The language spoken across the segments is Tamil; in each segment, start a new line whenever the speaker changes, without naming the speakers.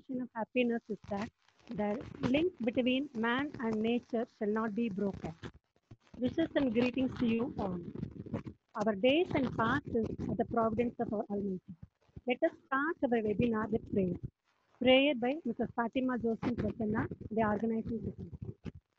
definition of happiness is that the link between man and nature shall not be broken. Wishes and greetings to you all. Our days and past is at the providence of our Almighty. Let us start our webinar with prayer. Prayer by Mrs. Fatima Joseph Prasanna, the organizing secretary.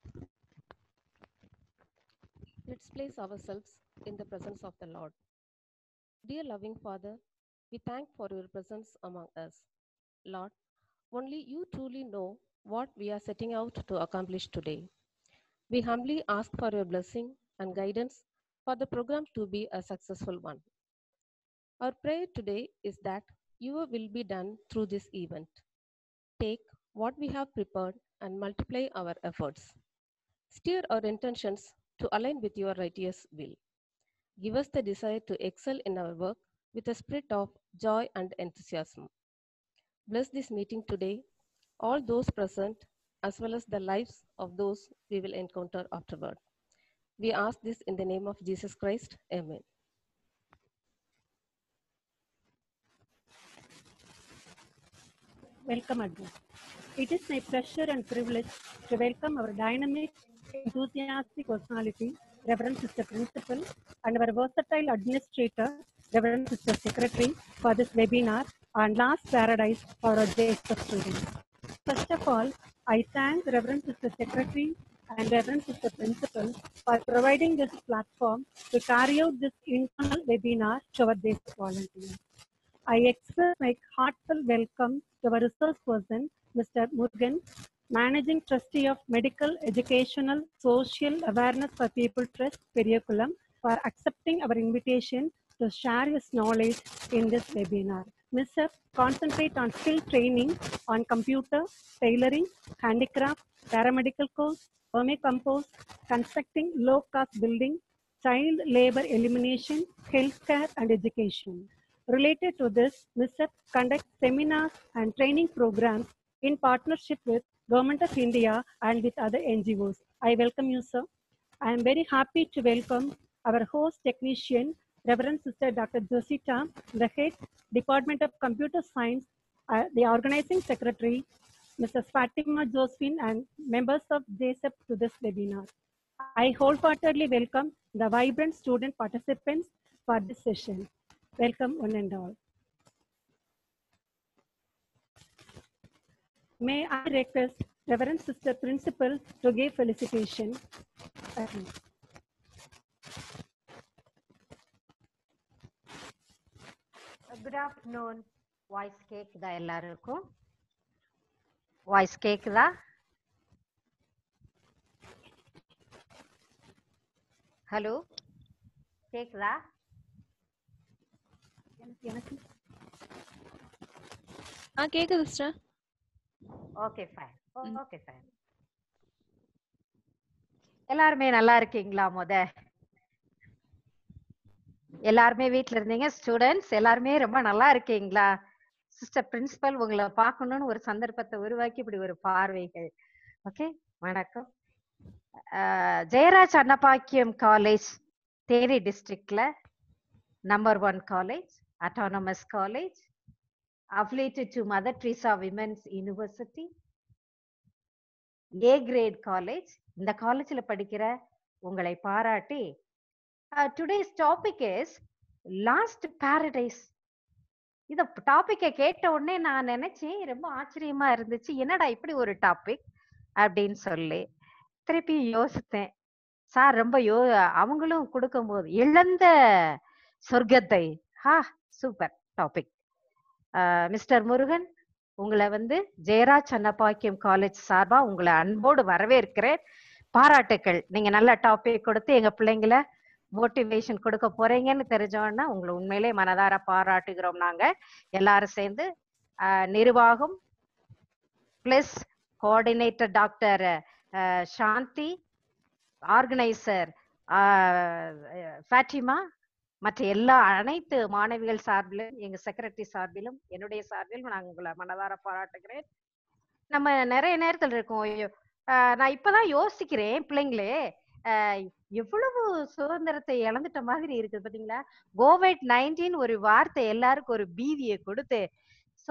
Let's place ourselves in the presence of the Lord. Dear loving Father, we thank for your presence among us. Lord, only you truly know what we are setting out to accomplish today. We humbly ask for your blessing and guidance for the program to be a successful one. Our prayer today is that your will be done through this event. Take what we have prepared and multiply our efforts. Steer our intentions to align with your righteous will. Give us the desire to excel in our work with a spirit of joy and enthusiasm. Bless this meeting today, all those present, as well as the lives of those we will encounter afterward. We ask this in the name of Jesus Christ. Amen.
Welcome address. It is my pleasure and privilege to welcome our dynamic, enthusiastic personality, Reverend Sister Principal, and our versatile administrator, Reverend Sister Secretary, for this webinar on Last Paradise for our JSF students. First of all, I thank Reverend Sister Secretary and Reverend Sister Principal for providing this platform to carry out this internal webinar to our JSF volunteers. I express my heartfelt welcome to our resource person, Mr. Murugan, Managing Trustee of Medical Educational Social Awareness for People Trust, Periyakulam, for accepting our invitation to share his knowledge in this webinar. Mr. Concentrate on skill training on computer, tailoring, handicraft, paramedical course, vermicompost, constructing low-cost building, child labor elimination, healthcare and education. Related to this, MISEP conducts seminars and training programs in partnership with Government of India and with other NGOs. I welcome you, sir. I am very happy to welcome our host technician, Reverend Sister Dr. Josita, the head Department of Computer Science, uh, the organizing secretary, Mrs. Fatima Josephine, and members of JSEP to this webinar. I wholeheartedly welcome the vibrant student participants for this session. Welcome one and all. May I request Reverend Sister Principal to give felicitation. Thank you.
Good afternoon voice கேக்குதா எல்லாருக்கும் வாய்ஸ் கேக்குதா ஹலோ கேக்குதா
எனக்கு- எனக்கு
ஆ கேக்குது sister
okay fine okay fine எல்லாருமே நல்லா இருக்கீங்களா முத எல்லாருமே வீட்ல இருந்தீங்க ஸ்டூடெண்ட்ஸ் எல்லாருமே ரொம்ப நல்லா இருக்கீங்களா சிஸ்டர் பிரின்சிபல் உங்களை பார்க்கணும்னு ஒரு சந்தர்ப்பத்தை உருவாக்கி இப்படி ஒரு பார்வைகள் ஓகே வணக்கம் அஹ், ஜெயராஜ் அன்னபாக்கியம் காலேஜ் தேனி டிஸ்ட்ரிக்ட்ல number one college autonomous college affiliated to Mother Teresa Women's University, A grade college. இந்த காலேஜ்ல படிக்கிற உங்களை பாராட்டி today's topic is lost paradise இந்த டாபிக்கை கேட்ட உடனே நான் நினைச்சேன் ரொம்ப ஆச்சரியமா இருந்துச்சு என்னடா இப்படி ஒரு டாபிக் அப்படின்னு சொல்லி திருப்பி யோசித்தேன் சார் ரொம்ப யோ அவங்களும் கொடுக்கும்போது இழந்த சொர்க்கத்தை ஹா சூப்பர் டாபிக் மிஸ்டர் முருகன் உங்களை வந்து ஜெயராஜ் அன்னபாக்கியம் காலேஜ் சார்பா உங்களை அன்போடு வரவேற்கிறேன் பாராட்டுக்கள் நீங்க நல்ல டாபிக் கொடுத்து எங்க பிள்ளைங்கள மோட்டிவேஷன் கொடுக்க போறீங்கன்னு தெரிஞ்சோன்னா உங்களை உண்மையிலே மனதார பாராட்டுகிறோம் நாங்க எல்லாரும் சேர்ந்து ஆஹ், நிர்வாகம் plus coordinator doctor Shanthi organiser Fatima மற்ற எல்லா அனைத்து மாணவிகள் சார்பிலும் எங்க செக்ரட்டரி சார்பிலும் என்னுடைய சார்பிலும் நான் உங்களை மனதார பாராட்டுகிறேன் நம்ம நிறைய நேரத்தில் இருக்கோம் ஐயோ, ஆஹ் நான் இப்பதான் யோசிக்கிறேன் பிள்ளைங்களே ஆஹ் எவ்வளவு சுதந்திரத்தை இழந்துட்ட மாதிரி இருக்குது பாத்தீங்களா கோவிட் நைன்டீன் ஒரு வார்த்தை எல்லாருக்கும் ஒரு பீதியை கொடுத்து சோ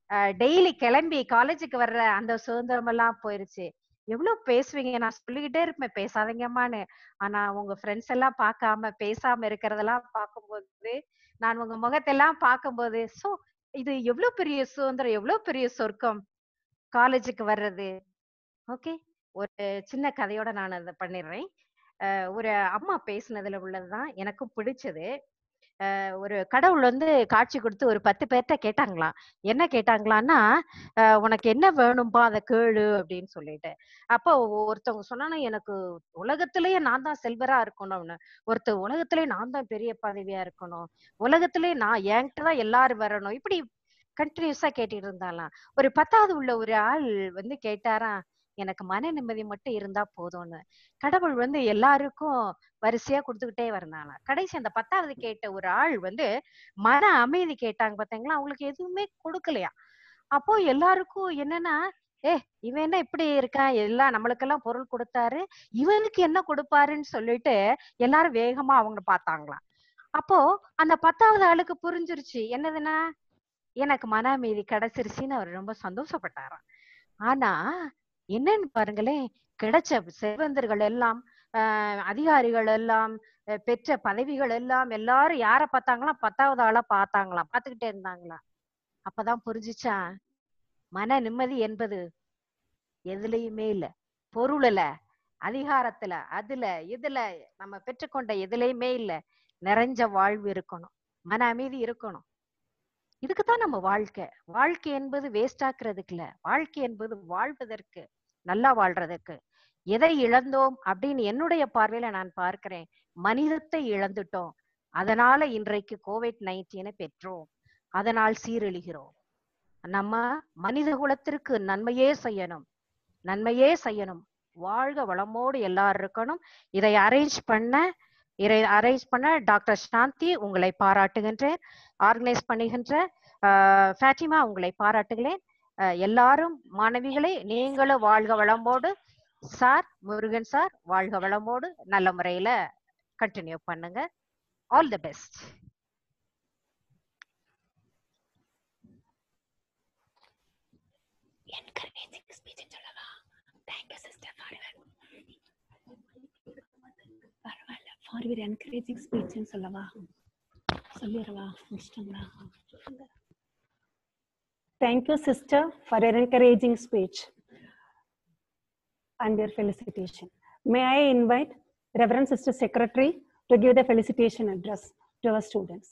டெய்லி கிளம்பி காலேஜுக்கு வர்ற அந்த சுதந்திரம் எல்லாம் போயிருச்சு எவ்வளவு பேசுவீங்க நான் சொல்லிக்கிட்டே இருப்பேன் பேசாதீங்கம்மான்னு ஆனா உங்க ஃப்ரெண்ட்ஸ் எல்லாம் பார்க்காம பேசாம இருக்கிறதெல்லாம் பார்க்கும்போது நான் உங்க முகத்தெல்லாம் பார்க்கும்போது சோ இது எவ்வளவு பெரிய சுதந்திரம் எவ்வளவு பெரிய சொர்க்கம் காலேஜுக்கு வர்றது ஓகே ஒரு சின்ன கதையோட நான் அதை பண்ணிடுறேன் அஹ் ஒரு அம்மா பேசுனதுல உள்ளதுதான் எனக்கும் பிடிச்சது அஹ் ஒரு கடவுள் வந்து காட்சி கொடுத்து ஒரு பத்து பேர்ட்ட கேட்டாங்களாம் என்ன கேட்டாங்களான்னா அஹ் உனக்கு என்ன வேணும்பா அதை கேளு அப்படின்னு சொல்லிட்டு அப்போ ஒருத்தவங்க சொன்னாங்க எனக்கு உலகத்திலேயே நான் தான் செல்வரா இருக்கணும்னு ஒருத்தர் உலகத்திலேயே நான் தான் பெரிய பதவியா இருக்கணும் உலகத்திலேயே நான் என்கிட்ட தான் எல்லாரும் வரணும் இப்படி கண்டினியூஸா கேட்டுட்டு இருந்தாலாம் ஒரு பத்தாவது உள்ள ஒரு ஆள் வந்து கேட்டாராம் எனக்கு மன நிம்மதி மட்டும் இருந்தா போதும்னு கடவுள் வந்து எல்லாருக்கும் வரிசையா கொடுத்துக்கிட்டே வந்தாங்க கடைசி அந்த பத்தாவது கேட்ட ஒரு ஆள் வந்து மன அமைதி கேட்டாங்க பாத்தீங்களா அவங்களுக்கு எதுவுமே கொடுக்கலையா அப்போ எல்லாருக்கும் என்னன்னா ஏ இவன் என்ன இப்படி இருக்கான் எல்லாம் நம்மளுக்கெல்லாம் பொருள் கொடுத்தாரு இவனுக்கு என்ன கொடுப்பாருன்னு சொல்லிட்டு எல்லாரும் வேகமா அவங்க பார்த்தாங்களாம் அப்போ அந்த பத்தாவது ஆளுக்கு புரிஞ்சிருச்சு என்னதுன்னா எனக்கு மன அமைதி கிடைச்சிருச்சுன்னு அவர் ரொம்ப சந்தோஷப்பட்டாராம் ஆனா என்னன்னு பாருங்களேன் கிடைச்ச செல்வந்தர்கள் எல்லாம் ஆஹ் அதிகாரிகள் எல்லாம் அஹ் பெற்ற பதவிகள் எல்லாம் எல்லாரும் யார பார்த்தாங்களாம் பத்தாவது ஆளா பார்த்தாங்களாம் பார்த்துக்கிட்டே இருந்தாங்களாம் அப்பதான் புரிஞ்சுச்சா மன நிம்மதி என்பது எதுலயுமே இல்ல பொருள்ல அதிகாரத்துல அதுல இதுல நம்ம பெற்றுக்கொண்ட எதுலயுமே இல்ல நிறைஞ்ச வாழ்வு இருக்கணும் மன அமைதி இருக்கணும் இதுக்குதான் நம்ம வாழ்க்கை வாழ்க்கை என்பது வேஸ்ட் ஆக்குறதுக்கு இல்ல வாழ்க்கை என்பது வாழ்வதற்கு நல்லா வாழ்றதுக்கு எதை இழந்தோம் அப்படின்னு என்னுடைய பார்வையில நான் பார்க்கிறேன் மனிதத்தை இழந்துட்டோம் அதனால இன்றைக்கு கோவிட் நைன்டீனை பெற்றோம் அதனால் சீரழிகிறோம் நம்ம மனித குலத்திற்கு நன்மையே செய்யணும் நன்மையே செய்யணும் வாழ்க வளமோடு எல்லாரும் இருக்கணும் இதை அரேஞ்ச் பண்ண இதை அரேஞ்ச் பண்ண டாக்டர் சாந்தி உங்களை பாராட்டுகின்றேன் ஆர்கனைஸ் பண்ணுகின்ற ஃபேட்டிமா உங்களை பாராட்டுகிறேன் எல்லாரும் மாணவிகளே நீங்களும் வாழ்க வளமோடு சார் முருகன் சார் வாழ்க வளமோடு நல்ல முறையில கண்டினியூ பண்ணுங்க all the best
encouraging speech சொல்லவா தேங்க்யூ சிஸ்டர் பரவாயில்ல ஃபார் யுவர் என்கரேஜிங் ஸ்பீச்னு சொல்லவா சொல்லிடுவா முடிச்சிட்டாங்களா
Thank you, sister, for your encouraging speech and your felicitation. May I invite Reverend Sister Secretary to give the felicitation address to our students.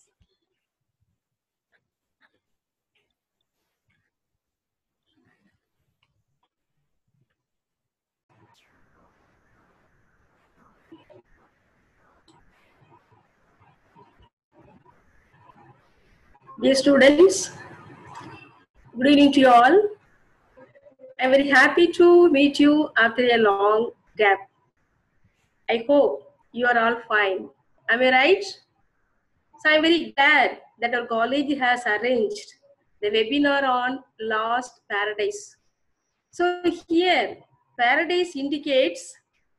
Dear students, good evening to you all. I'm very happy to meet you after a long gap. I hope you are all fine. Am I right? So I'm very glad that our college has arranged the webinar on Lost Paradise. So here, paradise indicates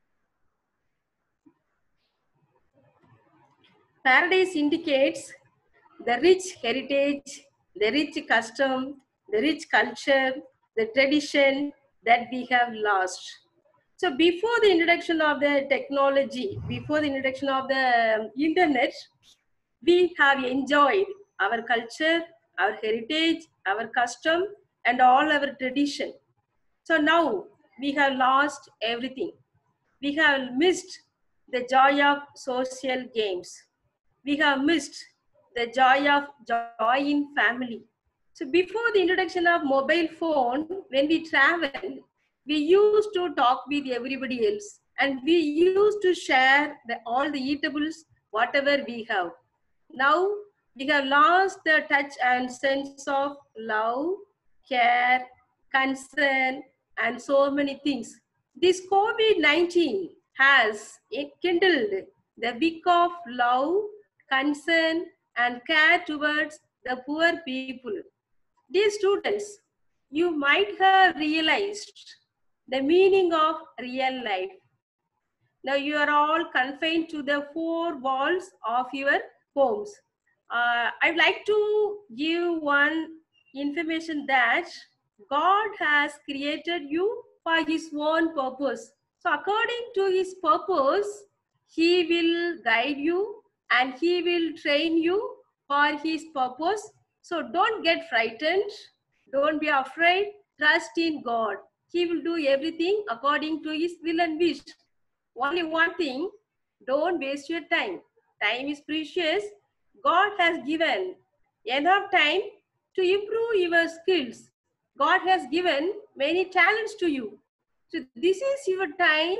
paradise indicates the rich heritage, the rich custom, the rich culture, the tradition that we have lost. So before the introduction of the technology, before the introduction of the internet, we have enjoyed our culture, our heritage, our custom, and all our tradition. So now we have lost everything. We have missed the joy of social games. We have missed the joy of joy in family. So before the introduction of mobile phone, when we travel, we used to talk with everybody else and we used to share the, all the eatables, whatever we have. Now we have lost the touch and sense of love, care, concern, and so many things. This COVID-19 has kindled the wick of love, concern, and care towards the poor people. Dear students, you might have realized the meaning of real life. Now you are all confined to the four walls of your homes. Uh, I'd like to give one information that God has created you for his own purpose. So, according to his purpose, he will guide you and he will train you for his purpose. So, don't get frightened. Don't be afraid. Trust in God. He will do everything according to his will and wish. Only one thing don't waste your time. Time is precious. God has given enough time to improve your skills. God has given many talents to you. So, this is your time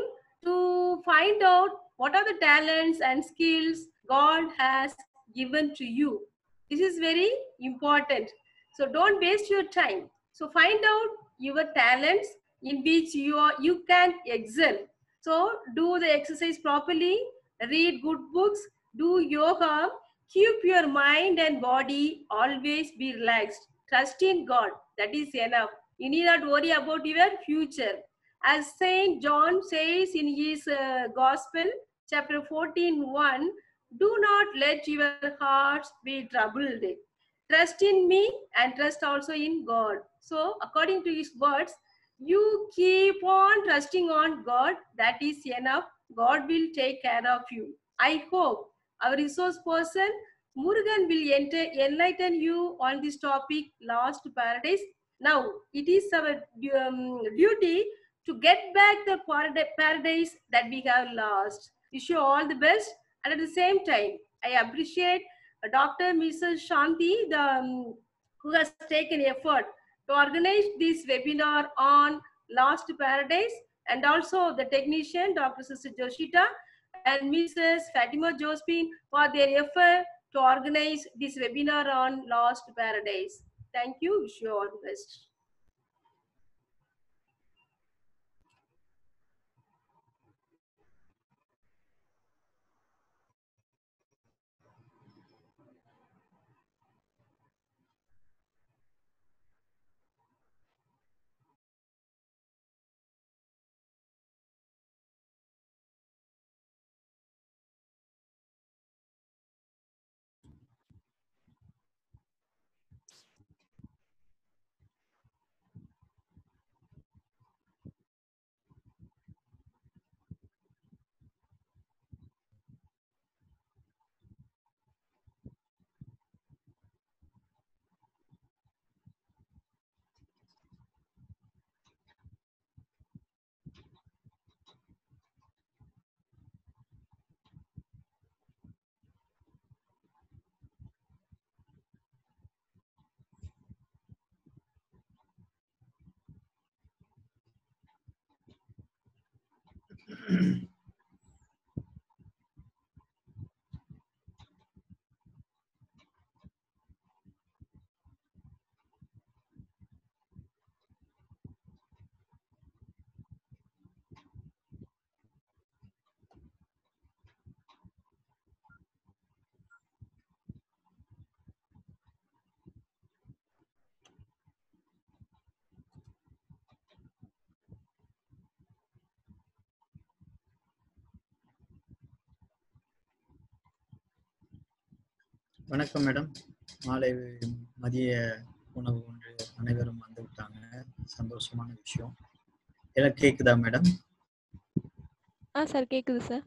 to find out what are the talents and skills God has given to you. This is very important. So, don't waste your time. So, find out your talents in which you are you can excel. So, do the exercise properly, read good books, do yoga, keep your mind and body always be relaxed. Trust in God. That is enough. You need not worry about your future. As Saint John says in his uh, Gospel, chapter 14, 1, do not let your hearts be troubled. Trust in me and trust also in God. So, according to his words, you keep on trusting on God. That is enough. God will take care of you. I hope our resource person Murugan will enter, enlighten you on this topic, Lost Paradise. Now, it is our um, duty to get back the parad- paradise that we have lost. Wish you all the best. And at the same time, I appreciate uh, Dr. Mrs. Shanti, the, um, who has taken effort to organize this webinar on Lost Paradise and also the technician, Dr. Sister Joshita and Mrs. Fatima Josephine for their effort to organize this webinar on Lost Paradise. Thank you. Wish you all the best.
வணக்கம் மேடம் மாலை மதிய உணவு ஒன்று அனைவரும் வந்து விட்டாங்க சந்தோஷமான விஷயம் எல்லாம் கேக்குதா மேடம்
ஆ சார் கேக்குது சார்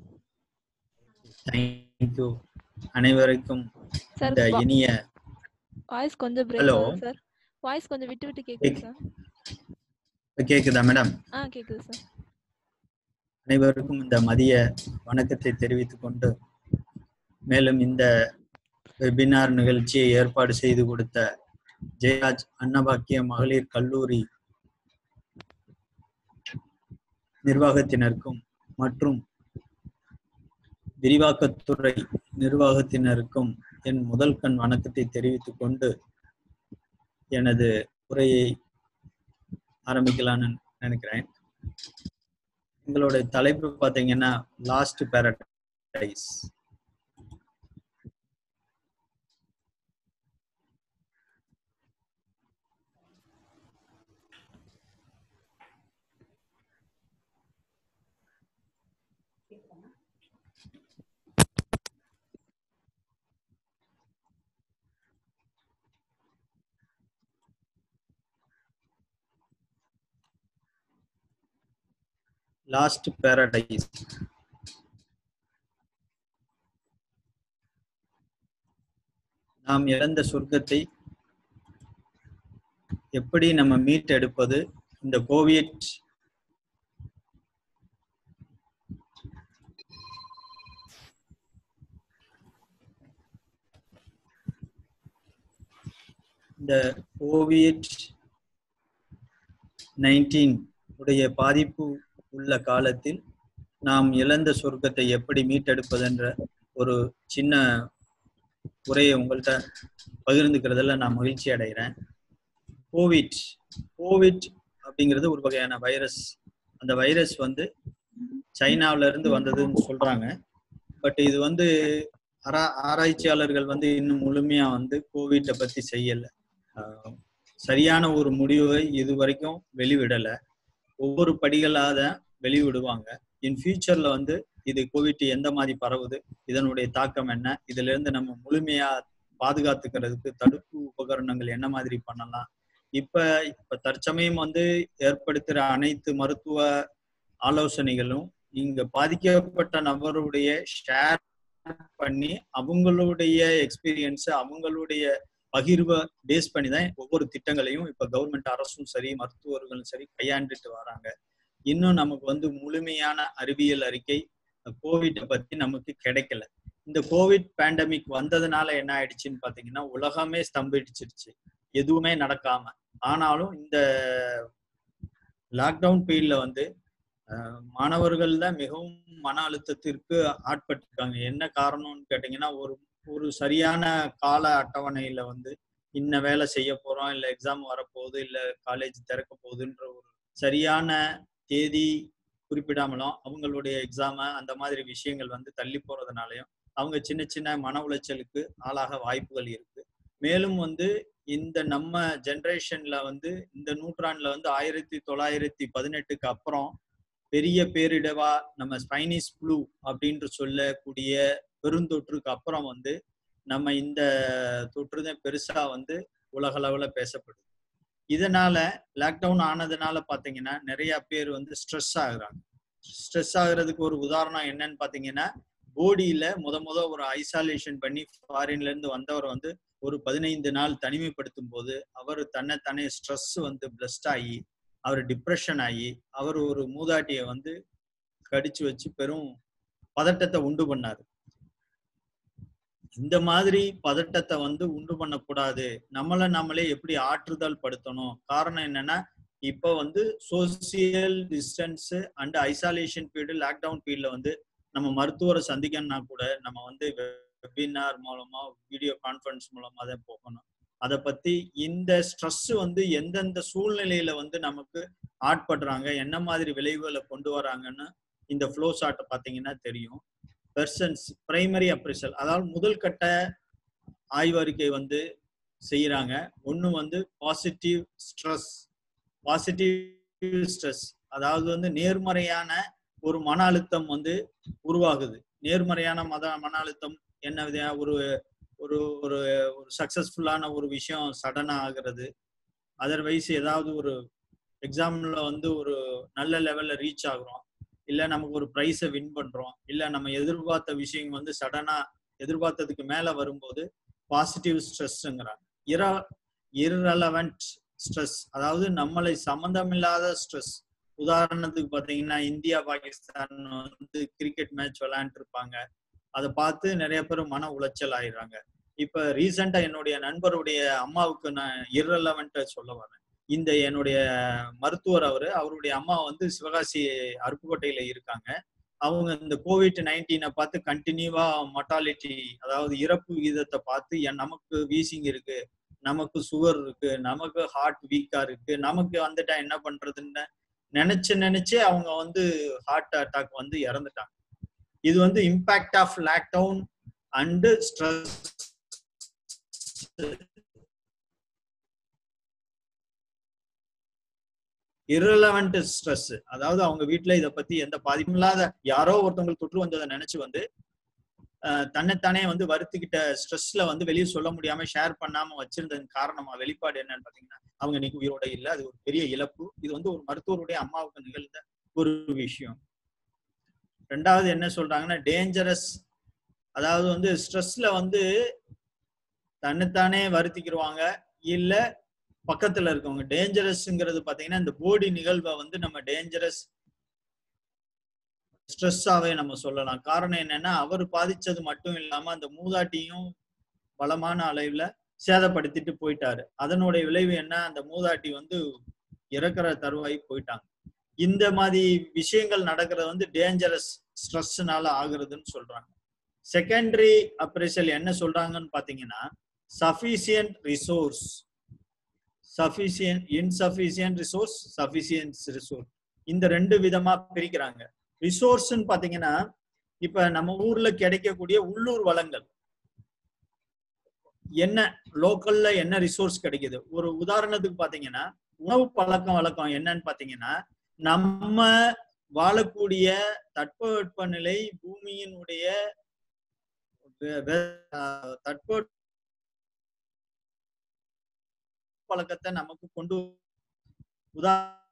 தேங்க்யூ அனைவருக்கும்
சார்
இந்த இனிய
வாய்ஸ் கொஞ்சம் பிரேக்
Hello.
ஆகுது சார் வாய்ஸ் கொஞ்சம் விட்டு விட்டு கேக்குது
கேக்-
சார்
கேக்குதா மேடம்
ஆ கேக்குது சார்
அனைவருக்கும் இந்த மதிய வணக்கத்தை தெரிவித்துக் கொண்டு மேலும் இந்த வெபினார் நிகழ்ச்சியை ஏற்பாடு செய்து கொடுத்த ஜெயராஜ் அன்னபாக்கிய மகளிர் கல்லூரி நிர்வாகத்தினருக்கும் மற்றும் விரிவாக்கத்துறை நிர்வாகத்தினருக்கும் என் முதல் கண் வணக்கத்தை தெரிவித்துக் கொண்டு எனது உரையை ஆரம்பிக்கலாம்னு நினைக்கிறேன் எங்களோட தலைப்பு பார்த்தீங்கன்னா லாஸ்ட் பேரடைஸ் லாஸ்ட் பேரடைஸ் நாம் இழந்த சொர்க்கத்தை எப்படி நம்ம மீட்டெடுப்பது இந்த கோவிட் இந்த கோவிட் நைன்டீன் உடைய பாதிப்பு உள்ள காலத்தில் நாம் இழந்த சொர்க்கத்தை எப்படி மீட்டெடுப்பதென்ற ஒரு சின்ன உரையை உங்கள்கிட்ட பகிர்ந்துக்கிறதுல நான் மகிழ்ச்சி அடைகிறேன் கோவிட் கோவிட் அப்படிங்கிறது ஒரு வகையான வைரஸ் அந்த வைரஸ் வந்து சைனாவுல இருந்து வந்ததுன்னு சொல்றாங்க பட் இது வந்து ஆரா ஆராய்ச்சியாளர்கள் வந்து இன்னும் முழுமையா வந்து கோவிட்டை பத்தி செய்யல ஆஹ் சரியான ஒரு முடிவை இது வரைக்கும் வெளிவிடல ஒவ்வொரு படிகளாக தான் வெளிவிடுவாங்க இன் ஃபியூச்சர்ல வந்து இது கோவிட் எந்த மாதிரி பரவுது இதனுடைய தாக்கம் என்ன இதுல இருந்து நம்ம முழுமையா பாதுகாத்துக்கிறதுக்கு தடுப்பு உபகரணங்கள் என்ன மாதிரி பண்ணலாம் இப்ப இப்ப தற்சமயம் வந்து ஏற்படுத்துற அனைத்து மருத்துவ ஆலோசனைகளும் இங்க பாதிக்கப்பட்ட நபருடைய ஷேர் பண்ணி அவங்களுடைய எக்ஸ்பீரியன்ஸ் அவங்களுடைய பகிர்வை பேஸ் பண்ணி தான் ஒவ்வொரு திட்டங்களையும் இப்ப கவர்மெண்ட் அரசும் சரி மருத்துவர்களும் சரி கையாண்டுட்டு வராங்க இன்னும் நமக்கு வந்து முழுமையான அறிவியல் அறிக்கை கோவிட்டை பத்தி நமக்கு கிடைக்கல இந்த கோவிட் பேண்டமிக் வந்ததுனால என்ன ஆயிடுச்சுன்னு பாத்தீங்கன்னா உலகமே ஸ்தம்பிடிச்சிருச்சு எதுவுமே நடக்காம ஆனாலும் இந்த லாக்டவுன் பீரியட்ல வந்து அஹ், மாணவர்கள் தான் மிகவும் மன அழுத்தத்திற்கு ஆட்பட்டிருக்காங்க என்ன காரணம்னு கேட்டீங்கன்னா ஒரு ஒரு சரியான கால அட்டவணையில வந்து இன்ன வேலை செய்ய போறோம் இல்ல எக்ஸாம் வரப்போகுது இல்ல காலேஜ் திறக்க போகுதுன்ற ஒரு சரியான தேதி குறிப்பிடாமலும் அவங்களுடைய எக்ஸாம அந்த மாதிரி விஷயங்கள் வந்து தள்ளி போறதுனாலயும் அவங்க சின்ன சின்ன மன உளைச்சலுக்கு ஆளாக வாய்ப்புகள் இருக்கு மேலும் வந்து இந்த நம்ம ஜென்ரேஷன்ல வந்து இந்த நூற்றாண்டுல வந்து ஆயிரத்தி தொள்ளாயிரத்தி பதினெட்டுக்கு அப்புறம் பெரிய பேரிடவா நம்ம ஸ்பைனிஸ் ஃப்ளூ அப்படின்று சொல்லக்கூடிய பெருந்தொற்றுக்கு அப்புறம் வந்து நம்ம இந்த தொற்று தான் பெருசா வந்து உலகளவுல பேசப்படுது இதனால லாக்டவுன் ஆனதுனால பாத்தீங்கன்னா நிறைய பேர் வந்து ஸ்ட்ரெஸ் ஆகுறாங்க ஸ்ட்ரெஸ் ஆகுறதுக்கு ஒரு உதாரணம் என்னன்னு பாத்தீங்கன்னா போடியில முத முத ஒரு ஐசோலேஷன் பண்ணி ஃபாரின்ல இருந்து வந்தவர் வந்து ஒரு பதினைந்து நாள் தனிமைப்படுத்தும் போது அவர் தன்னைத்தானே ஸ்ட்ரெஸ் வந்து பிளஸ்ட் ஆகி அவர் டிப்ரெஷன் ஆகி அவர் ஒரு மூதாட்டியை வந்து கடிச்சு வச்சு பெரும் பதட்டத்தை உண்டு பண்ணாரு இந்த மாதிரி பதட்டத்தை வந்து உண்டு பண்ணக்கூடாது நம்மளை நம்மளே எப்படி ஆற்றுதல் படுத்தணும் காரணம் என்னன்னா இப்போ வந்து social distance and isolation period lockdown பீரியட்ல வந்து நம்ம மருத்துவரை சந்திக்கணும்னா கூட நம்ம வந்து வெபினார் மூலமா வீடியோ கான்ஃபரன்ஸ் மூலமா தான் போகணும் அதை பத்தி இந்த ஸ்ட்ரெஸ் வந்து எந்தெந்த சூழ்நிலையில வந்து நமக்கு ஆட்படுறாங்க என்ன மாதிரி விளைவுகளை கொண்டு வராங்கன்னு இந்த ஃப்ளோ சார்ட்டை பார்த்தீங்கன்னா தெரியும் பெர்சன்ஸ் பிரைமரி அப்ரிசல் அதாவது முதல் கட்ட ஆய்வறிக்கை வந்து செய்யறாங்க ஒன்று வந்து பாசிட்டிவ் ஸ்ட்ரெஸ் பாசிட்டிவ் ஸ்ட்ரெஸ் அதாவது வந்து நேர்மறையான ஒரு மன அழுத்தம் வந்து உருவாகுது நேர்மறையான மத மன அழுத்தம் என்ன விதையா ஒரு ஒரு ஒரு ஒரு சக்சஸ்ஃபுல்லான ஒரு விஷயம் சடனா ஆகுறது அதர்வைஸ் ஏதாவது ஒரு எக்ஸாம்ல வந்து ஒரு நல்ல லெவல்ல ரீச் ஆகுறோம் இல்ல நமக்கு ஒரு ப்ரைஸை வின் பண்றோம் இல்ல நம்ம எதிர்பார்த்த விஷயம் வந்து சடனா எதிர்பார்த்ததுக்கு மேல வரும்போது பாசிட்டிவ் ஸ்ட்ரெஸ்ங்கிறாங்க இர இரலவெண்ட் ஸ்ட்ரெஸ் அதாவது நம்மளை சம்மந்தமில்லாத ஸ்ட்ரெஸ் உதாரணத்துக்கு பாத்தீங்கன்னா இந்தியா பாகிஸ்தான் வந்து கிரிக்கெட் மேட்ச் விளையாண்டு இருப்பாங்க அதை பார்த்து நிறைய பேர் மன உளைச்சல் ஆயிடுறாங்க இப்ப ரீசெண்டா என்னுடைய நண்பருடைய அம்மாவுக்கு நான் இரலவெண்ட் சொல்ல வரேன் இந்த என்னுடைய மருத்துவர் அவரு அவருடைய அம்மா வந்து சிவகாசி அருப்புக்கோட்டையில இருக்காங்க அவங்க இந்த கோவிட் நைன்டீனை பார்த்து கண்டினியூவா மொட்டாலிட்டி அதாவது இறப்பு விகிதத்தை பார்த்து என் நமக்கு வீசிங் இருக்கு நமக்கு சுகர் இருக்கு நமக்கு ஹார்ட் வீக்கா இருக்கு நமக்கு வந்துட்டா என்ன பண்றதுன்னு நினைச்சு நினைச்சு அவங்க வந்து ஹார்ட் அட்டாக் வந்து இறந்துட்டாங்க இது வந்து impact of lockdown and stress irrelevant stress அதாவது அவங்க வீட்டுல இதை பத்தி எந்த பாதிப்பும் இல்லாத யாரோ ஒருத்தவங்களுக்கு தொற்று வந்ததை நினைச்சு வந்து தன்னைத்தானே வந்து வருத்திக்கிட்ட ஸ்ட்ரெஸ்ல வந்து வெளியே சொல்ல முடியாம ஷேர் பண்ணாம வச்சிருந்ததன் காரணமா வெளிப்பாடு என்னன்னு பாத்தீங்கன்னா அவங்க இன்னைக்கு உயிரோட இல்லை அது ஒரு பெரிய இழப்பு இது வந்து ஒரு மருத்துவருடைய அம்மாவுக்கு நிகழ்ந்த ஒரு விஷயம் ரெண்டாவது என்ன சொல்றாங்கன்னா டேஞ்சரஸ் அதாவது வந்து ஸ்ட்ரெஸ்ல வந்து தன்னைத்தானே வருத்திக்கிடுவாங்க இல்ல பக்கத்துல இருக்கவங்க டேஞ்சரஸ்ங்கிறது பாத்தீங்கன்னா இந்த போடி நிகழ்வை வந்து நம்ம டேஞ்சரஸ் ஸ்ட்ரெஸ்ஸாவே நம்ம சொல்லலாம் காரணம் என்னன்னா அவர் பாதிச்சது மட்டும் இல்லாம அந்த மூதாட்டியும் பலமான அளவுல சேதப்படுத்திட்டு போயிட்டாரு அதனுடைய விளைவு என்ன அந்த மூதாட்டி வந்து இறக்குற தருவாய் போயிட்டாங்க இந்த மாதிரி விஷயங்கள் நடக்கிறது வந்து டேஞ்சரஸ் ஸ்ட்ரெஸ்னால ஆகுறதுன்னு சொல்றாங்க செகண்டரி அப்ரேசல் என்ன சொல்றாங்கன்னு பாத்தீங்கன்னா sufficient resource sufficient insufficient resource sufficient resource இந்த ரெண்டு விதமா பிரிக்கிறாங்க ரிசோர்ஸ்ன்னு பாத்தீங்கன்னா இப்ப நம்ம ஊர்ல கிடைக்கக்கூடிய உள்ளூர் வளங்கள் என்ன லோக்கல்ல என்ன ரிசோர்ஸ் கிடைக்குது ஒரு உதாரணத்துக்கு பாத்தீங்கன்னா உணவு பழக்கம் வழக்கம் என்னன்னு பாத்தீங்கன்னா நம்ம வாழக்கூடிய தட்பவெப்பநிலை பூமியினுடைய வெ- வெ- தட்ப பழக்கத்தை நமக்கு கொண்டு உதா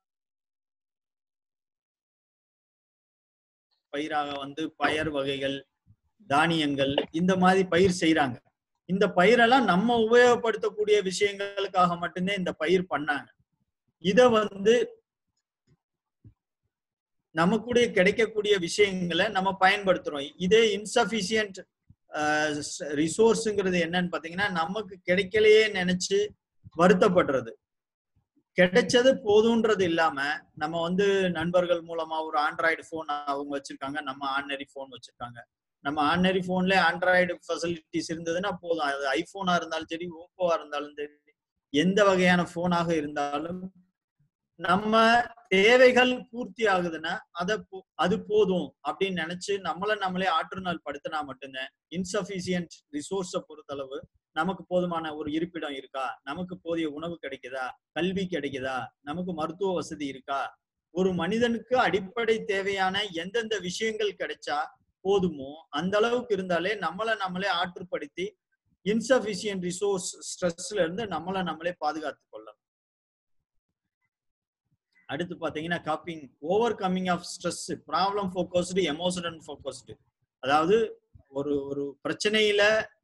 பயிராக வந்து பயர் வகைகள் தானியங்கள் இந்த மாதிரி பயிர் செய்யறாங்க இந்த பயிரெல்லாம் நம்ம உபயோகப்படுத்தக்கூடிய விஷயங்களுக்காக மட்டும்தான் இந்த பயிர் பண்ணாங்க இத வந்து நமக்குடைய கிடைக்கக்கூடிய விஷயங்களை நம்ம பயன்படுத்துறோம் இதே இன்சபிஷியன்ட் ரிசோர்ஸுங்கிறது என்னன்னு பாத்தீங்கன்னா நமக்கு கிடைக்கலையே நினைச்சு வருத்தப்படுறது கிடைச்சது போதுன்றது இல்லாம நம்ம வந்து நண்பர்கள் மூலமா ஒரு ஆண்ட்ராய்டு போன் அவங்க வச்சிருக்காங்க நம்ம ஆர்டினரி போன் வச்சிருக்காங்க நம்ம ஆர்டினரி போன்ல ஆண்ட்ராய்டு ஃபெசிலிட்டிஸ் இருந்ததுன்னா போதும் அது ஐபோனா இருந்தாலும் சரி ஓப்போவா இருந்தாலும் சரி எந்த வகையான போனாக இருந்தாலும் நம்ம தேவைகள் பூர்த்தி ஆகுதுன்னா அத போ- அது போதும் அப்படின்னு நினைச்சு நம்மள நம்மளே ஆற்றுநாள் படுத்தினா மட்டும்தான் இன்சபிஷியன்ட் ரிசோர்ஸை பொறுத்தளவு நமக்கு போதுமான ஒரு இருப்பிடம் இருக்கா நமக்கு போதிய உணவு கிடைக்குதா கல்வி கிடைக்குதா நமக்கு மருத்துவ வசதி இருக்கா ஒரு மனிதனுக்கு அடிப்படை தேவையான எந்தெந்த விஷயங்கள் கிடைச்சா போதுமோ அந்த அளவுக்கு இருந்தாலே நம்மளை நம்மளே ஆற்றுப்படுத்தி இன்சபிஷியன்ட் ரிசோர்ஸ் ஸ்ட்ரெஸ்ல இருந்து நம்மளை நம்மளே பாதுகாத்து கொள்ளலாம் அடுத்து பாத்தீங்கன்னா coping overcoming of stress problem focused emotional focused அதாவது ஒரு ஒரு பிரச்சனையில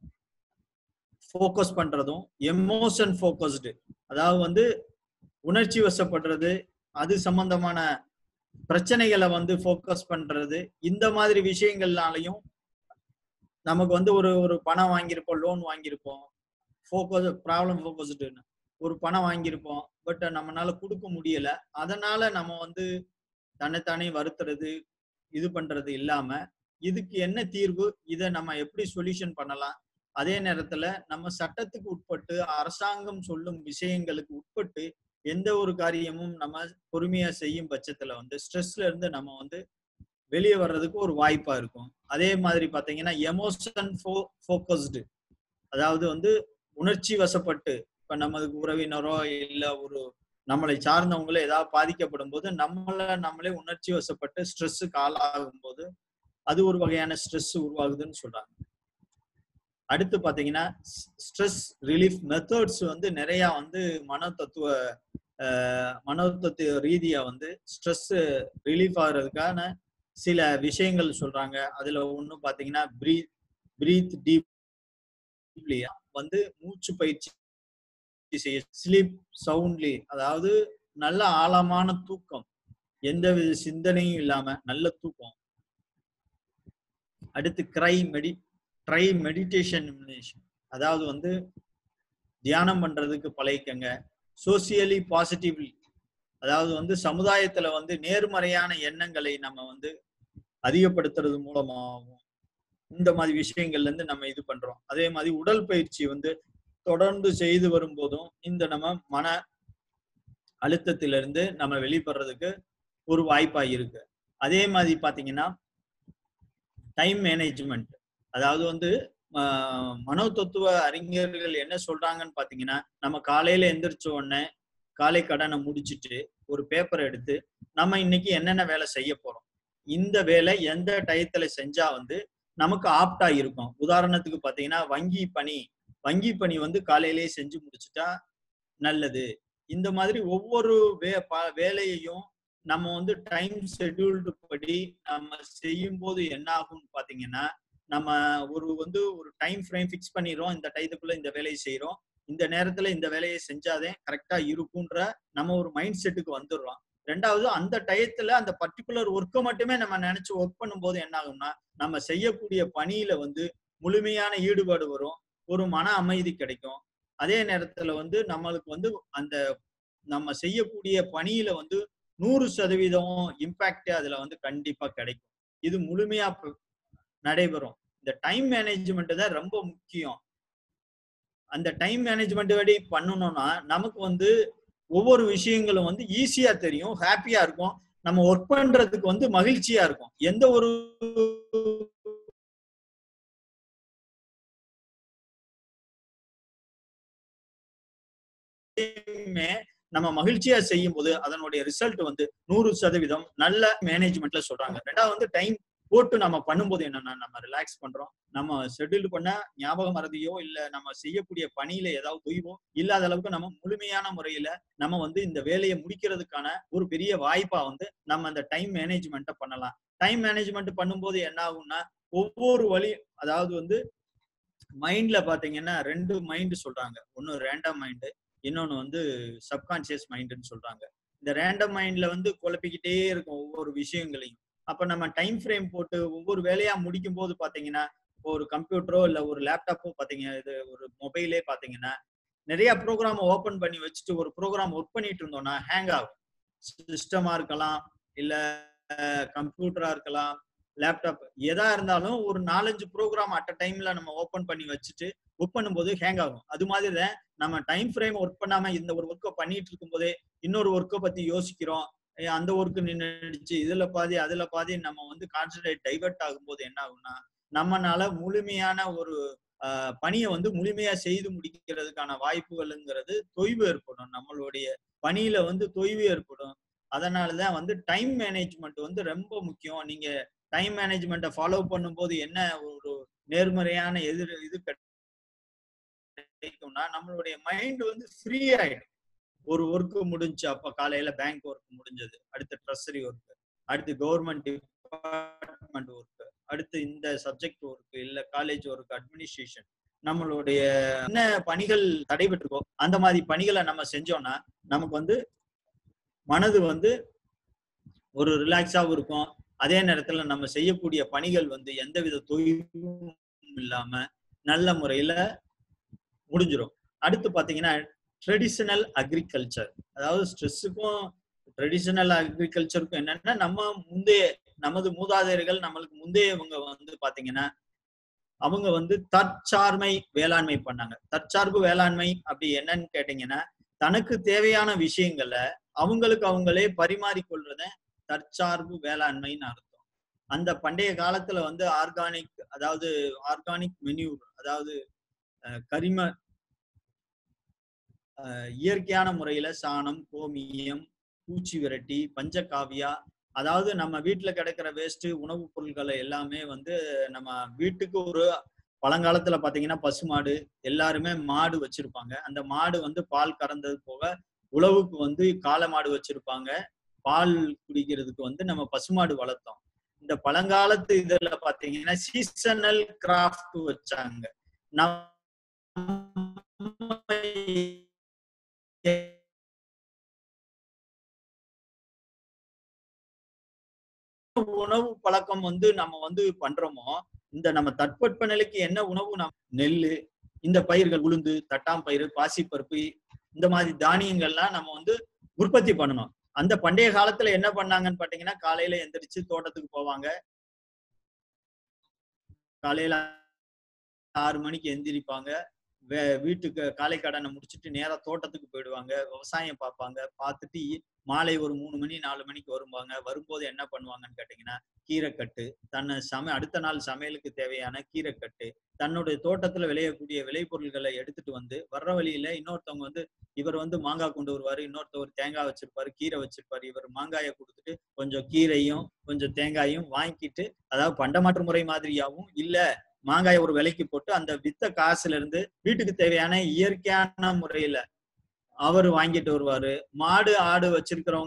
ஃபோக்கஸ் பண்றதும் எமோஷன் ஃபோக்கஸ்டு அதாவது வந்து உணர்ச்சி வசப்படுறது அது சம்பந்தமான பிரச்சனைகளை வந்து ஃபோக்கஸ் பண்றது இந்த மாதிரி விஷயங்கள்னாலையும் நமக்கு வந்து ஒரு ஒரு பணம் வாங்கியிருப்போம் லோன் வாங்கியிருப்போம் ஃபோக்கஸ் ப்ராப்ளம் ஃபோக்கஸ்டுன்னு ஒரு பணம் வாங்கியிருப்போம் பட் நம்மனால கொடுக்க முடியல அதனால நம்ம வந்து தன்னைத்தானே வருத்துறது இது பண்றது இல்லாம இதுக்கு என்ன தீர்வு இதை நம்ம எப்படி சொல்யூஷன் பண்ணலாம் அதே நேரத்துல நம்ம சட்டத்துக்கு உட்பட்டு அரசாங்கம் சொல்லும் விஷயங்களுக்கு உட்பட்டு எந்த ஒரு காரியமும் நம்ம பொறுமையா செய்யும் பட்சத்துல வந்து ஸ்ட்ரெஸ்ல இருந்து நம்ம வந்து வெளியே வர்றதுக்கு ஒரு வாய்ப்பா இருக்கும் அதே மாதிரி பாத்தீங்கன்னா எமோஷன் ஃபோக்கஸ்டு அதாவது வந்து உணர்ச்சி வசப்பட்டு இப்ப நமது உறவினரோ இல்ல ஒரு நம்மளை சார்ந்தவங்களோ ஏதாவது பாதிக்கப்படும் போது நம்மள நம்மளே உணர்ச்சி வசப்பட்டு ஸ்ட்ரெஸ்ஸுக்கு ஆளாகும் போது அது ஒரு வகையான ஸ்ட்ரெஸ் உருவாகுதுன்னு சொல்றாங்க அடுத்து பாத்தீங்கன்னா ஸ்ட்ரெஸ் ரிலீஃப் மெத்தட்ஸ் வந்து நிறைய வந்து மன தத்துவ அஹ், மனோ தத்துவ ரீதியா வந்து ஸ்ட்ரெஸ் ரிலீஃப் ஆகுறதுக்கான சில விஷயங்கள் சொல்றாங்க அதுல ஒண்ணு பாத்தீங்கன்னா பிரீத் பிரீத் டீப்லி வந்து மூச்சு பயிற்சி செய்ய ஸ்லீப் சவுண்ட்லி அதாவது நல்ல ஆழமான தூக்கம் எந்த வித சிந்தனையும் இல்லாம நல்ல தூக்கம் அடுத்து கிரை மெடி ட்ரை மெடிடேஷன் அதாவது வந்து தியானம் பண்றதுக்கு பழகிக்கங்க சோசியலி பாசிட்டிவ்லி அதாவது வந்து சமுதாயத்துல வந்து நேர்மறையான எண்ணங்களை நம்ம வந்து அதிகப்படுத்துறது மூலமாகவும் இந்த மாதிரி விஷயங்கள்ல இருந்து நம்ம இது பண்றோம் அதே மாதிரி உடல் பயிற்சி வந்து தொடர்ந்து செய்து வரும்போதும் இந்த நம்ம மன அழுத்தத்திலிருந்து நம்ம வெளிப்படுறதுக்கு ஒரு வாய்ப்பா இருக்கு அதே மாதிரி பாத்தீங்கன்னா டைம் மேனேஜ்மெண்ட் அதாவது வந்து ஆஹ், மனோ தத்துவ அறிஞர்கள் என்ன சொல்றாங்கன்னு பாத்தீங்கன்னா நம்ம காலையில எந்திரிச்ச உடனே காலை கடனை முடிச்சிட்டு ஒரு பேப்பர் எடுத்து நம்ம இன்னைக்கு என்னென்ன வேலை செய்ய போறோம் இந்த வேலை எந்த டயத்துல செஞ்சா வந்து நமக்கு ஆப்டா இருக்கும் உதாரணத்துக்கு பாத்தீங்கன்னா வங்கி பணி வங்கி பணி வந்து காலையிலேயே செஞ்சு முடிச்சுட்டா நல்லது இந்த மாதிரி ஒவ்வொரு வே ப- வேலையையும் நம்ம வந்து டைம் ஷெட்யூல்டு படி நம்ம செய்யும் போது என்ன ஆகும்னு பாத்தீங்கன்னா நம்ம ஒரு வந்து ஒரு டைம் ஃப்ரேம் ஃபிக்ஸ் பண்ணிடுறோம் இந்த டயத்துக்குள்ள இந்த வேலையை செய்றோம் இந்த நேரத்துல இந்த வேலையை செஞ்சாதே கரெக்டா இருக்குன்ற நம்ம ஒரு மைண்ட் செட்டுக்கு வந்துடுறோம் ரெண்டாவது அந்த டயத்துல அந்த பர்டிகுலர் ஒர்க்கை மட்டுமே நம்ம நினைச்சு ஒர்க் பண்ணும்போது என்ன ஆகும்னா நம்ம செய்யக்கூடிய பணியில வந்து முழுமையான ஈடுபாடு வரும் ஒரு மன அமைதி கிடைக்கும் அதே நேரத்துல வந்து நம்மளுக்கு வந்து அந்த நம்ம செய்யக்கூடிய பணியில வந்து நூறு சதவீதம் இம்பாக்ட் அதுல வந்து கண்டிப்பா கிடைக்கும் இது முழுமையா ப- நடைபெறும் இந்த டைம் மேனேஜ்மெண்ட் தான் ரொம்ப முக்கியம் அந்த டைம் மேனேஜ்மெண்ட் படி பண்ணணும்னா நமக்கு வந்து ஒவ்வொரு விஷயங்களும் வந்து ஈஸியா தெரியும் ஹாப்பியா இருக்கும் நம்ம ஒர்க் பண்றதுக்கு வந்து மகிழ்ச்சியா இருக்கும் எந்த ஒரு விஷயமே நம்ம மகிழ்ச்சியா செய்யும் போது அதனுடைய ரிசல்ட் வந்து நூறு சதவீதம் நல்ல மேனேஜ்மெண்ட்ல சொல்றாங்க ரெண்டாவது வந்து டைம் போட்டு நம்ம பண்ணும்போது என்னன்னா நம்ம ரிலாக்ஸ் பண்றோம் நம்ம ஷெட்யூல் பண்ண ஞாபக மறதியோ இல்ல நம்ம செய்யக்கூடிய பணியில ஏதாவது தொய்வோ இல்லாத அளவுக்கு நம்ம முழுமையான முறையில நம்ம வந்து இந்த வேலையை முடிக்கிறதுக்கான ஒரு பெரிய வாய்ப்பா வந்து நம்ம அந்த டைம் மேனேஜ்மெண்ட்டை பண்ணலாம் டைம் மேனேஜ்மெண்ட் பண்ணும்போது என்ன ஆகும்னா ஒவ்வொரு வழி அதாவது வந்து மைண்ட்ல பாத்தீங்கன்னா ரெண்டு மைண்ட் சொல்றாங்க ஒன்னு ரேண்டம் மைண்டு இன்னொன்னு வந்து சப்கான்சியஸ் மைண்டுன்னு சொல்றாங்க இந்த ரேண்டம் மைண்ட்ல வந்து குழப்பிக்கிட்டே இருக்கும் ஒவ்வொரு விஷயங்களையும் அப்ப நம்ம டைம் ஃப்ரேம் போட்டு ஒவ்வொரு வேலையா முடிக்கும் போது பாத்தீங்கன்னா இப்போ ஒரு கம்ப்யூட்டரோ இல்ல ஒரு லேப்டாப்போ பாத்தீங்க இது ஒரு மொபைலே பாத்தீங்கன்னா நிறைய ப்ரோக்ராம் ஓபன் பண்ணி வச்சுட்டு ஒரு ப்ரோக்ராம் ஒர்க் பண்ணிட்டு இருந்தோம்னா ஹேங் ஆகும் சிஸ்டமா இருக்கலாம் இல்ல கம்ப்யூட்டரா இருக்கலாம் லேப்டாப் எதா இருந்தாலும் ஒரு நாலஞ்சு ப்ரோக்ராம் அட் அ டைம்ல நம்ம ஓபன் பண்ணி வச்சுட்டு ஒர்க் பண்ணும்போது ஹேங் ஆகும் அது மாதிரி தான் நம்ம டைம் ஃப்ரேம் ஒர்க் பண்ணாம இந்த ஒரு ஒர்க்கை பண்ணிட்டு இருக்கும் போதே இன்னொரு ஒர்க்கை பத்தி யோசிக்கிறோம் ஏய், அந்த ஒர்க்கு நின்றுச்சு இதுல பாதி அதுல பாதி நம்ம வந்து கான்சன்ட்ரேட் டைவர்ட் ஆகும்போது என்ன ஆகும்னா நம்மனால முழுமையான ஒரு ஆஹ், பணியை வந்து முழுமையா செய்து முடிக்கிறதுக்கான வாய்ப்புகள்ங்கிறது தொய்வு ஏற்படும் நம்மளுடைய பணியில வந்து தொய்வு ஏற்படும் அதனாலதான் வந்து டைம் மேனேஜ்மெண்ட் வந்து ரொம்ப முக்கியம் நீங்க டைம் மேனேஜ்மெண்ட்டை ஃபாலோ பண்ணும்போது என்ன ஒரு நேர்மறையான எதிர் இது கிடைக்கும்னா நம்மளுடைய மைண்ட் வந்து ஃப்ரீ ஆயிடும் ஒரு ஒர்க் முடிஞ்சு அப்ப காலையில பேங்க் ஒர்க் முடிஞ்சது அடுத்து ட்ரெஸரி ஒர்க் அடுத்து கவர்மெண்ட் டிபார்ட்மெண்ட் ஒர்க் அடுத்து இந்த சப்ஜெக்ட் ஒர்க் இல்ல காலேஜ் ஒர்க் அட்மினிஸ்ட்ரேஷன் நம்மளுடைய என்ன பணிகள் தடைபட்டிருக்கோ அந்த மாதிரி பணிகளை நம்ம செஞ்சோம்னா நமக்கு வந்து மனது வந்து ஒரு ரிலாக்ஸாகவும் இருக்கும் அதே நேரத்துல நம்ம செய்யக்கூடிய பணிகள் வந்து எந்தவித தொய்வும் இல்லாம நல்ல முறையில முடிஞ்சிடும் அடுத்து பாத்தீங்கன்னா ட்ரெடிஷனல் அக்ரிகல்ச்சர் அதாவது ஸ்ட்ரெஸ்ஸுக்கும் ட்ரெடிஷனல் அக்ரிகல்ச்சருக்கும் என்னன்னா நம்ம முந்தைய நமது மூதாதையர்கள் நம்மளுக்கு முந்தையவங்க வந்து பாத்தீங்கன்னா அவங்க வந்து தற்சார்மை வேளாண்மை பண்ணாங்க தற்சார்பு வேளாண்மை அப்படி என்னன்னு கேட்டீங்கன்னா தனக்கு தேவையான விஷயங்களை அவங்களுக்கு அவங்களே பரிமாறிக்கொள்றத தற்சார்பு வேளாண்மைன்னு அர்த்தம் அந்த பண்டைய காலத்துல வந்து ஆர்கானிக் அதாவது ஆர்கானிக் மெனியூர் அதாவது அஹ், கரிம அஹ், இயற்கையான முறையில சாணம் கோமியம் பூச்சி விரட்டி பஞ்சகாவியா அதாவது நம்ம வீட்டுல கிடைக்கிற வேஸ்ட் உணவுப் பொருட்களை எல்லாமே வந்து நம்ம வீட்டுக்கு ஒரு பழங்காலத்துல பாத்தீங்கன்னா பசுமாடு எல்லாருமே மாடு வச்சிருப்பாங்க அந்த மாடு வந்து பால் கறந்தது போக உழவுக்கு வந்து காளை மாடு வச்சிருப்பாங்க பால் குடிக்கிறதுக்கு வந்து நம்ம பசுமாடு வளர்த்தோம் இந்த பழங்காலத்து இதுல பாத்தீங்கன்னா சீசனல் கிராஃப்ட் வச்சாங்க நம்ம உணவு பழக்கம் வந்து நம்ம வந்து பண்றோமோ இந்த நம்ம தட்பவெட்ப நிலைக்கு என்ன உணவு நம்ம நெல்லு இந்த பயிர்கள் உளுந்து தட்டாம்பயிறு பாசிப்பருப்பு இந்த மாதிரி தானியங்கள்லாம் நம்ம வந்து உற்பத்தி பண்ணணும் அந்த பண்டைய காலத்துல என்ன பண்ணாங்கன்னு பாத்தீங்கன்னா காலையில எந்திரிச்சு தோட்டத்துக்கு போவாங்க காலையில ஆறு மணிக்கு எந்திரிப்பாங்க வே வீட்டுக்கு காலை கடனை முடிச்சுட்டு நேரா தோட்டத்துக்கு போயிடுவாங்க விவசாயம் பார்ப்பாங்க பார்த்துட்டு இ- மாலை ஒரு மூணு மணி நாலு மணிக்கு வருவாங்க வரும்போது என்ன பண்ணுவாங்கன்னு கேட்டீங்கன்னா கீரைக்கட்டு தன்னை சம அடுத்த நாள் சமையலுக்கு தேவையான கீரைக்கட்டு தன்னுடைய தோட்டத்துல விளையக்கூடிய விளைபொருள்களை எடுத்துட்டு வந்து வர்ற வழியில இன்னொருத்தவங்க வந்து இவர் வந்து மாங்காய் கொண்டு வருவாரு இன்னொருத்தவர் தேங்காய் வச்சிருப்பாரு கீரை வச்சிருப்பாரு இவர் மாங்காயை கொடுத்துட்டு கொஞ்சம் கீரையும் கொஞ்சம் தேங்காயும் வாங்கிட்டு அதாவது பண்டமாற்று முறை மாதிரியாவும் இல்ல மாங்காயை ஒரு விலைக்கு போட்டு அந்த வித்த காசுல இருந்து வீட்டுக்கு தேவையான இயற்கையான முறையில அவர் வாங்கிட்டு வருவாரு மாடு ஆடு வச்சிருக்கிறவங்க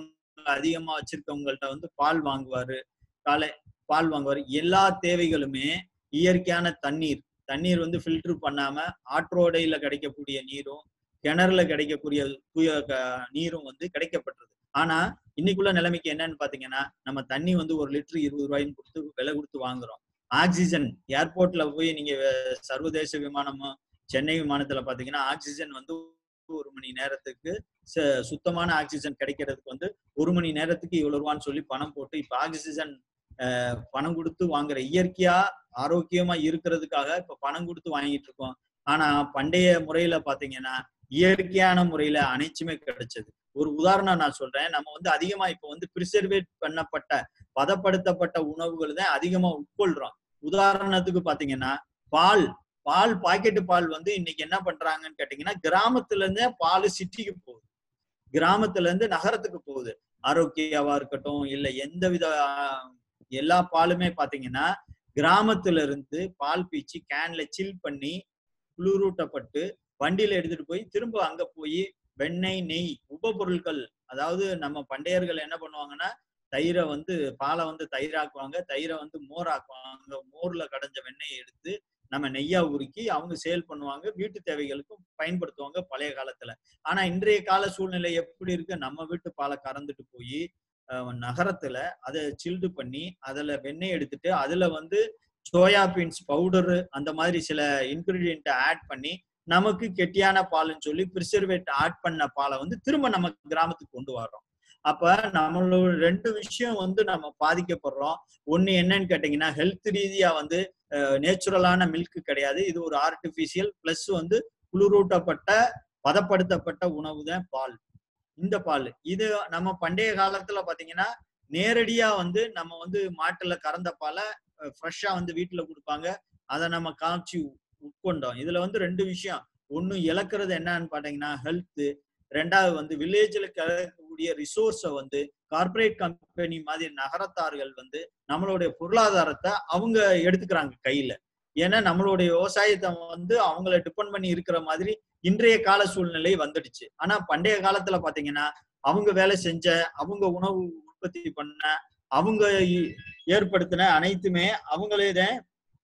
அதிகமா வச்சிருக்கவங்கள்ட்ட வந்து பால் வாங்குவாரு காலை பால் வாங்குவாரு எல்லா தேவைகளுமே இயற்கையான தண்ணீர் தண்ணீர் வந்து ஃபில்டர் பண்ணாம ஆற்றோடையில கிடைக்கக்கூடிய நீரும் கிணறுல கிடைக்கக்கூடிய தூய க- நீரும் வந்து கிடைக்கப்பட்டது ஆனா இன்னைக்குள்ள நிலைமைக்கு என்னன்னு பாத்தீங்கன்னா நம்ம தண்ணி வந்து ஒரு லிட்டர் இருபது ரூபாய்ன்னு கொடுத்து விலை கொடுத்து வாங்குறோம் ஆக்சிஜன் ஏர்போர்ட்ல போய் நீங்க வே- சர்வதேச விமானமோ சென்னை விமானத்துல பாத்தீங்கன்னா ஆக்சிஜன் வந்து ஒரு மணி நேரத்துக்கு ச- சுத்தமான ஆக்சிஜன் கிடைக்கிறதுக்கு வந்து ஒரு மணி நேரத்துக்கு இவ்வளவு ரூபான்னு சொல்லி பணம் போட்டு இப்ப ஆக்சிஜன் அஹ், பணம் கொடுத்து வாங்குற இயற்கையா ஆரோக்கியமா இருக்கிறதுக்காக இப்ப பணம் கொடுத்து வாங்கிட்டு இருக்கோம் ஆனா பண்டைய முறையில பாத்தீங்கன்னா இயற்கையான முறையில அனைத்துமே கிடைச்சது ஒரு உதாரணம் நான் சொல்றேன் நம்ம வந்து அதிகமா இப்ப வந்து பிரிசர்வேட் பண்ணப்பட்ட பதப்படுத்தப்பட்ட உணவுகள் தான் அதிகமா உட்கொள்றோம் உதாரணத்துக்கு பாத்தீங்கன்னா பால் பால் பாக்கெட்டு பால் வந்து இன்னைக்கு என்ன பண்றாங்கன்னு கேட்டீங்கன்னா கிராமத்துல இருந்தே பால் சிட்டிக்கு போகுது கிராமத்துல இருந்து நகரத்துக்கு போகுது ஆரோக்கியாவா இருக்கட்டும் இல்ல எந்த வித ஆஹ், எல்லா பாலுமே பாத்தீங்கன்னா கிராமத்துல இருந்து பால் பீச்சி கேன்ல சில் பண்ணி குளிரூட்டப்பட்டு வண்டியில எடுத்துட்டு போய் திரும்ப அங்க போய் வெண்ணெய் நெய் உபபொருட்கள் அதாவது நம்ம பண்டையர்கள் என்ன பண்ணுவாங்கன்னா தயிரை வந்து பாலை வந்து தயிராக்குவாங்க தயிரை வந்து மோராக்குவாங்க மோர்ல கடைஞ்ச வெண்ணெயை எடுத்து நம்ம நெய்யா உருக்கி அவங்க சேல் பண்ணுவாங்க வீட்டு தேவைகளுக்கும் பயன்படுத்துவாங்க பழைய காலத்துல ஆனா இன்றைய கால சூழ்நிலை எப்படி இருக்கு நம்ம வீட்டு பாலை கறந்துட்டு போய் நகரத்துல அதை சில்டு பண்ணி அதுல வெண்ணெய் எடுத்துட்டு அதுல வந்து சோயா பீன்ஸ் பவுடரு அந்த மாதிரி சில இன்கிரீடியன்ட் ஆட் பண்ணி நமக்கு கெட்டியான பால்னு சொல்லி ப்ரிசர்வேட் ஆட் பண்ண பாலை வந்து திரும்ப நம்ம கிராமத்துக்கு கொண்டு வர்றோம் அப்ப நம்மளோட ரெண்டு விஷயம் வந்து நம்ம பாதிக்கப்படுறோம் ஒண்ணு என்னன்னு கேட்டீங்கன்னா ஹெல்த் ரீதியா வந்து நேச்சுரலான மில்க் கிடையாது இது ஒரு ஆர்டிபிஷியல் பிளஸ் வந்து குளிரூட்டப்பட்ட பதப்படுத்தப்பட்ட உணவு தான் பால் இந்த பால் இது நம்ம பண்டைய காலத்துல பாத்தீங்கன்னா நேரடியா வந்து நம்ம வந்து மாட்டுல கறந்த பாலை ஃப்ரெஷ்ஷா வந்து வீட்டுல கொடுப்பாங்க அதை நம்ம காய்ச்சி உட்கொண்டோம் இதுல வந்து ரெண்டு விஷயம் ஒண்ணு இழக்கிறது என்னன்னு பாத்தீங்கன்னா ஹெல்த் ரெண்டாவது வந்து வில்லேஜ்ல கிடைக்கக்கூடிய ரிசோர்ஸை வந்து கார்பரேட் கம்பெனி மாதிரி நகரத்தார்கள் வந்து நம்மளுடைய பொருளாதாரத்தை அவங்க எடுத்துக்கிறாங்க கையில ஏன்னா நம்மளுடைய விவசாயத்தை வந்து அவங்கள டிபெண்ட் பண்ணி இருக்கிற மாதிரி இன்றைய கால சூழ்நிலை வந்துடுச்சு ஆனா பண்டைய காலத்துல பாத்தீங்கன்னா அவங்க வேலை செஞ்ச அவங்க உணவு உற்பத்தி பண்ண அவங்க ஏற்படுத்தின அனைத்துமே அவங்களே தான்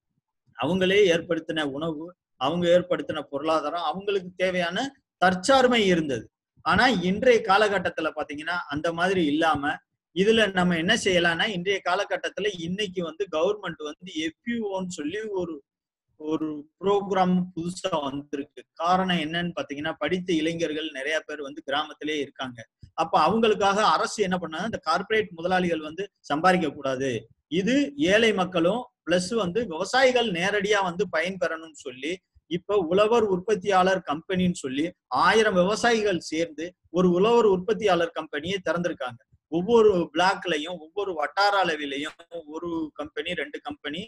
அவங்களே ஏற்படுத்தின உணவு அவங்க ஏற்படுத்தின பொருளாதாரம் அவங்களுக்கு தேவையான தற்சார்மை இருந்தது ஆனா இன்றைய காலகட்டத்துல பாத்தீங்கன்னா அந்த மாதிரி இல்லாம இதுல நம்ம என்ன செய்யலாம்னா இன்றைய காலகட்டத்துல இன்னைக்கு வந்து கவர்மெண்ட் வந்து எஃப்யூஓன்னு சொல்லி ஒரு ஒரு ப்ரோக்ராம் புதுசா வந்திருக்கு காரணம் என்னன்னு பாத்தீங்கன்னா படித்த இளைஞர்கள் நிறைய பேர் வந்து கிராமத்திலே இருக்காங்க அப்ப அவங்களுக்காக அரசு என்ன பண்ணாங்க இந்த கார்பரேட் முதலாளிகள் வந்து சம்பாதிக்க கூடாது இது ஏழை மக்களும் பிளஸ் வந்து விவசாயிகள் நேரடியா வந்து பயன்பெறணும்னு சொல்லி இப்ப உழவர் உற்பத்தியாளர் கம்பெனின்னு சொல்லி ஆயிரம் விவசாயிகள் சேர்ந்து ஒரு உழவர் உற்பத்தியாளர் கம்பெனியை திறந்திருக்காங்க ஒவ்வொரு பிளாக்லயும் ஒவ்வொரு வட்டார அளவிலையும் ஒரு கம்பெனி ரெண்டு கம்பெனி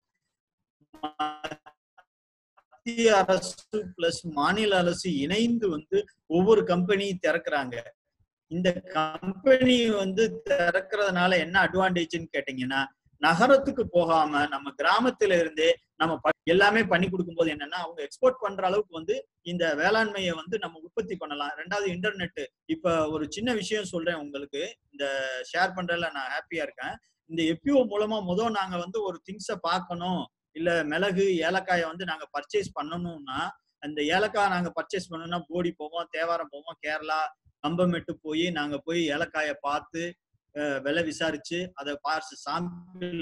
மத்திய அரசு பிளஸ் மாநில அரசு இணைந்து வந்து ஒவ்வொரு கம்பெனி திறக்கிறாங்க இந்த கம்பெனி வந்து திறக்கிறதுனால என்ன அட்வான்டேஜ்னு கேட்டீங்கன்னா நகரத்துக்கு போகாம நம்ம கிராமத்துல இருந்தே நம்ம எல்லாமே பண்ணி கொடுக்கும்போது என்னன்னா அவங்க எக்ஸ்போர்ட் பண்ற அளவுக்கு வந்து இந்த வேளாண்மையை வந்து நம்ம உற்பத்தி பண்ணலாம் ரெண்டாவது இன்டர்நெட் இப்ப ஒரு சின்ன விஷயம் சொல்றேன் உங்களுக்கு இந்த ஷேர் பண்றதுல நான் ஹாப்பியா இருக்கேன் இந்த எப்பிஓ மூலமா முதல் நாங்க வந்து ஒரு திங்ஸை பார்க்கணும் இல்ல மிளகு ஏலக்காயை வந்து நாங்க பர்ச்சேஸ் பண்ணணும்னா அந்த ஏலக்காய் நாங்க பர்ச்சேஸ் பண்ணணும்னா போடி போவோம் தேவாரம் போவோம் கேரளா கம்பமெட்டு போய் நாங்க போய் ஏலக்காயை பார்த்து விலை விசாரிச்சு அதை பார்த்து சாம்பிள்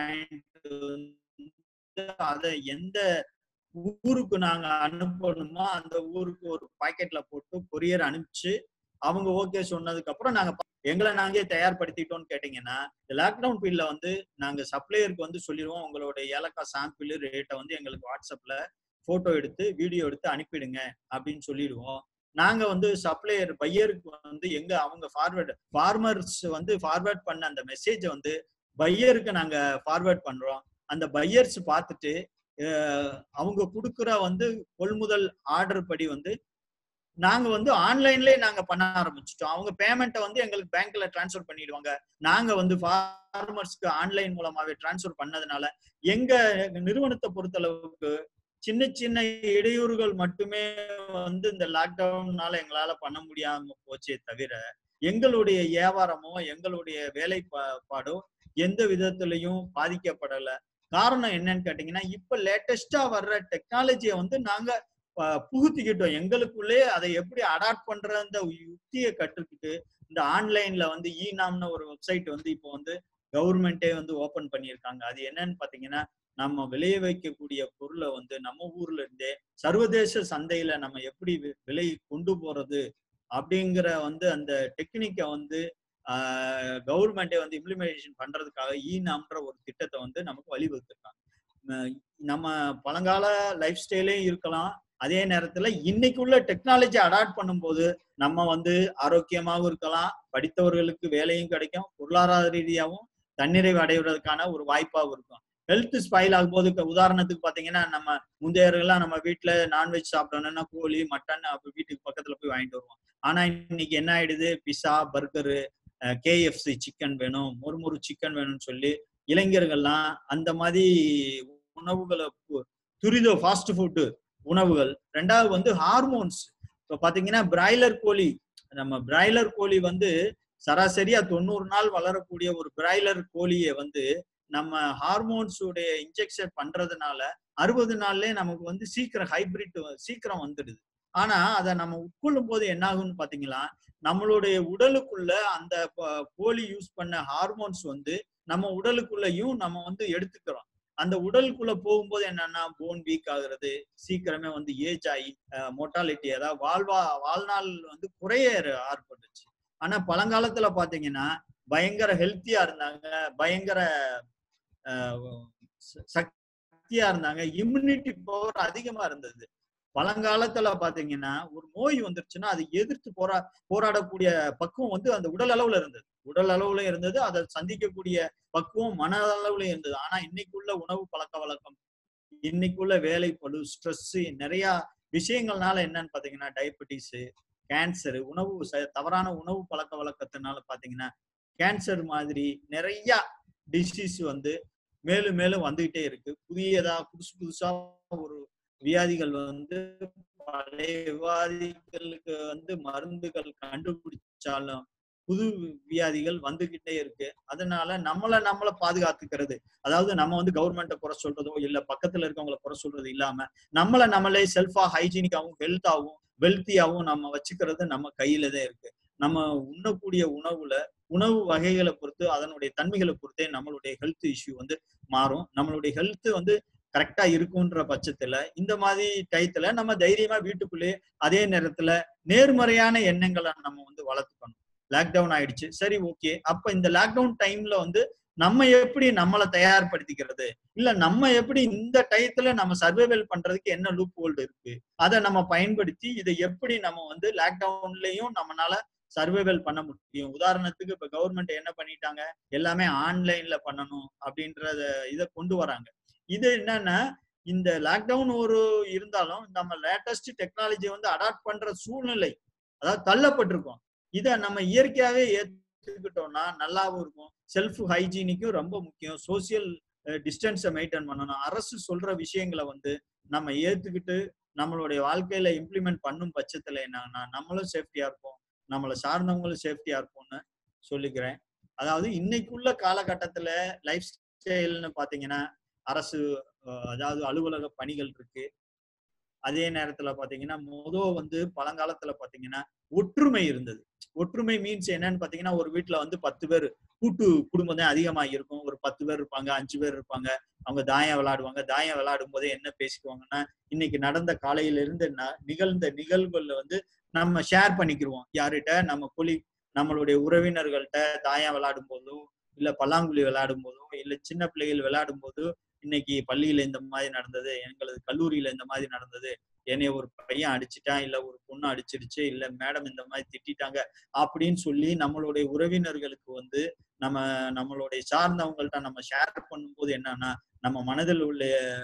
அதை எந்த ஊருக்கு நாங்க அனுப்பணுமோ அந்த ஊருக்கு ஒரு பாக்கெட்ல போட்டு கொரியர் அனுப்பிச்சு அவங்க ஓகே சொன்னதுக்கு அப்புறம் நாங்க எங்களை நாங்களே தயார்படுத்திட்டோம்னு கேட்டீங்கன்னா இந்த லாக்டவுன் பீரியட்ல வந்து நாங்க சப்ளையருக்கு வந்து சொல்லிடுவோம் உங்களோட ஏலக்காய் சாம்பிள் ரேட்டை வந்து எங்களுக்கு வாட்ஸ்அப்ல போட்டோ எடுத்து வீடியோ எடுத்து அனுப்பிடுங்க அப்படின்னு சொல்லிடுவோம் நாங்க வந்து சப்ளையர் பையருக்கு வந்து எங்க அவங்க ஃபார்வேர்டு ஃபார்மர்ஸ் வந்து ஃபார்வேர்ட் பண்ண அந்த மெசேஜை வந்து பையருக்கு நாங்க ஃபார்வேர்ட் பண்றோம் அந்த பையர்ஸ் பார்த்துட்டு அவங்க கொடுக்குற வந்து கொள்முதல் ஆர்டர் படி வந்து நாங்க வந்து ஆன்லைன்லயே நாங்க பண்ண ஆரம்பிச்சிட்டோம் அவங்க பேமெண்ட்டை வந்து எங்களுக்கு பேங்க்ல டிரான்ஸ்ஃபர் பண்ணிடுவாங்க நாங்க வந்து ஃபார்மர்ஸ்க்கு ஆன்லைன் மூலமாவே டிரான்ஸ்ஃபர் பண்ணதுனால எங்க நிறுவனத்தை பொறுத்தளவுக்கு சின்ன சின்ன இடையூறுகள் மட்டுமே வந்து இந்த லாக்டவுன்னால எங்களால பண்ண முடியாம போச்சே தவிர எங்களுடைய வியாபாரமோ எங்களுடைய வேலைப்பாடோ எந்த விதத்திலையும் பாதிக்கப்படல காரணம் என்னன்னு கேட்டீங்கன்னா இப்ப லேட்டஸ்டா வர்ற டெக்னாலஜியை வந்து நாங்க ப- புகுத்திக்கிட்டோம் எங்களுக்குள்ளே அதை எப்படி அடாப்ட் பண்ற அந்த யுக்தியை கற்றுக்கிட்டு இந்த ஆன்லைன்ல வந்து ஈனாம்னு ஒரு வெப்சைட் வந்து இப்போ வந்து கவர்மெண்டே வந்து ஓபன் பண்ணியிருக்காங்க அது என்னன்னு பாத்தீங்கன்னா நம்ம விளைய வைக்கக்கூடிய பொருளை வந்து நம்ம ஊர்ல இருந்தே சர்வதேச சந்தையில நம்ம எப்படி வி- விலை கொண்டு போறது அப்படிங்கிற வந்து அந்த டெக்னிக்கை வந்து கவர்மெண்டே வந்து இம்ப்ளிமெண்டேஷன் பண்றதுக்காக ஈனாம்ன்ற ஒரு திட்டத்தை வந்து நமக்கு வழிவகுத்திருக்காங்க ம- நம்ம பழங்கால லைஃப் ஸ்டைலே இருக்கலாம் அதே நேரத்துல இன்னைக்கு உள்ள டெக்னாலஜி அடாப்ட் பண்ணும்போது நம்ம வந்து ஆரோக்கியமாகவும் இருக்கலாம் படித்தவர்களுக்கு வேலையும் கிடைக்கும் பொருளாதார ரீதியாகவும் தன்னிறைவு அடைவதற்கான ஒரு வாய்ப்பாகவும் இருக்கும் ஹெல்த் ஸ்பாயில் ஆகும்போது இப்ப உதாரணத்துக்கு பாத்தீங்கன்னா நம்ம முந்தையர்கள்லாம் நம்ம வீட்டுல நான்வெஜ் சாப்பிடணும்னா கோழி மட்டன் அப்ப வீட்டுக்கு பக்கத்துல போய் வாங்கிட்டு வருவோம் ஆனா இன்னைக்கு என்ன ஆயிடுது பிஸா பர்கரு கேஎஃப்சி சிக்கன் வேணும் முறுமுறு சிக்கன் வேணும்னு சொல்லி இளைஞர்கள்லாம் அந்த மாதிரி உணவுகளை பு- துரித ஃபாஸ்ட் ஃபுட்டு உணவுகள் ரெண்டாவது வந்து ஹார்மோன்ஸ் இப்போ பாத்தீங்கன்னா பிராய்லர் கோழி நம்ம பிராய்லர் கோழி வந்து சராசரியா தொண்ணூறு நாள் வளரக்கூடிய ஒரு பிராய்லர் கோழியை வந்து நம்ம ஹார்மோன்ஸ் உடைய இன்ஜெக்ஷன் பண்றதுனால அறுபது நாள்லயே நமக்கு வந்து சீக்கிரம் ஹைபிரிட் சீக்கிரம் வந்துடுது ஆனா அதை நம்ம உட்கொள்ளும் போது என்ன ஆகும்னு பாத்தீங்களா நம்மளுடைய உடலுக்குள்ள அந்த ப- கோழி யூஸ் பண்ண ஹார்மோன்ஸ் வந்து நம்ம உடலுக்குள்ளயும் நம்ம வந்து எடுத்துக்கிறோம் அந்த உடலுக்குள்ள போகும்போது என்னன்னா போன் வீக் ஆகுறது சீக்கிரமே வந்து ஏஜ் ஆகி மோட்டாலிட்டி அதாவது வாழ்வா வாழ்நாள் வந்து குறைய ஏற்பட்டுச்சு ஆனா பழங்காலத்துல பாத்தீங்கன்னா பயங்கர ஹெல்த்தியா இருந்தாங்க பயங்கர அஹ், ச- சக்தியா இருந்தாங்க இம்யூனிட்டி பவர் அதிகமா இருந்தது பழங்காலத்துல பாத்தீங்கன்னா ஒரு நோய் வந்துருச்சுன்னா அதை எதிர்த்து போரா போராடக்கூடிய பக்குவம் வந்து அந்த உடல் அளவுல இருந்தது உடல் அளவுல இருந்தது அதை சந்திக்கக்கூடிய பக்குவம் மன அளவுல இருந்தது ஆனா இன்னைக்குள்ள உணவு பழக்க வழக்கம் இன்னைக்குள்ள வேலை பளு ஸ்ட்ரெஸ் நிறைய விஷயங்கள்னால என்னன்னு பாத்தீங்கன்னா டயபெட்டிஸ் கேன்சர் உணவு ச- தவறான உணவு பழக்க வழக்கத்தினால பாத்தீங்கன்னா கேன்சர் மாதிரி நிறைய டிசீஸ் வந்து மேலும் மேலும் வந்துகிட்டே இருக்கு புதியதா புதுசு புதுசா ஒரு வியாதிகள் வந்து பழைய வியாதிகளுக்கு வந்து மருந்துகள் கண்டுபிடிச்சாலும் புது வியாதிகள் வந்துகிட்டே இருக்கு அதனால நம்மளை நம்மளை பாதுகாத்துக்கிறது அதாவது நம்ம வந்து கவர்மெண்ட்டை குறை சொல்றதோ இல்ல பக்கத்துல இருக்கவங்களை குறை சொல்றது இல்லாம நம்மளை நம்மளே செல்ஃபா ஹைஜீனிக்காவும் ஹெல்த்தாவும் வெல்த்தியாவும் நம்ம வச்சுக்கிறது நம்ம கையில தான் இருக்கு நம்ம உண்ணக்கூடிய உணவுல உணவு வகைகளை பொறுத்து அதனுடைய தன்மைகளை பொறுத்தே நம்மளுடைய ஹெல்த் இஷ்யூ வந்து மாறும் நம்மளுடைய ஹெல்த் வந்து கரெக்டா இருக்குன்ற பட்சத்துல இந்த மாதிரி டயத்துல நம்ம தைரியமா வீட்டுக்குள்ளேயே அதே நேரத்துல நேர்மறையான எண்ணங்களை நம்ம வந்து வளர்த்துக்கணும் லாக்டவுன் ஆயிடுச்சு சரி ஓகே அப்ப இந்த லாக்டவுன் டைம்ல வந்து நம்ம எப்படி நம்மளை தயார்படுத்திக்கிறது இல்ல நம்ம எப்படி இந்த டயத்துல நம்ம சர்வைவல் பண்றதுக்கு என்ன லூப் ஹோல்டு இருக்கு அதை நம்ம பயன்படுத்தி இதை எப்படி நம்ம வந்து லாக்டவுன்லயும் நம்மனால சர்வைவல் பண்ண முடியும் உதாரணத்துக்கு இப்ப கவர்மெண்ட் என்ன பண்ணிட்டாங்க எல்லாமே ஆன்லைன்ல பண்ணணும் அப்படின்றத இதை கொண்டு வராங்க இது என்னன்னா இந்த லாக்டவுன் ஒரு இருந்தாலும் நம்ம லேட்டஸ்ட் டெக்னாலஜி வந்து அடாப்ட் பண்ற சூழ்நிலை அதாவது தள்ளப்பட்டிருக்கோம் இதை நம்ம இயற்கையாவே ஏத்துக்கிட்டோம்னா நல்லாவும் இருக்கும் செல்ஃப் ஹைஜீனிக்கும் ரொம்ப முக்கியம் சோசியல் டிஸ்டன்ஸை மெயின்டைன் பண்ணணும் அரசு சொல்ற விஷயங்களை வந்து நம்ம ஏத்துக்கிட்டு நம்மளுடைய வாழ்க்கையில இம்ப்ளிமெண்ட் பண்ணும் பட்சத்துல என்னன்னா நம்மளும் சேஃப்டியா இருப்போம் நம்மளை சார்ந்தவங்களும் சேஃப்டியா இருப்போம்னு சொல்லிக்கிறேன் அதாவது இன்னைக்குள்ள காலகட்டத்துல லைஃப் ஸ்டைல்னு பாத்தீங்கன்னா அரசு அஹ், அதாவது அலுவலக பணிகள் இருக்கு அதே நேரத்துல பாத்தீங்கன்னா முத வந்து பழங்காலத்துல பாத்தீங்கன்னா ஒற்றுமை இருந்தது ஒற்றுமை மீன்ஸ் என்னன்னு பாத்தீங்கன்னா ஒரு வீட்டுல வந்து பத்து பேர் கூட்டு குடும்பம் தான் அதிகமா இருக்கும் ஒரு பத்து பேர் இருப்பாங்க அஞ்சு பேர் இருப்பாங்க அவங்க தாயம் விளையாடுவாங்க தாயம் விளையாடும் போதே என்ன பேசிக்குவாங்கன்னா இன்னைக்கு நடந்த காலையில இருந்து ந- நிகழ்ந்த நிகழ்வுகள்ல வந்து நம்ம ஷேர் பண்ணிக்கிருவோம் யார்கிட்ட நம்ம கொலி நம்மளுடைய உறவினர்கள்ட்ட தாயம் விளையாடும் போதோ இல்ல பல்லாங்குழி விளையாடும் போதோ இல்ல சின்ன பிள்ளைகள் விளையாடும் போதோ இன்னைக்கு பள்ளியில இந்த மாதிரி நடந்தது எங்களது கல்லூரியில இந்த மாதிரி நடந்தது என்னைய ஒரு பையன் அடிச்சிட்டான் இல்ல ஒரு பொண்ணு அடிச்சிருச்சு இல்ல மேடம் இந்த மாதிரி திட்டிட்டாங்க அப்படின்னு சொல்லி நம்மளுடைய உறவினர்களுக்கு வந்து நம்ம நம்மளுடைய சார்ந்தவங்கள்ட்ட நம்ம ஷேர் பண்ணும்போது என்னன்னா நம்ம மனதில் உள்ள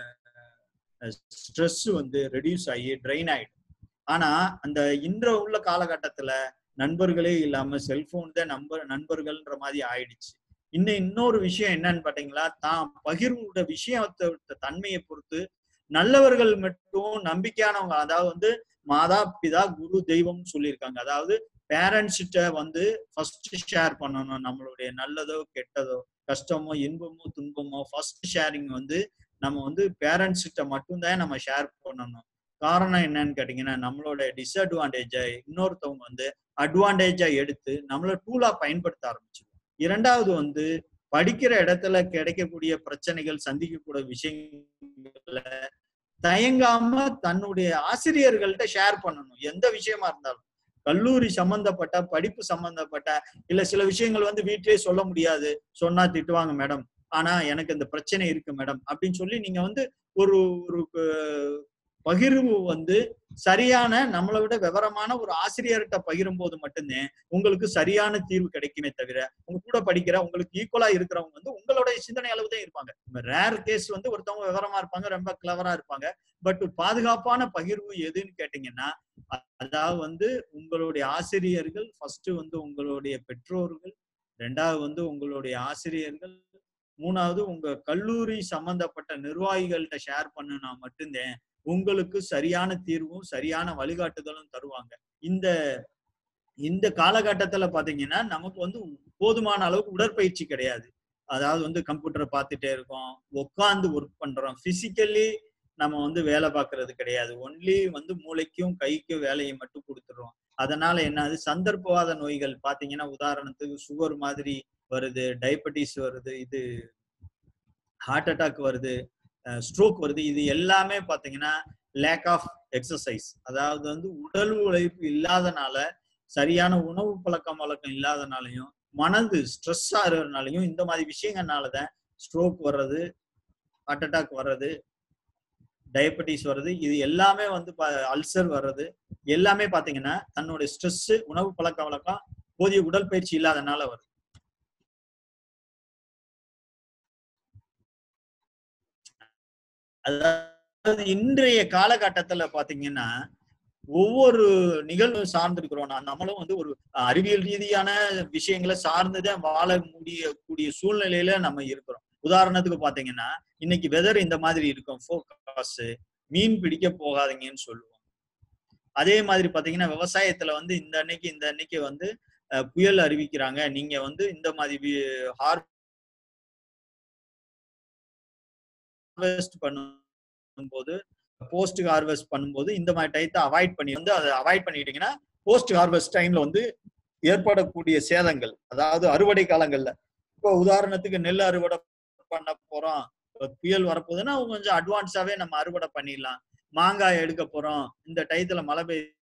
ஸ்ட்ரெஸ் வந்து ரெடியூஸ் ஆகி ட்ரெயின் ஆயிடும் ஆனா அந்த இன்ற உள்ள காலகட்டத்துல நண்பர்களே இல்லாம செல்போன் தான் நண்பர் நண்பர்கள்ன்ற மாதிரி ஆயிடுச்சு இன்னும் இன்னொரு விஷயம் என்னன்னு பாத்தீங்களா தான் பகிர்வோட விஷயத்தோட தன்மையை பொறுத்து நல்லவர்கள் மட்டும் நம்பிக்கையானவங்க அதாவது வந்து மாதா பிதா குரு தெய்வம் சொல்லியிருக்காங்க அதாவது பேரண்ட்ஸ்கிட்ட வந்து ஃபர்ஸ்ட் ஷேர் பண்ணணும் நம்மளுடைய நல்லதோ கெட்டதோ கஷ்டமோ இன்பமோ துன்பமோ ஃபர்ஸ்ட் ஷேரிங் வந்து நம்ம வந்து பேரண்ட்ஸ் கிட்ட மட்டும்தான் நம்ம ஷேர் பண்ணணும் காரணம் என்னன்னு கேட்டீங்கன்னா நம்மளோட டிஸ்அட்வான்டேஜை இன்னொருத்தவங்க வந்து அட்வான்டேஜா எடுத்து நம்மள டூலா பயன்படுத்த ஆரம்பிச்சிடும் இரண்டாவது வந்து படிக்கிற இடத்துல கிடைக்கக்கூடிய பிரச்சனைகள் சந்திக்கக்கூடிய விஷயங்களை தயங்காம தன்னுடைய ஆசிரியர்கள்ட்ட ஷேர் பண்ணணும் எந்த விஷயமா இருந்தாலும் கல்லூரி சம்பந்தப்பட்ட படிப்பு சம்பந்தப்பட்ட இல்ல சில விஷயங்கள் வந்து வீட்டிலேயே சொல்ல முடியாது சொன்னா திட்டுவாங்க மேடம் ஆனா எனக்கு இந்த பிரச்சனை இருக்கு மேடம் அப்படின்னு சொல்லி நீங்க வந்து ஒரு ஒரு அஹ், பகிர்வு வந்து சரியான நம்மளை விட விவரமான ஒரு ஆசிரியர்கிட்ட பகிரும் போது மட்டும்தான் உங்களுக்கு சரியான தீர்வு கிடைக்குமே தவிர உங்க கூட படிக்கிற உங்களுக்கு ஈக்குவலா இருக்கிறவங்க வந்து உங்களோட சிந்தனை அளவு தான் இருப்பாங்க ரேர் கேஸ் வந்து ஒருத்தவங்க விவரமா இருப்பாங்க ரொம்ப கிளவரா இருப்பாங்க பட் பாதுகாப்பான பகிர்வு எதுன்னு கேட்டீங்கன்னா அ- அதாவது வந்து உங்களுடைய ஆசிரியர்கள் ஃபர்ஸ்ட் வந்து உங்களுடைய பெற்றோர்கள் ரெண்டாவது வந்து உங்களுடைய ஆசிரியர்கள் மூணாவது உங்க கல்லூரி சம்பந்தப்பட்ட நிர்வாகிகள்கிட்ட ஷேர் பண்ணுனா மட்டும்தான் உங்களுக்கு சரியான தீர்வும் சரியான வழிகாட்டுதலும் தருவாங்க இந்த இந்த காலகட்டத்துல பாத்தீங்கன்னா நமக்கு வந்து போதுமான அளவுக்கு உடற்பயிற்சி கிடையாது அதாவது வந்து கம்ப்யூட்டரை பார்த்துட்டே இருக்கோம் உட்காந்து ஒர்க் பண்றோம் பிசிக்கலி நம்ம வந்து வேலை பார்க்கறது கிடையாது ஒன்லி வந்து மூளைக்கும் கைக்கும் வேலையை மட்டும் கொடுத்துடுறோம் அதனால என்னது சந்தர்ப்பவாத நோய்கள் பாத்தீங்கன்னா உதாரணத்துக்கு சுகர் மாதிரி வருது டயபெட்டிஸ் வருது இது ஹார்ட் அட்டாக் வருது ஸ்ட்ரோக் வருது இது எல்லாமே பாத்தீங்கன்னா லேக் ஆஃப் எக்ஸசைஸ் அதாவது வந்து உடல் உழைப்பு இல்லாதனால சரியான உணவு பழக்கம் வழக்கம் இல்லாதனாலையும் மனது ஸ்ட்ரெஸ் ஆகிறதுனாலையும் இந்த மாதிரி விஷயங்கள்னாலதான் ஸ்ட்ரோக் வர்றது ஹார்ட் அட்டாக் வர்றது டயபெட்டிஸ் வருது இது எல்லாமே வந்து அல்சர் வர்றது எல்லாமே பாத்தீங்கன்னா தன்னுடைய ஸ்ட்ரெஸ் உணவு பழக்க வழக்கம் போதிய உடற்பயிற்சி இல்லாதனால வருது அதாவது இன்றைய காலகட்டத்துல பாத்தீங்கன்னா ஒவ்வொரு நிகழ்வு சார்ந்திருக்கிறோம் நான் நம்மளும் வந்து ஒரு அறிவியல் ரீதியான விஷயங்களை சார்ந்துதான் வாழ முடியக்கூடிய சூழ்நிலையில நம்ம இருக்கிறோம் உதாரணத்துக்கு பாத்தீங்கன்னா இன்னைக்கு வெதர் இந்த மாதிரி இருக்கும் ஃபோகாஸ் மீன் பிடிக்க போகாதீங்கன்னு சொல்லுவோம் அதே மாதிரி பாத்தீங்கன்னா விவசாயத்துல வந்து இந்த அன்னைக்கு இந்த அன்னைக்கு வந்து அஹ், புயல் அறிவிக்கிறாங்க நீங்க வந்து இந்த மாதிரி ஹார்வெஸ்ட் பண்ணும்போது போஸ்ட் ஹார்வெஸ்ட் பண்ணும்போது இந்த மாதிரி டயத்தை அவாய்ட் பண்ணி வந்து அதை அவாய்ட் பண்ணிட்டீங்கன்னா போஸ்ட் ஹார்வெஸ்ட் டைம்ல வந்து ஏற்படக்கூடிய சேதங்கள் அதாவது அறுவடை காலங்கள்ல இப்போ உதாரணத்துக்கு நெல் அறுவடை பண்ண போறோம் இப்ப புயல் வரப்போகுதுன்னா கொஞ்சம் அட்வான்ஸாவே நம்ம அறுவடை பண்ணிடலாம் மாங்காய் எடுக்க போறோம் இந்த டயத்துல மழை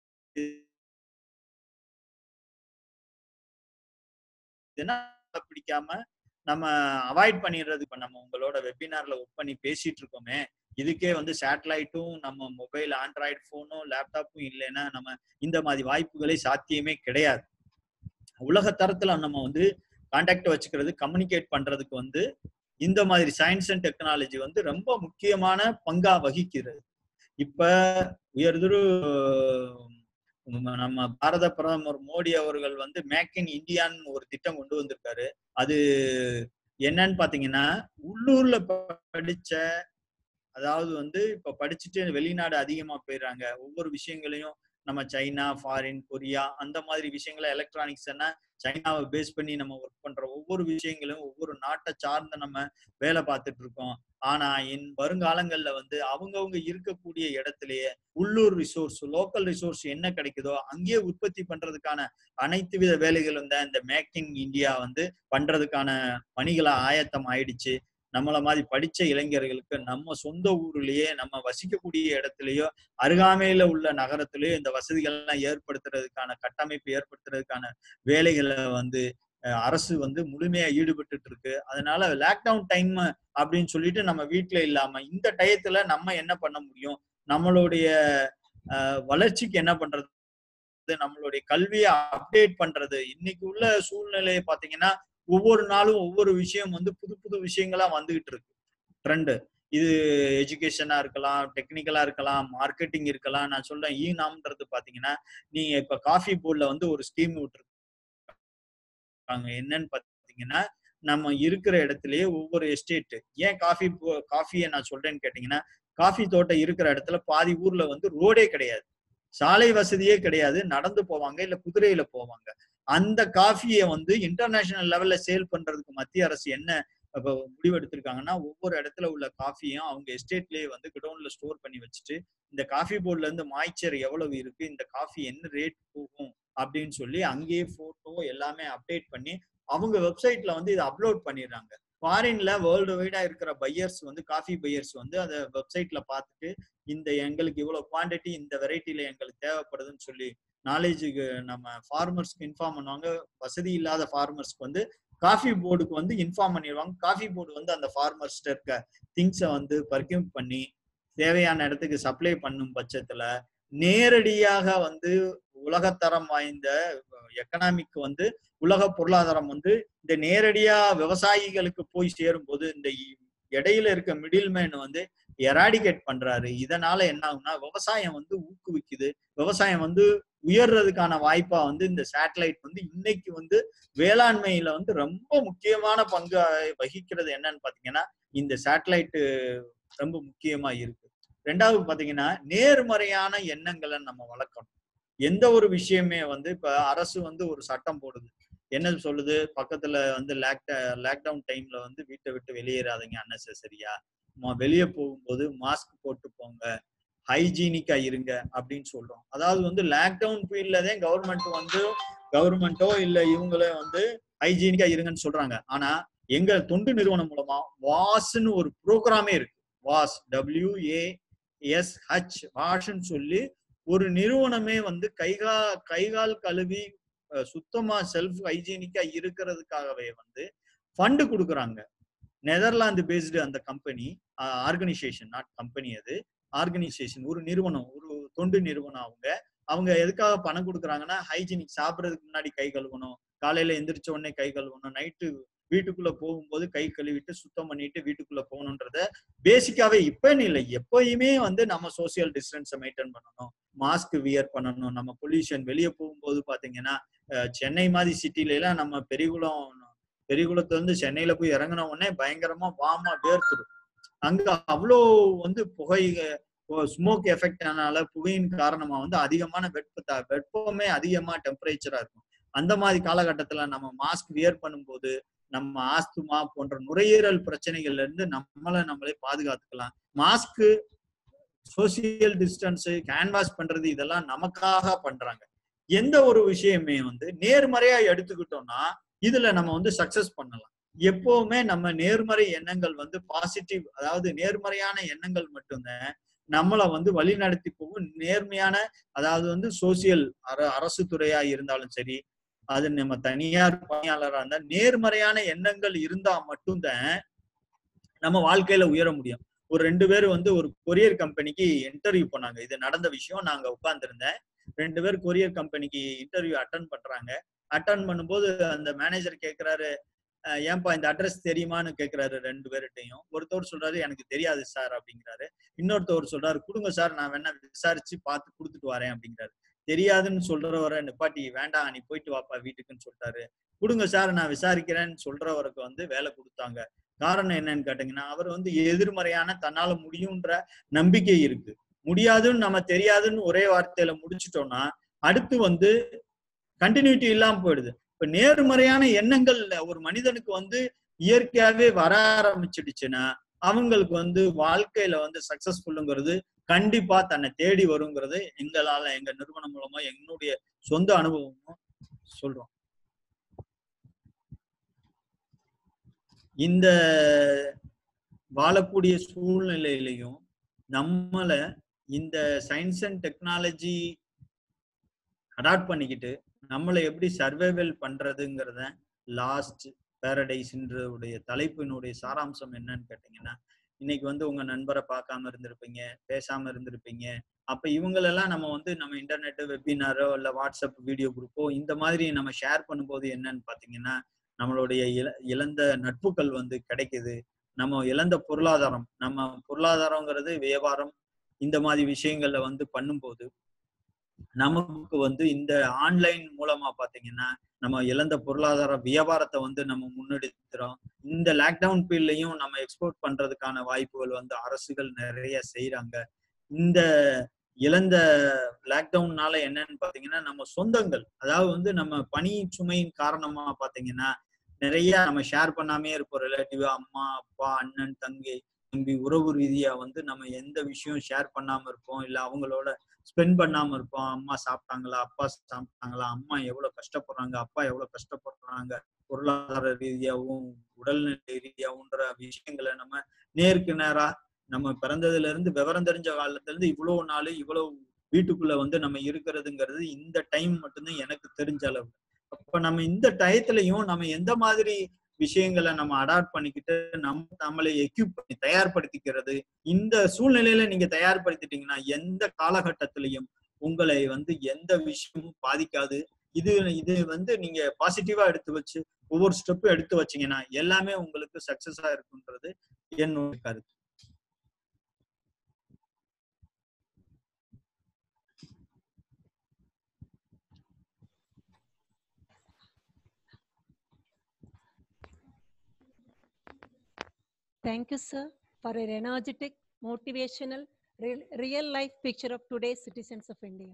பெய்யுதுன்னா பிடிக்காம நம்ம அவாய்ட் பண்ணிடுறது இப்ப நம்ம உங்களோட வெபினார்ல ஒர்க் பண்ணி பேசிட்டு இருக்கோமே இதுக்கே வந்து சேட்டலைட்டும் நம்ம மொபைல் ஆண்ட்ராய்டு போனும் லேப்டாப்பும் இல்லைன்னா நம்ம இந்த மாதிரி வாய்ப்புகளே சாத்தியமே கிடையாது உலக தரத்துல நம்ம வந்து கான்டாக்ட் வச்சுக்கிறது கம்யூனிகேட் பண்றதுக்கு வந்து இந்த மாதிரி சயின்ஸ் அண்ட் டெக்னாலஜி வந்து ரொம்ப முக்கியமான பங்கா வகிக்கிறது இப்ப உயர்திரு உம், நம்ம பாரத பிரதமர் மோடி அவர்கள் வந்து மேக் இன் இந்தியான்னு ஒரு திட்டம் கொண்டு வந்திருக்காரு அது என்னன்னு பாத்தீங்கன்னா உள்ளூர்ல படிச்ச அதாவது வந்து இப்ப படிச்சுட்டு வெளிநாடு அதிகமா போயிடுறாங்க ஒவ்வொரு விஷயங்களையும் நம்ம சைனா ஃபாரின் கொரியா அந்த மாதிரி விஷயங்களை எலக்ட்ரானிக்ஸ் என்ன சைனாவை பேஸ் பண்ணி நம்ம ஒர்க் பண்ற ஒவ்வொரு விஷயங்களும் ஒவ்வொரு நாட்டை சார்ந்து நம்ம வேலை பார்த்துட்டு இருக்கோம் ஆனா இன் வருங்காலங்கள்ல வந்து அவங்கவுங்க இருக்கக்கூடிய இடத்திலேயே உள்ளூர் ரிசோர்ஸ் லோக்கல் ரிசோர்ஸ் என்ன கிடைக்குதோ அங்கேயே உற்பத்தி பண்றதுக்கான அனைத்து வித வேலைகளும் தான் இந்த மேக் இன் இந்தியா வந்து பண்றதுக்கான பணிகளா ஆயத்தம் ஆயிடுச்சு நம்மள மாதிரி படிச்ச இளைஞர்களுக்கு நம்ம சொந்த ஊர்லயே நம்ம வசிக்கக்கூடிய இடத்துலயோ அருகாமையில உள்ள நகரத்திலயோ இந்த வசதிகள் எல்லாம் ஏற்படுத்துறதுக்கான கட்டமைப்பு ஏற்படுத்துறதுக்கான வேலைகளை வந்து அஹ், அரசு வந்து முழுமையா ஈடுபட்டுட்டு இருக்கு அதனால லாக்டவுன் டைம் அப்படின்னு சொல்லிட்டு நம்ம வீட்ல இல்லாம இந்த டயத்துல நம்ம என்ன பண்ண முடியும் நம்மளுடைய அஹ், வளர்ச்சிக்கு என்ன பண்றது நம்மளுடைய கல்வியை அப்டேட் பண்றது இன்னைக்கு உள்ள சூழ்நிலையை பாத்தீங்கன்னா ஒவ்வொரு நாளும் ஒவ்வொரு விஷயம் வந்து புது புது விஷயங்களா வந்துகிட்டு இருக்கு ட்ரெண்டு இது எஜுகேஷனா இருக்கலாம் டெக்னிக்கலா இருக்கலாம் மார்க்கெட்டிங் இருக்கலாம் நான் சொல்றேன் ஈ நாம்ன்றது பாத்தீங்கன்னா நீங்க இப்ப காஃபி போர்ட்ல வந்து ஒரு ஸ்கீம் விட்டுருக்காங்க என்னன்னு பாத்தீங்கன்னா நம்ம இருக்கிற இடத்துலயே ஒவ்வொரு எஸ்டேட் ஏன் காஃபி காஃபியை நான் சொல்றேன்னு கேட்டீங்கன்னா காஃபி தோட்டம் இருக்கிற இடத்துல பாதி ஊர்ல வந்து ரோடே கிடையாது சாலை வசதியே கிடையாது நடந்து போவாங்க இல்ல குதிரையில போவாங்க அந்த காஃபியை வந்து இன்டர்நேஷனல் லெவல்ல சேல் பண்றதுக்கு மத்திய அரசு என்ன இப்ப முடிவெடுத்திருக்காங்கன்னா ஒவ்வொரு இடத்துல உள்ள காஃபியும் அவங்க எஸ்டேட்லயே வந்து குடோன்ல ஸ்டோர் பண்ணி வச்சுட்டு இந்த காஃபி போர்ட்ல இருந்து மாய்ச்சர் எவ்வளவு இருக்கு இந்த காஃபி என்ன ரேட் போகும் அப்படின்னு சொல்லி அங்கேயே போட்டோ எல்லாமே அப்டேட் பண்ணி அவங்க வெப்சைட்ல வந்து இதை அப்லோட் பண்ணிடுறாங்க ஃபாரின்ல வேர்ல்டு வைடா இருக்கிற பையர்ஸ் வந்து காஃபி பையர்ஸ் வந்து அதை வெப்சைட்ல பார்த்துட்டு இந்த எங்களுக்கு இவ்வளவு குவாண்டிட்டி இந்த வெரைட்டில எங்களுக்கு தேவைப்படுதுன்னு சொல்லி நாலேஜுக்கு நம்ம ஃபார்மர்ஸ்க்கு இன்ஃபார்ம் பண்ணுவாங்க வசதி இல்லாத ஃபார்மர்ஸ்க்கு வந்து காஃபி போர்டுக்கு வந்து இன்ஃபார்ம் பண்ணிடுவாங்க காஃபி போர்டு வந்து அந்த ஃபார்மர்ஸ்ட இருக்க திங்ஸை வந்து பர்க்யூம் பண்ணி தேவையான இடத்துக்கு சப்ளை பண்ணும் பட்சத்துல நேரடியாக வந்து உலகத்தரம் வாய்ந்த எக்கனாமிக் வந்து உலக பொருளாதாரம் வந்து இந்த நேரடியா விவசாயிகளுக்கு போய் சேரும்போது இந்த இ- இடையில இருக்க மிடில்மேன் வந்து எராடிகேட் பண்றாரு இதனால என்ன ஆகும்னா விவசாயம் வந்து ஊக்குவிக்குது விவசாயம் வந்து உயர்றதுக்கான வாய்ப்பா வந்து இந்த சேட்டலைட் வந்து இன்னைக்கு வந்து வேளாண்மையில வந்து ரொம்ப முக்கியமான பங்கு வகிக்கிறது என்னன்னு பாத்தீங்கன்னா இந்த சேட்டலைட் ரொம்ப முக்கியமா இருக்கு ரெண்டாவது பாத்தீங்கன்னா நேர்மறையான எண்ணங்களை நம்ம வளர்க்கணும் எந்த ஒரு விஷயமே வந்து இப்ப அரசு வந்து ஒரு சட்டம் போடுது என்ன சொல்லுது பக்கத்துல வந்து லாக் லாக்டவுன் டைம்ல வந்து வீட்டை விட்டு வெளியேறாதீங்க அன்னெசரியா வெளியே போகும்போது மாஸ்க் போட்டு போங்க ஹைஜீனிக்கா இருங்க அப்படின்னு சொல்றோம் அதாவது வந்து லாக்டவுன் பீரியட்ல தான் கவர்மெண்ட் வந்து கவர்மெண்ட்டோ இல்ல இவங்களே வந்து ஹைஜீனிக்கா இருங்கன்னு சொல்றாங்க ஆனா எங்க தொண்டு நிறுவனம் மூலமா வாஸ்ன்னு ஒரு ப்ரோக்ராமே இருக்கு வாஸ் டபிள்யூ ஏ எஸ் ஹச் வாஷ்ன்னு சொல்லி ஒரு நிறுவனமே வந்து கைகா கைகால் கழுவி அஹ், சுத்தமா செல்ஃப் ஹைஜீனிக்கா இருக்கிறதுக்காகவே வந்து ஃபண்டு கொடுக்குறாங்க நெதர்லாந்து பேஸ்டு அந்த கம்பெனி ஆர்கனைசேஷன் நாட் கம்பெனி அது ஆர்கனைசேஷன் ஒரு நிறுவனம் ஒரு தொண்டு நிறுவனம் அவங்க அவங்க எதுக்காக பணம் கொடுக்குறாங்கன்னா ஹைஜீனிக் சாப்பிட்றதுக்கு முன்னாடி கை கழுவணும் காலையில எந்திரிச்ச உடனே கை கழுவணும் நைட்டு வீட்டுக்குள்ள போகும்போது கை கழுவிட்டு சுத்தம் பண்ணிட்டு வீட்டுக்குள்ள போகணுன்றத பேசிக்காவே இப்பன்னு இல்லை எப்பயுமே வந்து நம்ம சோசியல் டிஸ்டன்ஸை மெயின்டைன் பண்ணணும் மாஸ்க் வியர் பண்ணணும் நம்ம பொல்யூஷன் வெளியே போகும்போது பாத்தீங்கன்னா அஹ், சென்னை மாதிரி சிட்டில எல்லாம் நம்ம பெரியகுளம் பெரியகுளத்துல இருந்து சென்னையில போய் இறங்கின உடனே பயங்கரமா வாமா வேர்த்துடும் அங்க அவ்வளோ வந்து புகை ஸ்மோக் எஃபெக்ட்னால புகையின் காரணமா வந்து அதிகமான வெப்ப வெப்பமே அதிகமா டெம்பரேச்சரா இருக்கும் அந்த மாதிரி காலகட்டத்துல நம்ம மாஸ்க் வியர் பண்ணும்போது நம்ம ஆஸ்துமா போன்ற நுரையீரல் பிரச்சனைகள்ல இருந்து நம்மளை நம்மளே பாதுகாத்துக்கலாம் மாஸ்க் சோசியல் டிஸ்டன்ஸ் கேன்வாஸ் பண்றது இதெல்லாம் நமக்காக பண்றாங்க எந்த ஒரு விஷயமே வந்து நேர்மறையா எடுத்துக்கிட்டோம்னா இதுல நம்ம வந்து சக்சஸ் பண்ணலாம் எப்பவுமே நம்ம நேர்மறை எண்ணங்கள் வந்து பாசிட்டிவ் அதாவது நேர்மறையான எண்ணங்கள் மட்டும்தான் நம்மளை வந்து வழி நடத்தி போகும் நேர்மையான அதாவது வந்து சோசியல் அர அரசு துறையா இருந்தாலும் சரி அது நம்ம தனியார் பணியாளரா இருந்தா நேர்மறையான எண்ணங்கள் இருந்தா மட்டும்தான் நம்ம வாழ்க்கையில உயர முடியும் ஒரு ரெண்டு பேர் வந்து ஒரு கொரியர் கம்பெனிக்கு இன்டர்வியூ பண்ணாங்க இது நடந்த விஷயம் நாங்க உட்கார்ந்துருந்தேன் ரெண்டு பேர் கொரியர் கம்பெனிக்கு இன்டர்வியூ அட்டன் பண்றாங்க அட்டன் பண்ணும்போது அந்த மேனேஜர் கேக்குறாரு "அஹ், ஏன்பா இந்த அட்ரஸ் தெரியுமான்னு கேக்குறாரு ரெண்டு பேர்கிட்டையும் ஒருத்தவர் சொல்றாரு எனக்கு தெரியாது சார் அப்படிங்கிறாரு இன்னொருத்தவர் சொல்றாரு கொடுங்க சார் நான் வேணா விசாரிச்சு பார்த்து கொடுத்துட்டு வரேன் அப்படிங்கிறாரு தெரியாதுன்னு சொல்றவரை நிப்பாட்டி வேண்டாம் நீ போயிட்டு வாப்பா வீட்டுக்குன்னு சொல்லிட்டாரு கொடுங்க சார் நான் விசாரிக்கிறேன்னு சொல்றவருக்கு வந்து வேலை கொடுத்தாங்க காரணம் என்னன்னு கேட்டீங்கன்னா அவர் வந்து எதிர்மறையான தன்னால முடியுன்ற நம்பிக்கை இருக்கு முடியாதுன்னு நம்ம தெரியாதுன்னு ஒரே வார்த்தையில முடிச்சிட்டோம்னா அடுத்து வந்து கண்டினியூட்டி இல்லாம போயிடுது இப்ப நேர்மறையான எண்ணங்கள் ஒரு மனிதனுக்கு வந்து இயற்கையாவே வர ஆரம்பிச்சிடுச்சுன்னா அவங்களுக்கு வந்து வாழ்க்கையில வந்து சக்சஸ்ஃபுல்லுங்கிறது கண்டிப்பா தன்னை தேடி வருங்கிறது எங்களால எங்க நிறுவனம் மூலமா என்னுடைய சொந்த அனுபவமும் சொல்றோம் இந்த வாழக்கூடிய சூழ்நிலையிலையும் நம்மள இந்த சயின்ஸ் அண்ட் டெக்னாலஜி அடாப்ட் பண்ணிக்கிட்டு நம்மளை எப்படி சர்வைவல் பண்றதுங்கிறத லாஸ்ட் பேரடைஸ்ன்றவுடைய தலைப்பினுடைய சாராம்சம் என்னன்னு கேட்டீங்கன்னா இன்னைக்கு வந்து உங்க நண்பரை பார்க்காம இருந்திருப்பீங்க பேசாம இருந்திருப்பீங்க அப்ப இவங்களெல்லாம் நம்ம வந்து நம்ம இன்டர்நெட் வெபினாரோ இல்ல வாட்ஸ்அப் வீடியோ குரூப்போ இந்த மாதிரி நம்ம ஷேர் பண்ணும்போது என்னன்னு பாத்தீங்கன்னா நம்மளுடைய இழ இழந்த நட்புகள் வந்து கிடைக்குது நம்ம இழந்த பொருளாதாரம் நம்ம பொருளாதாரங்கிறது வியாபாரம் இந்த மாதிரி விஷயங்கள்ல வந்து பண்ணும்போது நமக்கு வந்து இந்த ஆன்லைன் மூலமா பாத்தீங்கன்னா நம்ம இழந்த பொருளாதார வியாபாரத்தை வந்து நம்ம முன்னெடுக்கிறோம் இந்த லாக்டவுன் பீரியட்லயும் நம்ம எக்ஸ்போர்ட் பண்றதுக்கான வாய்ப்புகள் வந்து அரசுகள் நிறைய செய்யறாங்க இந்த இழந்த லாக்டவுன்னால என்னன்னு பாத்தீங்கன்னா நம்ம சொந்தங்கள் அதாவது வந்து நம்ம பணி சுமையின் காரணமா பாத்தீங்கன்னா நிறைய நம்ம ஷேர் பண்ணாமே இருப்போம் ரிலேட்டிவ் அம்மா அப்பா அண்ணன் தங்கை தம்பி உறவு ரீதியா வந்து நம்ம எந்த விஷயம் ஷேர் பண்ணாம இருப்போம் இல்ல அவங்களோட ஸ்பெண்ட் பண்ணாம இருப்போம் அம்மா சாப்பிட்டாங்களா அப்பா சாப்பிட்டாங்களா அம்மா எவ்வளவு கஷ்டப்படுறாங்க அப்பா எவ்வளவு கஷ்டப்படுறாங்க பொருளாதார ரீதியாகவும் உடல்நிலை ரீதியாகவும்ன்ற விஷயங்களை நம்ம நேருக்கு நேரா நம்ம பிறந்ததுல இருந்து விவரம் தெரிஞ்ச காலத்துல இருந்து இவ்வளவு நாள் இவ்வளவு வீட்டுக்குள்ள வந்து நம்ம இருக்கிறதுங்கிறது இந்த டைம் மட்டும்தான் எனக்கு தெரிஞ்ச அளவு அப்ப நம்ம இந்த டயத்துலயும் நம்ம எந்த மாதிரி விஷயங்களை நம்ம அடாப்ட் பண்ணிக்கிட்டு நம்ம நம்மளை எக்யூப் பண்ணி தயார்படுத்திக்கிறது இந்த சூழ்நிலையில நீங்க தயார்படுத்திட்டீங்கன்னா எந்த காலகட்டத்திலையும் உங்களை வந்து எந்த விஷயமும் பாதிக்காது இது இது வந்து நீங்க பாசிட்டிவா எடுத்து வச்சு ஒவ்வொரு ஸ்டெப்பும் எடுத்து வச்சீங்கன்னா எல்லாமே உங்களுக்கு சக்சஸா இருக்குன்றது என்னோட கருத்து
Thank you, sir, for an energetic, motivational, real, real life picture of today's citizens of India.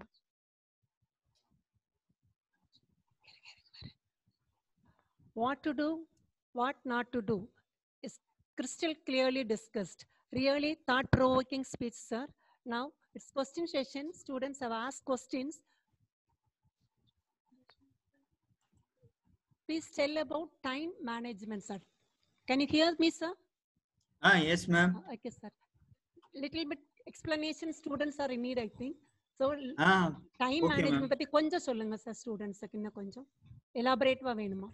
What to do, what not to do is crystal clearly discussed. Really thought provoking speech, sir. Now it's question session. Students have asked questions. Please tell about time management, sir. Can you hear me, sir?
ஆ yes ma'am
Uh, Okay, sir. Little bit explanation students are in need, I think. So
ah
time
Okay,
management
ma'am.
பத்தி கொஞ்சம் சொல்லுங்க சார் ஸ்டூடெண்ட்ஸுக்கு இன்னும் கொஞ்சம் எலாபரேட்டிவா வேணுமா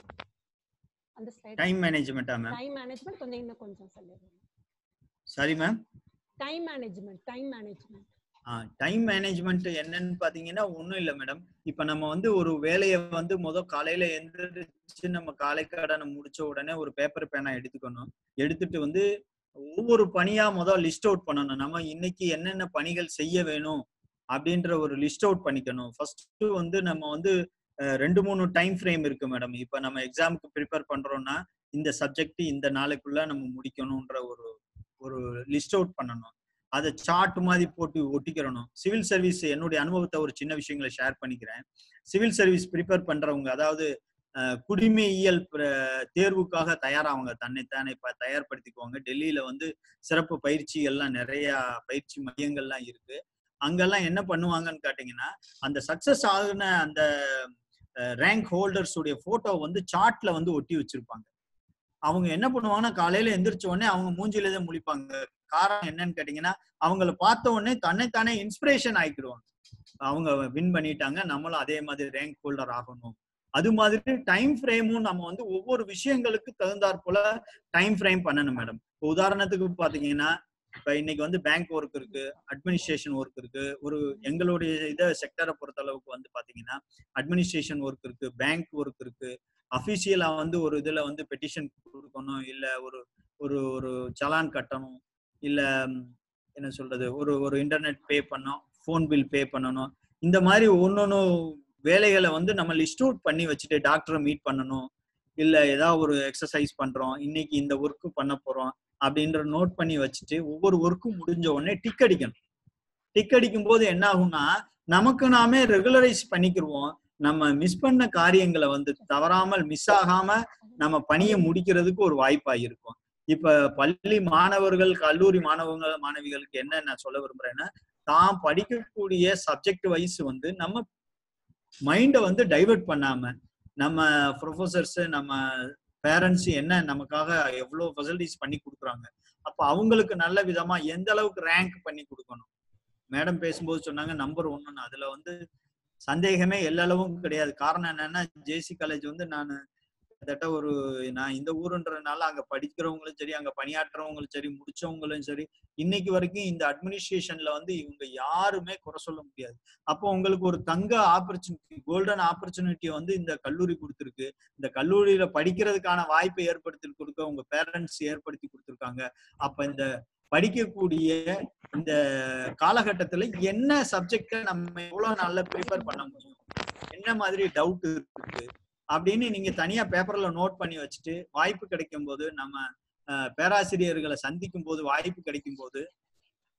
அந்த ஸ்லைட்
டைம் மேனேஜ்மெண்டா மேம்
டைம் மேனேஜ்மெண்ட் கொஞ்சம் இன்னும் கொஞ்சம் சொல்லுங்க
sorry ma'am
time management time management
time management என்னன்னு பாத்தீங்கன்னா ஒண்ணும் இல்ல மேடம் இப்ப நம்ம வந்து ஒரு வேலையை வந்து முத காலையில எந்திரிச்சு நம்ம காலை கடனை முடிச்ச உடனே ஒரு பேப்பர் பேனா எடுத்துக்கணும் எடுத்துட்டு வந்து ஒவ்வொரு பணியா முதல் லிஸ்ட் அவுட் பண்ணணும் நம்ம இன்னைக்கு என்னென்ன பணிகள் செய்ய வேணும் அப்படின்ற ஒரு லிஸ்ட் அவுட் பண்ணிக்கணும் ஃபர்ஸ்ட் வந்து நம்ம வந்து அஹ், ரெண்டு மூணு டைம் ஃப்ரேம் இருக்கு மேடம் இப்ப நம்ம எக்ஸாமுக்கு ப்ரிப்பேர் பண்றோம்னா இந்த சப்ஜெக்ட் இந்த நாளைக்குள்ள நம்ம முடிக்கணும்ன்ற ஒரு ஒரு லிஸ்ட் அவுட் பண்ணணும் அதை சார்ட் மாதிரி போட்டு ஒட்டிக்கிறணும் சிவில் சர்வீஸ் என்னுடைய அனுபவத்தை ஒரு சின்ன விஷயங்களை ஷேர் பண்ணிக்கிறேன் சிவில் சர்வீஸ் ப்ரிப்பேர் பண்றவங்க அதாவது அஹ், குடிமையியல் பிர- தேர்வுக்காக தயாராவங்க தன்னைத்தானே இப்ப தயார்படுத்திக்குவாங்க டெல்லியில வந்து சிறப்பு பயிற்சி எல்லாம் நிறைய பயிற்சி மையங்கள்லாம் இருக்கு அங்கெல்லாம் என்ன பண்ணுவாங்கன்னு கேட்டீங்கன்னா அந்த சக்சஸ் ஆகுன அந்த ரேங்க் ஹோல்டர்ஸ் உடைய போட்டோ வந்து சார்ட்ல வந்து ஒட்டி வச்சிருப்பாங்க அவங்க என்ன பண்ணுவாங்கன்னா காலையில எந்திரிச்ச உடனே அவங்க மூஞ்சில தான் முழிப்பாங்க காரணம் என்னன்னு கேட்டீங்கன்னா அவங்கள பார்த்த உடனே தன்னைத்தானே இன்ஸ்பிரேஷன் ஆயிக்கிடுவாங்க அவங்க வின் பண்ணிட்டாங்க நம்மளும் அதே மாதிரி ரேங்க் ஹோல்டர் ஆகணும் அது மாதிரி டைம் ஃப்ரேமும் நம்ம வந்து ஒவ்வொரு விஷயங்களுக்கு தகுந்தாற் போல டைம் ஃப்ரேம் பண்ணணும் மேடம் உதாரணத்துக்கு பாத்தீங்கன்னா இப்ப இன்னைக்கு வந்து பேங்க் ஒர்க் இருக்கு அட்மினிஸ்ட்ரேஷன் ஒர்க் இருக்கு ஒரு எங்களுடைய இதை செக்டரை பொறுத்த அளவுக்கு வந்து பாத்தீங்கன்னா அட்மினிஸ்ட்ரேஷன் ஒர்க் இருக்கு பேங்க் ஒர்க் இருக்கு அபிஷியலா வந்து ஒரு இதுல வந்து பெட்டிஷன் கொடுக்கணும் இல்ல ஒரு ஒரு ஒரு சலான் கட்டணும் இல்ல ம், என்ன சொல்றது ஒரு ஒரு இன்டர்நெட் பே பண்ணணும் ஃபோன் பில் பே பண்ணணும் இந்த மாதிரி ஒன்னொன்னு வேலைகளை வந்து நம்ம லிஸ்ட் அவுட் பண்ணி வச்சுட்டு டாக்டரை மீட் பண்ணணும் இல்ல ஏதாவது ஒரு எக்ஸசைஸ் பண்றோம் இன்னைக்கு இந்த ஒர்க் பண்ண போறோம் அப்படின்ற நோட் பண்ணி வச்சுட்டு ஒவ்வொரு ஒர்க்கும் முடிஞ்ச உடனே டிக் அடிக்கணும் டிக் அடிக்கும் போது என்ன ஆகும்னா நமக்கு நாமே ரெகுலரைஸ் பண்ணிக்கிருவோம் நம்ம மிஸ் பண்ண காரியங்களை வந்து தவறாமல் மிஸ் ஆகாம நம்ம பணியை முடிக்கிறதுக்கு ஒரு வாய்ப்பா இருக்கும் இப்ப பள்ளி மாணவர்கள் கல்லூரி மாணவர்கள் மாணவிகளுக்கு என்ன நான் சொல்ல விரும்புறேன்னா தான் படிக்கக்கூடிய சப்ஜெக்ட் வைஸ் வந்து நம்ம மைண்டை வந்து டைவர்ட் பண்ணாம நம்ம ப்ரொஃபசர்ஸ் நம்ம பேரண்ட்ஸ் என்ன நமக்காக எவ்வளவு ஃபெசிலிட்டிஸ் பண்ணி கொடுக்குறாங்க அப்ப அவங்களுக்கு நல்ல விதமா எந்த அளவுக்கு ரேங்க் பண்ணி கொடுக்கணும் மேடம் பேசும்போது சொன்னாங்க நம்பர் ஒன்னு அதுல வந்து சந்தேகமே எல்லளவும் கிடையாது காரணம் என்னன்னா ஜேசி காலேஜ் வந்து நான் கிட்டத்தட்ட ஒரு நான் இந்த ஊருன்றதுனால அங்க படிக்கிறவங்களும் சரி அங்க பணியாற்றுறவங்களும் சரி முடிச்சவங்களும் சரி இன்னைக்கு வரைக்கும் இந்த அட்மினிஸ்ட்ரேஷன்ல வந்து இவங்க யாருமே குறை சொல்ல முடியாது அப்போ உங்களுக்கு ஒரு தங்க ஆப்பர்ச்சுனிட்டி கோல்டன் ஆப்பர்ச்சுனிட்டி வந்து இந்த கல்லூரி கொடுத்துருக்கு இந்த கல்லூரியில படிக்கிறதுக்கான வாய்ப்பை ஏற்படுத்தி கொடுக்க உங்க பேரண்ட்ஸ் ஏற்படுத்தி கொடுத்துருக்காங்க அப்ப இந்த படிக்கக்கூடிய இந்த காலகட்டத்துல என்ன சப்ஜெக்ட நம்ம எவ்வளவு நல்லா ப்ரிப்பேர் பண்ண முடியும் என்ன மாதிரி டவுட் இருக்கு அப்படின்னு நீங்க தனியா பேப்பர்ல நோட் பண்ணி வச்சுட்டு வாய்ப்பு கிடைக்கும் போது நம்ம அஹ், பேராசிரியர்களை சந்திக்கும் போது வாய்ப்பு கிடைக்கும் போது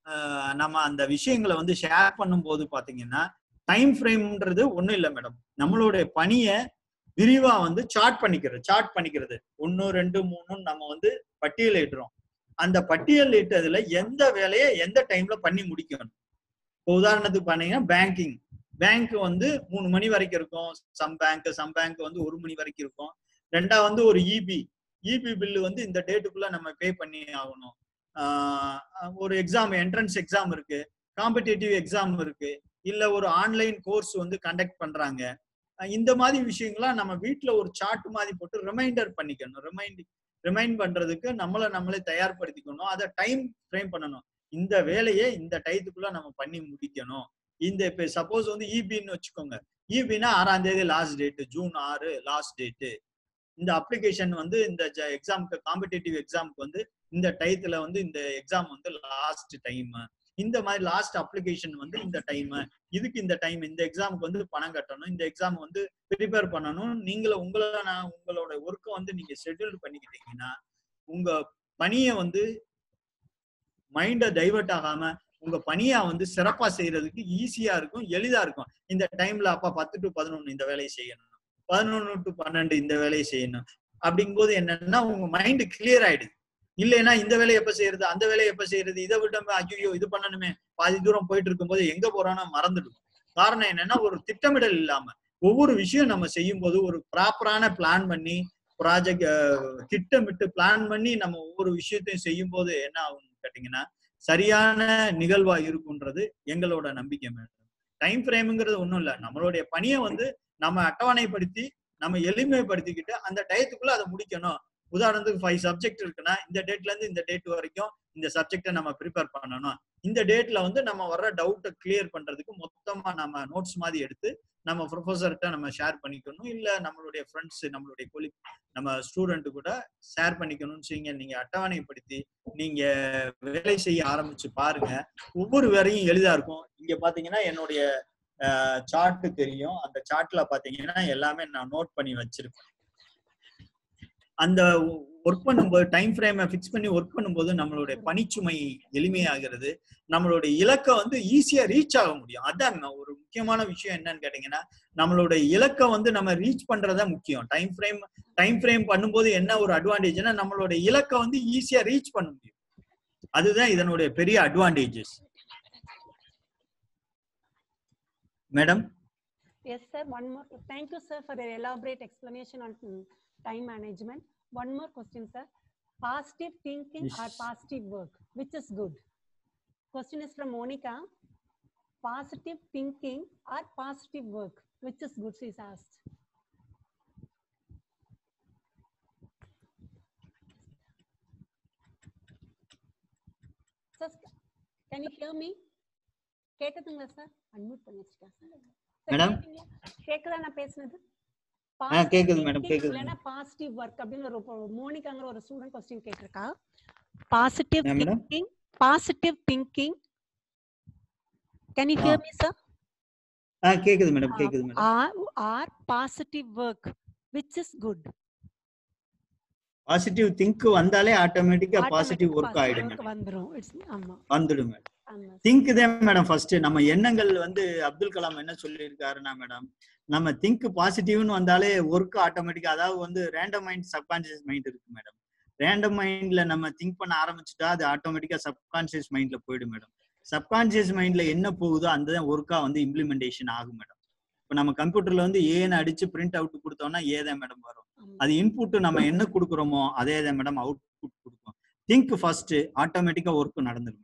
அஹ், நம்ம அந்த விஷயங்களை வந்து ஷேர் பண்ணும்போது பாத்தீங்கன்னா டைம் ஃப்ரேம்ன்றது ஒண்ணும் இல்லை மேடம் நம்மளுடைய பணியை விரிவா வந்து சார்ட் பண்ணிக்கிறது சார்ட் பண்ணிக்கிறது ஒன்னு ரெண்டு மூணுன்னு நம்ம வந்து பட்டியலிடுறோம் அந்த பட்டியலிட்டதுல எந்த வேலையை எந்த டைம்ல பண்ணி முடிக்கணும் இப்போ உதாரணத்துக்கு பண்ணீங்கன்னா பேங்கிங் பேங்க் வந்து மூணு மணி வரைக்கும் இருக்கும் சம் பேங்க் சம் பேங்க் வந்து ஒரு மணி வரைக்கும் இருக்கும் ரெண்டா வந்து ஒரு இபி இபி பில்லு வந்து இந்த டேட்டுக்குள்ள நம்ம பே பண்ணி ஆகணும் ஆஹ் ஒரு எக்ஸாம் என்ட்ரன்ஸ் எக்ஸாம் இருக்கு காம்படிட்டிவ் எக்ஸாம் இருக்கு இல்ல ஒரு ஆன்லைன் கோர்ஸ் வந்து கண்டக்ட் பண்றாங்க அஹ் இந்த மாதிரி விஷயங்கள்லாம் நம்ம வீட்ல ஒரு சார்ட் மாதிரி போட்டு ரிமைண்டர் பண்ணிக்கணும் ரிமைண்ட் ரிமைண்ட் பண்றதுக்கு நம்மளை நம்மளே தயார்படுத்திக்கணும் அதை டைம் ஃப்ரேம் பண்ணணும் இந்த வேலையை இந்த டயத்துக்குள்ள நம்ம பண்ணி முடிக்கணும் இந்த இப்ப சப்போஸ் வந்து இபின்னு வச்சுக்கோங்க இபினா ஆறாம் தேதி லாஸ்ட் டேட் ஜூன் ஆறு லாஸ்ட் டேட்டு இந்த அப்ளிகேஷன் வந்து இந்த எக்ஸாமுக்கு காம்படிட்டிவ் எக்ஸாமுக்கு வந்து இந்த டயத்துல வந்து இந்த எக்ஸாம் வந்து லாஸ்ட் டைம் இந்த மாதிரி லாஸ்ட் அப்ளிகேஷன் வந்து இந்த டைம் இதுக்கு இந்த டைம் இந்த எக்ஸாமுக்கு வந்து பணம் கட்டணும் இந்த எக்ஸாம் வந்து ப்ரிப்பேர் பண்ணணும் நீங்கள உங்களை நான் உங்களோட ஒர்க்கை வந்து நீங்க ஷெட்யூல் பண்ணிக்கிட்டீங்கன்னா உங்க பணியை வந்து மைண்டை டைவர்ட் ஆகாம உங்க பணியா வந்து சிறப்பா செய்யறதுக்கு ஈஸியா இருக்கும் எளிதா இருக்கும் இந்த டைம்ல அப்பா பத்து டு பதினொன்னு இந்த வேலையை செய்யணும் பதினொன்னு டு பன்னெண்டு இந்த வேலையை செய்யணும் அப்படிங்கும்போது என்னன்னா உங்க மைண்ட் கிளியர் ஆயிடுது இல்லைன்னா இந்த வேலையை எப்ப செய்யறது அந்த வேலையை எப்ப செய்யறது இதை விட்டு ஐயோ இது பண்ணணுமே பாதி தூரம் போயிட்டு இருக்கும்போது எங்க போறோம்னா மறந்துடும் காரணம் என்னன்னா ஒரு திட்டமிடல் இல்லாம ஒவ்வொரு விஷயம் நம்ம செய்யும் போது ஒரு ப்ராப்பரான பிளான் பண்ணி ப்ராஜெக்ட் திட்டமிட்டு பிளான் பண்ணி நம்ம ஒவ்வொரு விஷயத்தையும் செய்யும் போது என்ன ஆகும்னு கேட்டீங்கன்னா சரியான நிகழ்வா இருக்குன்றது எங்களோட நம்பிக்கை மேடம் டைம் ஃப்ரேம்ங்கிறது ஒண்ணும் இல்ல நம்மளுடைய பணியை வந்து நம்ம அட்டவணைப்படுத்தி நம்ம எளிமைப்படுத்திக்கிட்டு அந்த டயத்துக்குள்ள அதை முடிக்கணும் உதாரணத்துக்கு ஃபைவ் சப்ஜெக்ட் இருக்குன்னா இந்த டேட்ல இருந்து இந்த டேட் வரைக்கும் இந்த சப்ஜெக்டை நம்ம ப்ரிப்பேர் பண்ணணும் இந்த டேட்ல வந்து நம்ம வர்ற டவுட்டை கிளியர் பண்றதுக்கு மொத்தமா நம்ம நோட்ஸ் மாதிரி எடுத்து நம்ம ப்ரொஃபஸர்கிட்ட நம்ம ஷேர் பண்ணிக்கணும் இல்ல நம்மளுடைய ஃப்ரெண்ட்ஸ் நம்மளுடைய கொலி நம்ம ஸ்டூடெண்ட் கூட ஷேர் பண்ணிக்கணும்னு சொல்லிங்க நீங்க அட்டவணைப்படுத்தி நீங்க வேலை செய்ய ஆரம்பிச்சு பாருங்க ஒவ்வொரு வேலையும் எளிதா இருக்கும் இங்க பாத்தீங்கன்னா என்னுடைய சார்ட் தெரியும் அந்த சார்ட்ல பாத்தீங்கன்னா எல்லாமே நான் நோட் பண்ணி வச்சிருப்பேன் அந்த ஒர்க் பண்ணும்போது டைம் ஃப்ரேமை ஃபிக்ஸ் பண்ணி ஒர்க் பண்ணும்போது நம்மளுடைய பணிச்சுமை எளிமையாகிறது நம்மளுடைய இலக்கை வந்து ஈஸியா ரீச் ஆக முடியும் அதான் ஒரு முக்கியமான விஷயம் என்னன்னு கேட்டீங்கன்னா நம்மளுடைய இலக்கை வந்து நம்ம ரீச் பண்றதா முக்கியம் டைம் ஃப்ரேம் டைம் ஃப்ரேம் பண்ணும்போது என்ன ஒரு அட்வான்டேஜ்னா நம்மளுடைய இலக்கை வந்து ஈஸியா ரீச் பண்ண முடியும் அதுதான் இதனுடைய பெரிய advantages madam
Yes, sir. One more. Thank you, sir, for your elaborate explanation on mm, time management. One more question, sir. Positive thinking or
Yes.
positive work, which is good? Question is from Monica. Positive thinking or positive work, which is good? She's asked. Sir, can you hear me? கேக்குதுங்களா சார் அன்மியூட் பண்ணி வச்சுட்டேன் சார்
Madam?
கேக்குதா நான் பேசுனது
ஆ, கேக்குது madam, கேக்குது
இல்லைன்னா பாசிட்டிவ் ஒர்க் அப்படின்னு ஒரு ஒரு மோனிகாங்கிற ஒரு ஸ்டூடெண்ட் கொஸ்டின் கேட்டிருக்கா positive
Yeah, madam.
Thinking positive thinking can you hear me sir
ஆ கேக்குது மேடம் கேக்குது madam
are are positive work which is good
positive think வந்தாலே ஆட்டோமேட்டிக்கா பாசிட்டிவ் ஒர்க் ஆயிடும் மேடம்
வந்துரும் இட்ஸ் ஆமா
வந்துடும் மேடம்
ஆமா
திங்க் தான் மேடம் ஃபர்ஸ்ட் நம்ம எண்ணங்கள் வந்து அப்துல் கலாம் என்ன சொல்லியிருக்காருன்னா மேடம் நம்ம திங்க் பாசிட்டிவ்னு வந்தாலே ஒர்க் ஆட்டோமேட்டிக்கா அதாவது வந்து ரேண்டம் மைண்ட் சப்கான்சியஸ் மைண்ட் இருக்கு மேடம் ரேண்டம் மைண்ட்ல நம்ம திங்க் பண்ண ஆரம்பிச்சுட்டா அது ஆட்டோமேட்டிக்கா சப்கான்சியஸ் மைண்ட்ல போயிடும் மேடம் சப்கான்சியஸ் மைண்ட்ல என்ன போகுதோ அந்த ஒர்க்கா வந்து இம்ப்ளிமெண்டேஷன் ஆகும் மேடம் இப்போ நம்ம கம்ப்யூட்டர்ல வந்து ஏன்னு அடிச்சு பிரிண்ட் அவுட் கொடுத்தோம்னா ஏ தான் மேடம் வரும்
ஆமா.
அது இன்புட் நம்ம என்ன கொடுக்குறோமோ அதே தான் மேடம் அவுட்புட் கொடுக்கும் திங்க் ஃபர்ஸ்ட் ஆட்டோமேட்டிக்கா ஒர்க் நடந்துடும் madam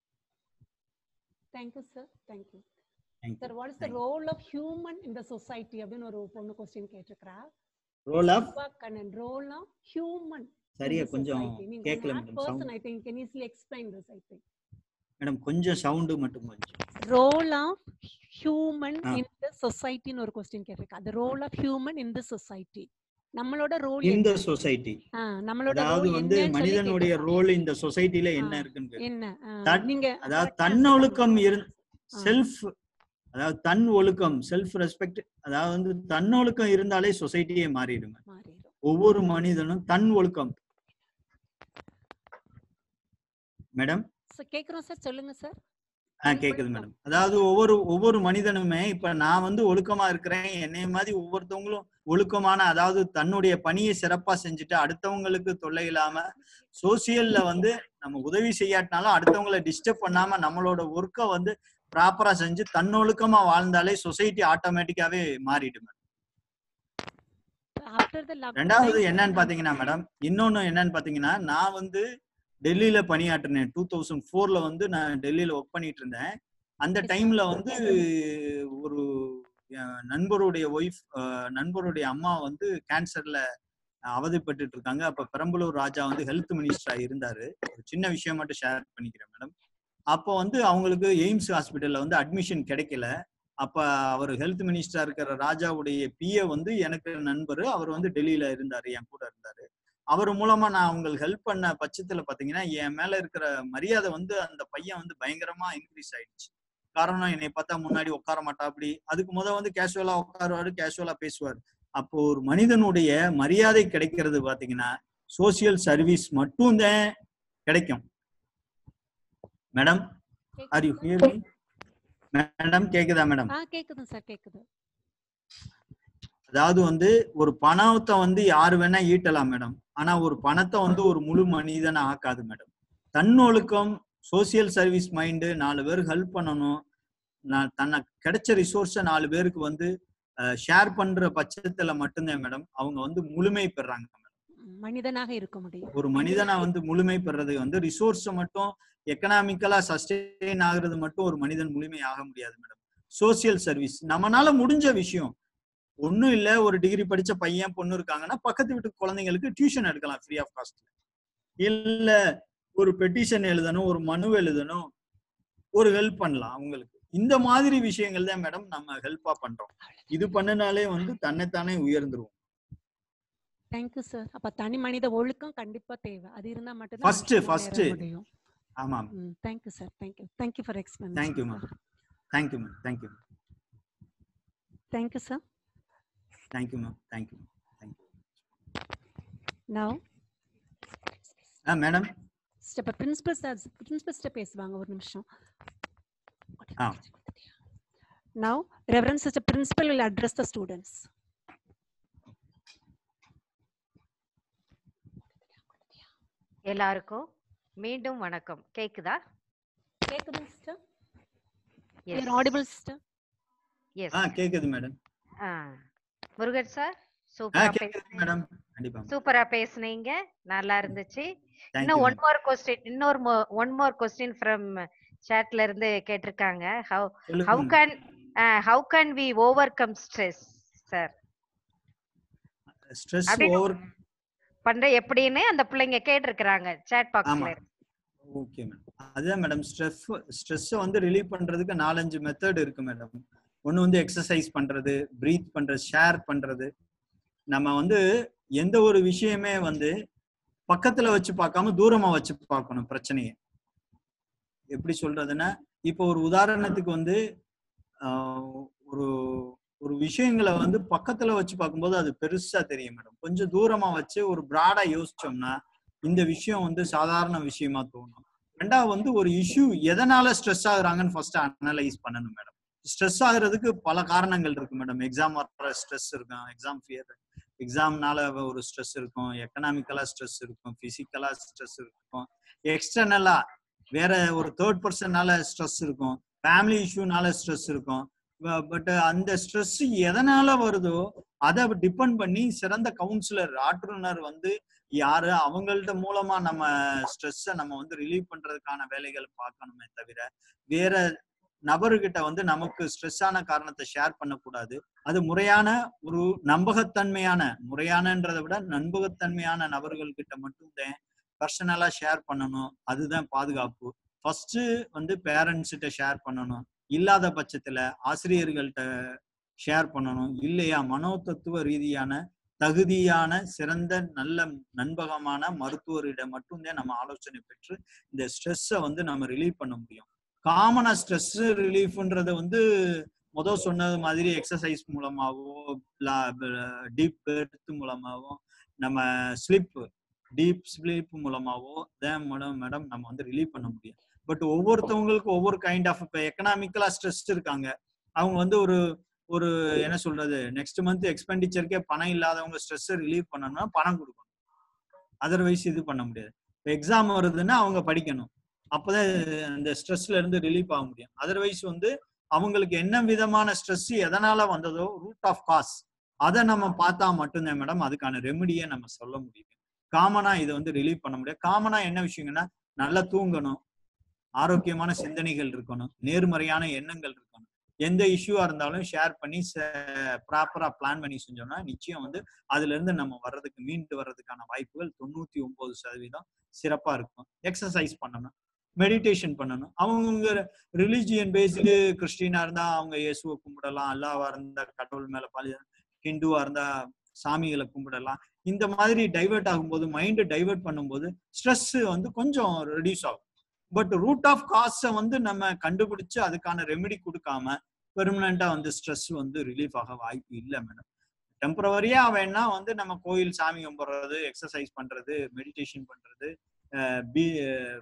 Thank you, sir. Thank you.
Thank
Sir,
you.
what is the
Thank you.
role of human in the society? அப்படின்னு ஒரு பொண்ணு கொஸ்டின் கேட்டிருக்கிறா
role of
Kannan role of human
சரியா கொஞ்சம் கேட்கல madam
person
sound
I think can easily explain this I think
madam கொஞ்சம் சவுண்டு மட்டும் கொஞ்சம்
ரோல் ஆஃப் ஹியூமன்
ஆ.
இன் த சொசைட்டின்னு ஒரு கொஸ்டின் கேட்டிருக்கா அந்த role of human in the society நம்மளோட ரோல்
இந்த சொசைட்டி
நம்மளோட
அதாவது
ரோல்
வந்து மனிதனுடைய ரோல் இந்த சொசைட்டில என்ன
ஆ.
இருக்குன்னு கேக்குறேன்.
என்ன ஆ,
தன்-
நீங்க
அதாவது
correct ஆ
தன்னொழுக்கம்
சொல்லுங்க.
இரு
ஆ.
செல்ஃப் அதாவது தன் ஒழுக்கம் செல்ஃப் ரெஸ்பெக்ட் அதாவது வந்து தன்னொழுக்கம் இருந்தாலே சொசைட்டியே மாறிடுங்க
மாறிடும்
ஒவ்வொரு மனிதனும் தன் ஒழுக்கம் மேடம்
சார் கேக்குறோம் சார் சொல்லுங்க சார்
ஆ கேக்குது மேடம் அதாவது ஒவ்வொரு ஒவ்வொரு மனிதனுமே இப்ப நான் வந்து ஒழுக்கமா இருக்கிறேன் என்னைய மாதிரி ஒவ்வொருத்தவங்களும் ஒழுக்கமான அதாவது தன்னுடைய பணியை சிறப்பா செஞ்சுட்டு அடுத்தவங்களுக்கு தொல்லை இல்லாம சோசியல்ல வந்து நம்ம உதவி செய்யாட்டினாலும் அடுத்தவங்களை டிஸ்டர்ப் பண்ணாம நம்மளோட ஒர்க்கை வந்து ப்ராப்பரா செஞ்சு தன்னொழுக்கமா வாழ்ந்தாலே சொசைட்டி ஆட்டோமேட்டிக்காவே மாறிடும் மேடம்
ஆஃப்டர் த லாக்
ரெண்டாவது என்னன்னு பாத்தீங்கன்னா மேடம் இன்னொன்னு என்னன்னு பாத்தீங்கன்னா நான் வந்து டெல்லியில பணியாற்றினேன் டூ தௌசண்ட் ஃபோர்ல வந்து நான் டெல்லியில ஒர்க் பண்ணிட்டு இருந்தேன் அந்த
Yes, sir.
டைம்ல வந்து ஒரு என் நண்பருடைய ஒய்ஃப் நண்பருடைய அம்மா வந்து கேன்சர்ல அவதிப்பட்டுட்டு இருக்காங்க அப்ப பெரம்பலூர் ராஜா வந்து ஹெல்த் மினிஸ்டரா இருந்தாரு ஒரு சின்ன விஷயம் மட்டும் ஷேர் பண்ணிக்கிறேன் மேடம் அப்போ வந்து அவங்களுக்கு எய்ம்ஸ் ஹாஸ்பிட்டல்ல வந்து அட்மிஷன் கிடைக்கல அப்ப அவர் ஹெல்த் மினிஸ்டரா இருக்கிற ராஜாவுடைய பிஏ வந்து எனக்கு நண்பர் அவர் வந்து டெல்லியில இருந்தாரு என் கூட இருந்தாரு அவர் மூலமா நான் அவங்களுக்கு ஹெல்ப் பண்ண பட்சத்துல பாத்தீங்கன்னா என் மேல இருக்கிற மரியாதை வந்து அந்த பையன் வந்து பயங்கரமா இன்க்ரீஸ் ஆயிடுச்சு காரணம் என்னை பார்த்தா முன்னாடி உட்கார மாட்டா அப்படி அதுக்கு முத வந்து கேஷுவலா உட்காருவாரு கேஷுவலா பேசுவார் அப்போ ஒரு மனிதனுடைய மரியாதை கிடைக்கிறது பாத்தீங்கன்னா சோசியல் சர்வீஸ் மட்டும்தான் கிடைக்கும் madam are you hear me madam கேக்குதா மேடம்
ஆ கேக்குது சார் கேக்குது
அதாவது வந்து ஒரு பணத்தை வந்து யாரு வேணா ஈட்டலாம் மேடம் ஆனா ஒரு பணத்தை வந்து ஒரு முழு மனிதனை ஆக்காது மேடம் தன்னொழுக்கம் சோசியல் சர்வீஸ் மைண்டு நாலு பேருக்கு ஹெல்ப் பண்ணணும் நான் தன்னை கிடைச்ச ரிசோர்ஸை நாலு பேருக்கு வந்து ஷேர் பண்ற பட்சத்துல மட்டும்தான் மேடம் அவங்க வந்து முழுமை பெறாங்க
ம், மனிதனாக இருக்க முடியும்
ஒரு மனிதனா வந்து முழுமை பெறது வந்து ரிசோர்ஸ் மட்டும் எக்கனாமிக்கலா சஸ்டெயின் ஆகுறது மட்டும் ஒரு மனிதன் முழுமை ஆக முடியாது மேடம் சோசியல் சர்வீஸ் நம்மனால முடிஞ்ச விஷயம் ஒண்ணும் இல்ல ஒரு டிகிரி படிச்ச பையன் பொண்ணு இருக்காங்கன்னா பக்கத்து வீட்டு குழந்தைங்களுக்கு டியூஷன் எடுக்கலாம் ஃப்ரீ ஆஃப் காஸ்ட் இல்ல ஒரு பெட்டிஷன் எழுதணும் ஒரு மனு எழுதணும் ஒரு ஹெல்ப் பண்ணலாம் அவங்களுக்கு இந்த மாதிரி விஷயங்கள் தான் மேடம் நம்ம ஹெல்ப்பா பண்றோம் இது பண்ணினாலே வந்து தன்னைத்தானே உயர்ந்துருவோம்
தேங்க்யூ சார் அப்ப தனி மனித ஒழுக்கம் கண்டிப்பா தேவை அது இருந்தா மட்டும்
First, first.
முடியும்
ஆமா
thank you sir thank you thank you for explain
thank you ma'am thank you ma'am thank you
thank you sir
thank you ma'am thank you
now
ah madam
step principal sir principal step பேசுவாங்க ஒரு நிமிஷம்
ஆ.
Now reverend sister principal will address the students
எல்லாருக்கும் மீண்டும் வணக்கம் கேக்குதா
கேக்குதுங்க sister
Yes.
you're audible sister
Yes.
ஆ கேக்குது மேடம்
ஆ. முருகன் சார்
ஆ
சூப்பரா
கேக்குது
பேசுனீங்க
மேடம் கண்டிப்பா
சூப்பரா பேசுனீங்க நல்லா இருந்துச்சு
தேங்க்யூ
இன்னும் ஒன் மோர் கொஸ்டின் இன்னொரு ஒன் மோர் கொஸ்டின் ஃப்ரம் சாட்ல இருந்து கேட்டிருக்காங்க ஹவு ஹவு
சொல்லுங்க
can how can we overcome stress sir
stress
அப்படின்னு
ஓவர்
பண்ற எப்படின்னு அந்த பிள்ளைங்க கேட்டிருக்கிறாங்க சாட்
ஆமா
பாக்ஸ்ல
ஓகே மேடம் அதுதான் மேடம் ஸ்ட்ரெஸ் ஸ்ட்ரெஸ்ஸை வந்து ரிலீவ் பண்றதுக்கு நாலஞ்சு மெத்தட் இருக்கு மேடம் ஒன்று வந்து எக்ஸசைஸ் பண்றது ப்ரீத் பண்றது ஷேர் பண்றது நம்ம வந்து எந்த ஒரு விஷயமே வந்து பக்கத்துல வச்சு பார்க்காம தூரமா வச்சு பார்க்கணும் பிரச்சனையை எப்படி சொல்றதுன்னா இப்போ ஒரு உதாரணத்துக்கு வந்து ஆஹ், ஒரு ஒரு விஷயங்களை வந்து பக்கத்துல வச்சு பார்க்கும்போது அது பெருசா தெரியும் மேடம் கொஞ்சம் தூரமா வச்சு ஒரு பிராடா யோசிச்சோம்னா இந்த விஷயம் வந்து சாதாரண விஷயமா தோணும் ரெண்டாவது வந்து ஒரு இஷ்யூ எதனால ஸ்ட்ரெஸ் ஆகுறாங்கன்னு ஃபர்ஸ்ட் அனலைஸ் பண்ணணும் மேடம் ஸ்ட்ரெஸ் ஆகுறதுக்கு பல காரணங்கள் இருக்கு மேடம் எக்ஸாம் வர ஸ்ட்ரெஸ் இருக்கும் எக்ஸாம் ஃபியர் எக்ஸாம்னால ஒரு ஸ்ட்ரெஸ் இருக்கும் எக்கனாமிக்கலா ஸ்ட்ரெஸ் இருக்கும் பிசிக்கலா ஸ்ட்ரெஸ் இருக்கும் எக்ஸ்டர்னலா வேற ஒரு தேர்ட் பர்சன்னால ஸ்ட்ரெஸ் இருக்கும் ஃபேமிலி இஷ்யூனால ஸ்ட்ரெஸ் இருக்கும் பட் அந்த ஸ்ட்ரெஸ் எதனால வருதோ அதை டிபெண்ட் பண்ணி சிறந்த கவுன்சிலர் ஆற்றுனர் வந்து யாரு அவங்கள்ட்ட மூலமா நம்ம ஸ்ட்ரெஸ்ஸை நம்ம வந்து ரிலீவ் பண்றதுக்கான வேலைகள் பார்க்கணுமே தவிர வேற நபர்கிட்ட வந்து நமக்கு ஸ்ட்ரெஸ்ஸான காரணத்தை ஷேர் பண்ணக்கூடாது அது முறையான ஒரு நம்பகத்தன்மையான முறையானன்றதை விட நம்பகத்தன்மையான நபர்கள் கிட்ட மட்டும்தான் பர்சனலா ஷேர் பண்ணணும் அதுதான் பாதுகாப்பு ஃபர்ஸ்ட் வந்து பேரண்ட்ஸ் கிட்ட ஷேர் பண்ணணும் இல்லாத பட்சத்துல ஆசிரியர்கள்ட்ட ஷேர் பண்ணணும் இல்லையா மனோ தத்துவ ரீதியான தகுதியான சிறந்த நல்ல நண்பகமான மருத்துவரிடம் மட்டும்தான் நம்ம ஆலோசனை பெற்று இந்த ஸ்ட்ரெஸ்ஸை வந்து நம்ம ரிலீவ் பண்ண முடியும் காமனா ஸ்ட்ரெஸ் ரிலீஃப்ன்றது வந்து முதல் சொன்னது மாதிரி எக்ஸசைஸ் மூலமாகவோ டீப் பெர்த் மூலமாகவோ நம்ம ஸ்லிப் டீப் ஸ்லீப் மூலமாவோ தான் மேடம் மேடம் நம்ம வந்து ரிலீவ் பண்ண முடியும் பட் ஒவ்வொருத்தவங்களுக்கும் ஒவ்வொரு கைண்ட் ஆஃப் இப்போ எக்கனாமிக்கலா ஸ்ட்ரெஸ் இருக்காங்க அவங்க வந்து ஒரு ஒரு என்ன சொல்றது நெக்ஸ்ட் மந்த் எக்ஸ்பெண்டிச்சருக்கே பணம் இல்லாதவங்க ஸ்ட்ரெஸ்ஸை ரிலீவ் பண்ணணும்னா பணம் கொடுக்கணும் அதர்வைஸ் இது பண்ண முடியாது இப்போ எக்ஸாம் வருதுன்னா அவங்க படிக்கணும் அப்போதான் அந்த ஸ்ட்ரெஸ்ல இருந்து ரிலீஃப் ஆக முடியும் அதர்வைஸ் வந்து அவங்களுக்கு என்ன விதமான ஸ்ட்ரெஸ் எதனால வந்ததோ ரூட் ஆஃப் காஸ் அதை நம்ம பார்த்தா மட்டும்தான் மேடம் அதுக்கான ரெமெடியை நம்ம சொல்ல முடியும் காமனா இதை வந்து ரிலீவ் பண்ண முடியாது காமனா என்ன விஷயங்கன்னா நல்லா தூங்கணும் ஆரோக்கியமான சிந்தனைகள் இருக்கணும் நேர்மறையான எண்ணங்கள் இருக்கணும் எந்த இஷ்யூவா இருந்தாலும் ஷேர் பண்ணி ப்ராப்பரா பிளான் பண்ணி செஞ்சோம்னா நிச்சயம் வந்து அதுல இருந்து நம்ம வர்றதுக்கு மீண்டு வர்றதுக்கான வாய்ப்புகள் தொண்ணூத்தி ஒன்பது சதவீதம் சிறப்பா இருக்கும் எக்ஸசைஸ் பண்ணணும் மெடிடேஷன் பண்ணணும் அவங்கவுங்க ரிலிஜியன் பேஸ்டு கிறிஸ்டினா இருந்தா அவங்க இயேசுவை கும்பிடலாம் அல்லாவா இருந்தா கடவுள் மேல பழி ஹிந்துவா இருந்தா சாமிகளை கும்பிடலாம் இந்த மாதிரி டைவெர்ட் ஆகும்போது மைண்ட் டைவெர்ட் பண்ணும்போது ஸ்ட்ரெஸ் வந்து கொஞ்சம் ரெடியூஸ் ஆகும் பட் ரூட் ஆஃப் காஸை வந்து நம்ம கண்டுபிடிச்சு அதுக்கான ரெமெடி கொடுக்காம பெர்மனண்டா வந்து ஸ்ட்ரெஸ் வந்து ரிலீஃப் ஆக வாய்ப்பு இல்லை மேடம் டெம்பரவரியா வேணா வந்து நம்ம கோயில் சாமி கும்பிடுறது எக்ஸசைஸ் பண்றது மெடிடேஷன் பண்றது அஹ் பி-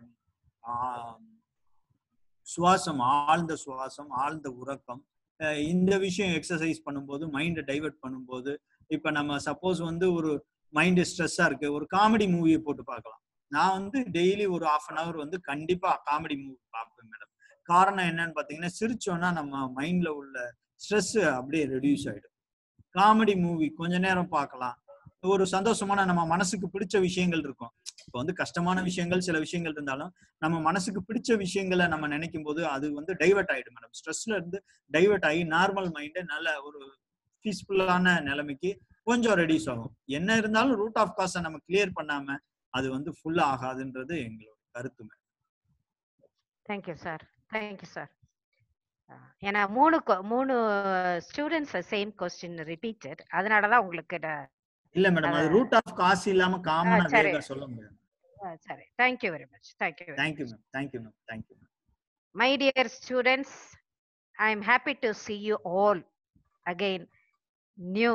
ஆஹ் சுவாசம் ஆழ்ந்த சுவாசம் ஆழ்ந்த உறக்கம் அஹ் இந்த விஷயம் எக்ஸசைஸ் பண்ணும்போது மைண்டை டைவர்ட் பண்ணும்போது இப்ப நம்ம சப்போஸ் வந்து ஒரு மைண்ட் ஸ்ட்ரெஸ்ஸா இருக்கு ஒரு காமெடி மூவியை போட்டு பார்க்கலாம் நான் வந்து டெய்லி ஒரு ஆஃப் அன் ஹவர் வந்து கண்டிப்பா காமெடி மூவி பார்ப்பேன் மேடம் காரணம் என்னன்னு பாத்தீங்கன்னா சிரிச்சோன்னா நம்ம மைண்ட்ல உள்ள ஸ்ட்ரெஸ் அப்படியே ரெடியூஸ் ஆயிடும் காமெடி மூவி கொஞ்ச நேரம் பார்க்கலாம் ஒரு சந்தோஷமான நம்ம மனசுக்கு பிடிச்ச விஷயங்கள் இருக்கும் இப்போ வந்து கஷ்டமான விஷயங்கள் சில விஷயங்கள் இருந்தாலும் நம்ம மனசுக்கு பிடிச்ச விஷயங்களை நம்ம நினைக்கும் போது அது வந்து டைவர்ட் ஆயிடும் மேடம் ஸ்ட்ரெஸ்ல இருந்து டைவர்ட் ஆகி நார்மல் மைண்டு நல்ல ஒரு பீஸ்ஃபுல்லான நிலைமைக்கு கொஞ்சம் ரெடியூஸ் ஆகும் என்ன இருந்தாலும் ரூட் ஆஃப் காஸை நம்ம கிளியர் பண்ணாம அது வந்து ஃபுல்லா ஆகாதுன்றது எங்களோட கருத்து madam
thank you sir thank you sir ஏன்னா மூணு கொ- மூணு ஸ்டூடெண்ட்ஸ் சேம் கொஸ்டின் ரிப்பீட்டட் அதனால தான் உங்களுக்கு நான்
இல்ல மேடம் அது
அத-
ரூட் ஆஃப் காசு இல்லாம காமனா
சரி.
வேக சொல்ல முடியாது
ஆ, சரி thank you very much thank you
thank you ma'am thank you ma'am thank you ma'am
My dear students, I am happy to see you all again new.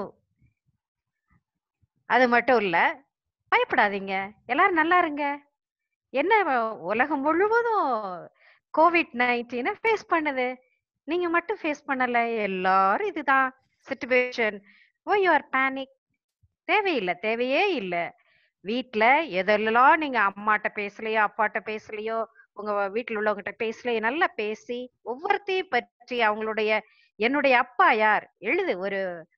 அது மட்டும் இல்ல பயப்படாதீங்க எல்லாரும் நல்லா இருங்க என்ன வ- உலகம் முழுவதும் கோவிட் நைன்டீனை ஃபேஸ் பண்ணுது நீங்க மட்டும் ஃபேஸ் பண்ணல எல்லாரும் இதுதான் situation oh you are panic தேவையில்லை தேவையே இல்லை வீட்ல எதெல்லாம் நீங்க அம்மாட்ட பேசலையோ அப்பாட்ட பேசலையோ உங்க வீட்டுல உள்ளவங்ககிட்ட பேசலையோ நல்லா பேசி ஒவ்வொருத்தையும் பற்றி அவங்களுடைய என்னுடைய அப்பா யார் எழுது ஒரு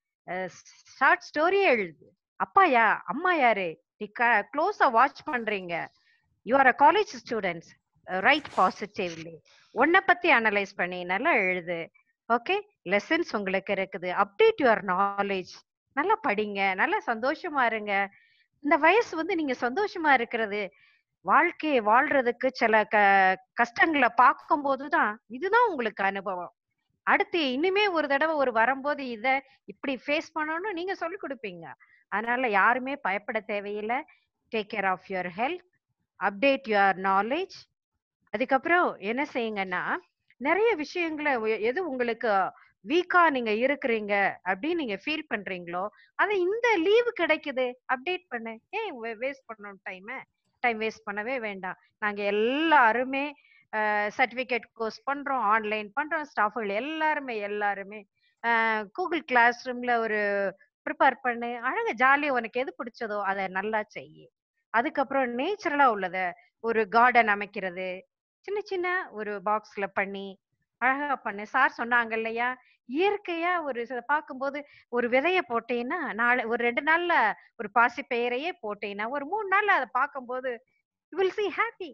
ஷார்ட் ஸ்டோரியே எழுது அப்பா யா அம்மா யாரு நீ க்ளோஸா வாட்ச் பண்றீங்க you are a college students right positively உன்னை பத்தி அனலைஸ் பண்ணி நல்லா எழுது ஓகே லெசன்ஸ் உங்களுக்கு இருக்குது அப்டேட் யுவர் நாலேஜ் நல்லா படிங்க நல்லா சந்தோஷமா இருங்க இந்த வயசு வந்து நீங்க சந்தோஷமா இருக்கிறது வாழ்க்கையை வாழ்றதுக்கு சில க கஷ்டங்களை பார்க்கும்போது தான் இதுதான் உங்களுக்கு அனுபவம் அடுத்து இனிமே ஒரு தடவை ஒரு வரும்போது இத இப்படி ஃபேஸ் பண்ணணும்னு நீங்க சொல்லி கொடுப்பீங்க அதனால யாருமே பயப்பட தேவையில்லை take care of your health update your knowledge அதுக்கப்புறம் என்ன செய்யுங்கன்னா நிறைய விஷயங்களை எ- எது உங்களுக்கு வீக்கா நீங்க இருக்கிறீங்க அப்படின்னு நீங்க ஃபீல் பண்றீங்களோ அதை இந்த லீவு கிடைக்குது அப்டேட் பண்ணு ஏன் வேஸ்ட் பண்ணணும் டைம் டைம் வேஸ்ட் பண்ணவே வேண்டாம் நாங்க எல்லாருமே சர்டிபிகேட் கோர்ஸ் பண்றோம் ஆன்லைன் பண்றோம் ஸ்டாஃபுகள் எல்லாருமே எல்லாருமே கூகுள் கிளாஸ் ரூம்ல ஒரு ப்ரிப்பேர் பண்ணு அழகா ஜாலியா உனக்கு எது பிடிச்சதோ அதை நல்லா செய்யு அதுக்கப்புறம் நேச்சுரலா உள்ளத ஒரு கார்டன் அமைக்கிறது சின்ன சின்ன ஒரு பாக்ஸ்ல பண்ணி அழகா பண்ணு சார் சொன்னாங்க இல்லையா இயற்கையா ஒரு சில பார்க்கும்போது ஒரு விதைய போட்டீங்கன்னா நாளை ஒரு ரெண்டு நாள்ல ஒரு பாசி பெயரையே போட்டீங்கன்னா ஒரு மூணு நாள்ல அதை பார்க்கும்போது யூ வில் சி ஹாப்பி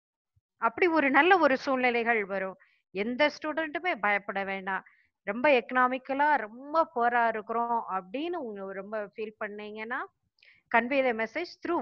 அப்படி ஒரு நல்ல ஒரு சூழ்நிலைகள் வரும் எந்த ஸ்டூடெண்ட்டுமே பயப்பட வேண்டாம் ரொம்ப எக்கனாமிக்கலா ரொம்ப போரா இருக்கிறோம் அப்படின்னு உங்க ரொம்ப ஃபீல் பண்ணீங்கன்னா convey the message through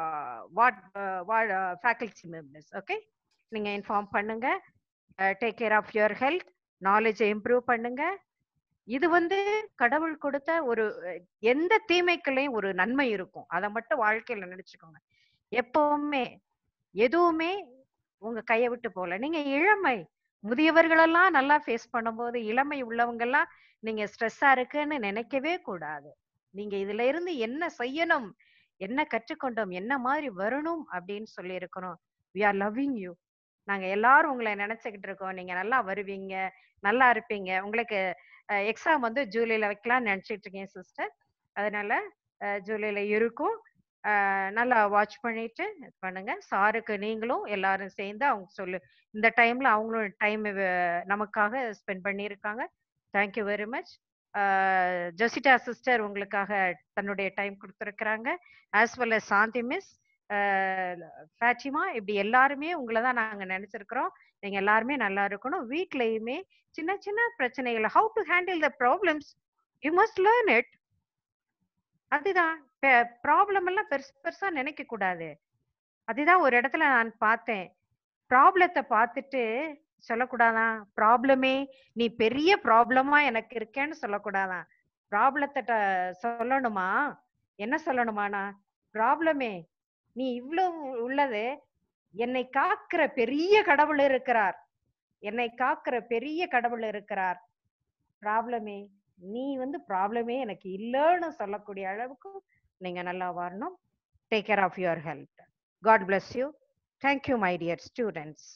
what faculty members okay நீங்க இன்ஃபார்ம் பண்ணுங்க take care of your health நாலேஜை இம்ப்ரூவ் பண்ணுங்க இது வந்து கடவுள் கொடுத்த ஒரு அஹ், எந்த தீமைக்குள்ளேயும் ஒரு நன்மை இருக்கும் அதை மட்டும் வாழ்க்கையில நினைச்சுக்கோங்க எப்பவுமே எதுவுமே உங்க கையை விட்டு போல நீங்க இளமை முதியவர்களெல்லாம் நல்லா ஃபேஸ் பண்ணும்போது இளமை உள்ளவங்க எல்லாம் நீங்க ஸ்ட்ரெஸ்ஸா இருக்குன்னு நினைக்கவே கூடாது நீங்க இதுல இருந்து என்ன செய்யணும் என்ன கற்றுக்கொண்டோம் என்ன மாதிரி வரணும் அப்படின்னு சொல்லி இருக்கிறோம் வி ஆர் லவ்விங் யூ நாங்க எல்லாரும் உங்களை நினைச்சுக்கிட்டு இருக்கோம் நீங்க நல்லா வருவீங்க நல்லா இருப்பீங்க உங்களுக்கு எக்ஸாம் வந்து ஜூலைல வைக்கலாம்னு நினைச்சிட்டு இருக்கேன் சிஸ்டர் அதனால அஹ், ஜூலைல இருக்கும் அஹ், நல்லா வாட்ச் பண்ணிட்டு இது பண்ணுங்க சாருக்கு நீங்களும் எல்லாரும் சேர்ந்து அவங்க சொல்லு இந்த டைம்ல அவங்களும் டைம் நமக்காக ஸ்பெண்ட் பண்ணியிருக்காங்க thank you very much Jositta sister உங்களுக்காக தன்னுடைய டைம் கொடுத்துருக்குறாங்க as well as Shanthi miss Fatima இப்படி எல்லாருமே உங்களை தான் நாங்கள் நினைச்சிருக்கிறோம் நீங்க எல்லாருமே நல்லா இருக்கணும் வீட்லயுமே சின்ன சின்ன பிரச்சனைகள் how to handle the problems you must learn it அதுதான் ப்ராப்ளம் எல்லாம் பெருசு பெருசா நினைக்க கூடாது அதுதான் ஒரு இடத்துல நான் பார்த்தேன் ப்ராப்ளத்தை பார்த்துட்டு சொல்லக்கூடாதான் ப்ராப்ளமே நீ பெரிய ப்ராப்ளமா எனக்கு இருக்கேன்னு சொல்லக்கூடாதான் ப்ராப்ளத்தை சொல்லணுமா என்ன சொல்லணுமாண்ணா ப்ராப்ளமே நீ இவ்வளவு உள்ளது என்னை காக்கிற பெரிய கடவுள் இருக்கிறார் என்னை காக்கிற பெரிய கடவுள் இருக்கிறார் ப்ராப்ளமே நீ வந்து ப்ராப்ளமே எனக்கு இல்லைன்னு சொல்லக்கூடிய அளவுக்கு நீங்க நல்லா வரணும் take care of your health god bless you thank you my dear students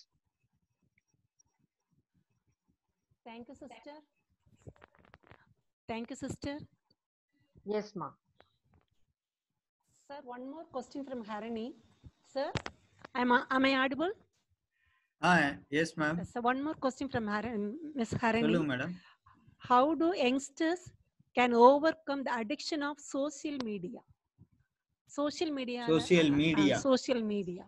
Thank you, sister. Thank you, sister.
Yes ma'am
Sir, one more question from Harini. Sir, am I, am I audible?
ஆ yes ma'am
So one more question from Harini, Miss Harini.
சொல்லுங்க மேடம்
How do youngsters can overcome the addiction of social media? Social media. ல-
Social
uh,
media.
social media.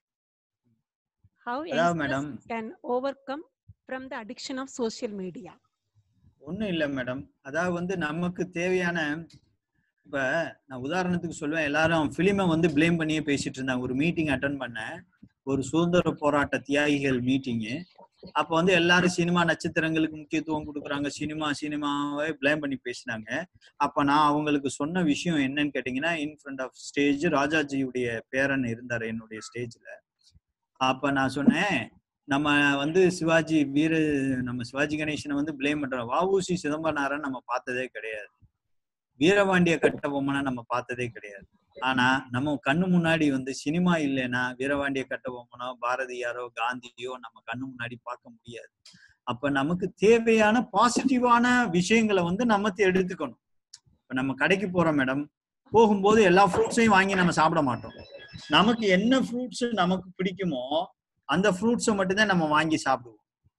How
அதாவது
youngsters
madam
can overcome from the addiction of social media?
ஒண்ணும் இல்ல மேடம் அதாவது வந்து நமக்கு தேவையான இப்ப நான் உதாரணத்துக்கு சொல்லுவேன் எல்லாரும் பிலிமை வந்து ப்ளேம் பண்ணியே பேசிட்டு இருந்தாங்க ஒரு மீட்டிங் அட்டன் பண்ணேன் ஒரு சுதந்திர போராட்ட தியாகிகள் மீட்டிங்கு அப்ப வந்து எல்லாரும் சினிமா நட்சத்திரங்களுக்கு முக்கியத்துவம் கொடுக்குறாங்க சினிமா சினிமாவை ப்ளேம் பண்ணி பேசினாங்க அப்ப நான் அவங்களுக்கு சொன்ன விஷயம் என்னன்னு கேட்டீங்கன்னா இன் ஃப்ரண்ட் ஆஃப் ஸ்டேஜ் ராஜாஜியுடைய பேரன் இருந்தாரு என்னுடைய ஸ்டேஜ்ல அப்ப நான் சொன்னேன் நம்ம வந்து சிவாஜி வீர நம்ம சிவாஜி கணேசனை வந்து ப்ளேம் பண்றோம் வஉசி சிதம்பரனாரன் நம்ம பார்த்ததே கிடையாது வீரபாண்டிய கட்டபொம்மனை நம்ம பார்த்ததே கிடையாது ஆனா நம்ம கண்ணு முன்னாடி வந்து சினிமா இல்லைன்னா வீரபாண்டிய கட்டபொம்மனோ பாரதியாரோ காந்தியோ நம்ம கண்ணு முன்னாடி பார்க்க முடியாது அப்ப நமக்கு தேவையான பாசிட்டிவான விஷயங்களை வந்து நம்ம தே- எடுத்துக்கணும் இப்ப நம்ம கடைக்கு போறோம் மேடம் போகும்போது எல்லா ஃப்ரூட்ஸையும் வாங்கி நம்ம சாப்பிட மாட்டோம் நமக்கு என்ன ஃப்ரூட்ஸ் நமக்கு பிடிக்குமோ அந்த ஃப்ரூட்ஸை மட்டும்தான் நம்ம வாங்கி சாப்பிடுவோம்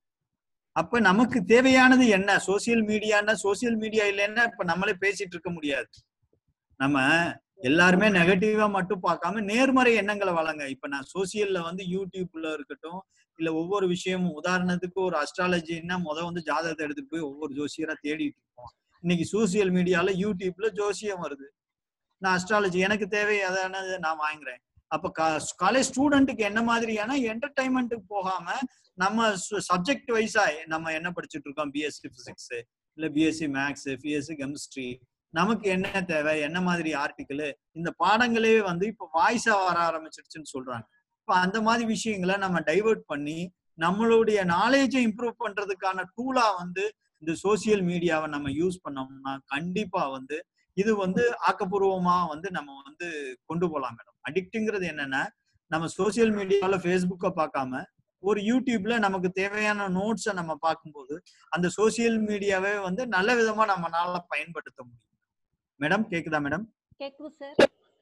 அப்ப நமக்கு தேவையானது என்ன சோசியல் மீடியான்னா சோசியல் மீடியா இல்லைன்னா இப்ப நம்மளே பேசிட்டு இருக்க முடியாது நம்ம எல்லாருமே நெகட்டிவா மட்டும் பார்க்காம நேர்மறை எண்ணங்களை வழங்க இப்ப நான் சோசியல்ல வந்து யூடியூப்ல இருக்கட்டும் இல்ல ஒவ்வொரு விஷயமும் உதாரணத்துக்கு ஒரு அஸ்ட்ராலஜின்னா முத வந்து ஜாதகத்தை எடுத்துட்டு போய் ஒவ்வொரு ஜோசியரா தேடிட்டு இருப்போம் இன்னைக்கு சோசியல் மீடியால யூடியூப்ல ஜோசியம் வருது நான் அஸ்ட்ராலஜி எனக்கு தேவை அதானது நான் வாங்குறேன் அப்ப காலேஜ் ஸ்டூடெண்ட்டுக்கு என்ன மாதிரியான என்டர்டைன்மெண்ட்டுக்கு போகாம நம்ம சப்ஜெக்ட் வைஸா நம்ம என்ன படிச்சுட்டு இருக்கோம் பிஎஸ்சி பிசிக்ஸ் இல்ல பிஎஸ்சி மேக்ஸ் பிஎஸ்சி கெமிஸ்ட்ரி நமக்கு என்ன தேவை என்ன மாதிரி ஆர்டிக்கிள் இந்த பாடங்களே வந்து இப்ப வாய்ஸா வர ஆரம்பிச்சிருச்சுன்னு சொல்றாங்க இப்ப அந்த மாதிரி விஷயங்களை நம்ம டைவர்ட் பண்ணி நம்மளுடைய நாலேஜை இம்ப்ரூவ் பண்றதுக்கான டூலா வந்து இந்த சோசியல் மீடியாவை நம்ம யூஸ் பண்ணோம்னா கண்டிப்பா வந்து இது வந்து ஆக்கப்பூர்வமா வந்து நம்ம வந்து கொண்டு போகலாம் மேடம் அடிக்ட்டுங்கிறது என்னன்னா நம்ம சோசியல் மீடியால ஃபேஸ்புக்கை பார்க்காம ஒரு யூடியூப்ல நமக்கு தேவையான நோட்ஸை நம்ம பார்க்கும்போது அந்த சோசியல் மீடியாவை வந்து நல்ல விதமா நம்மளால பயன்படுத்த முடியும் மேடம் கேக்குதா மேடம்
கேக்குது சார்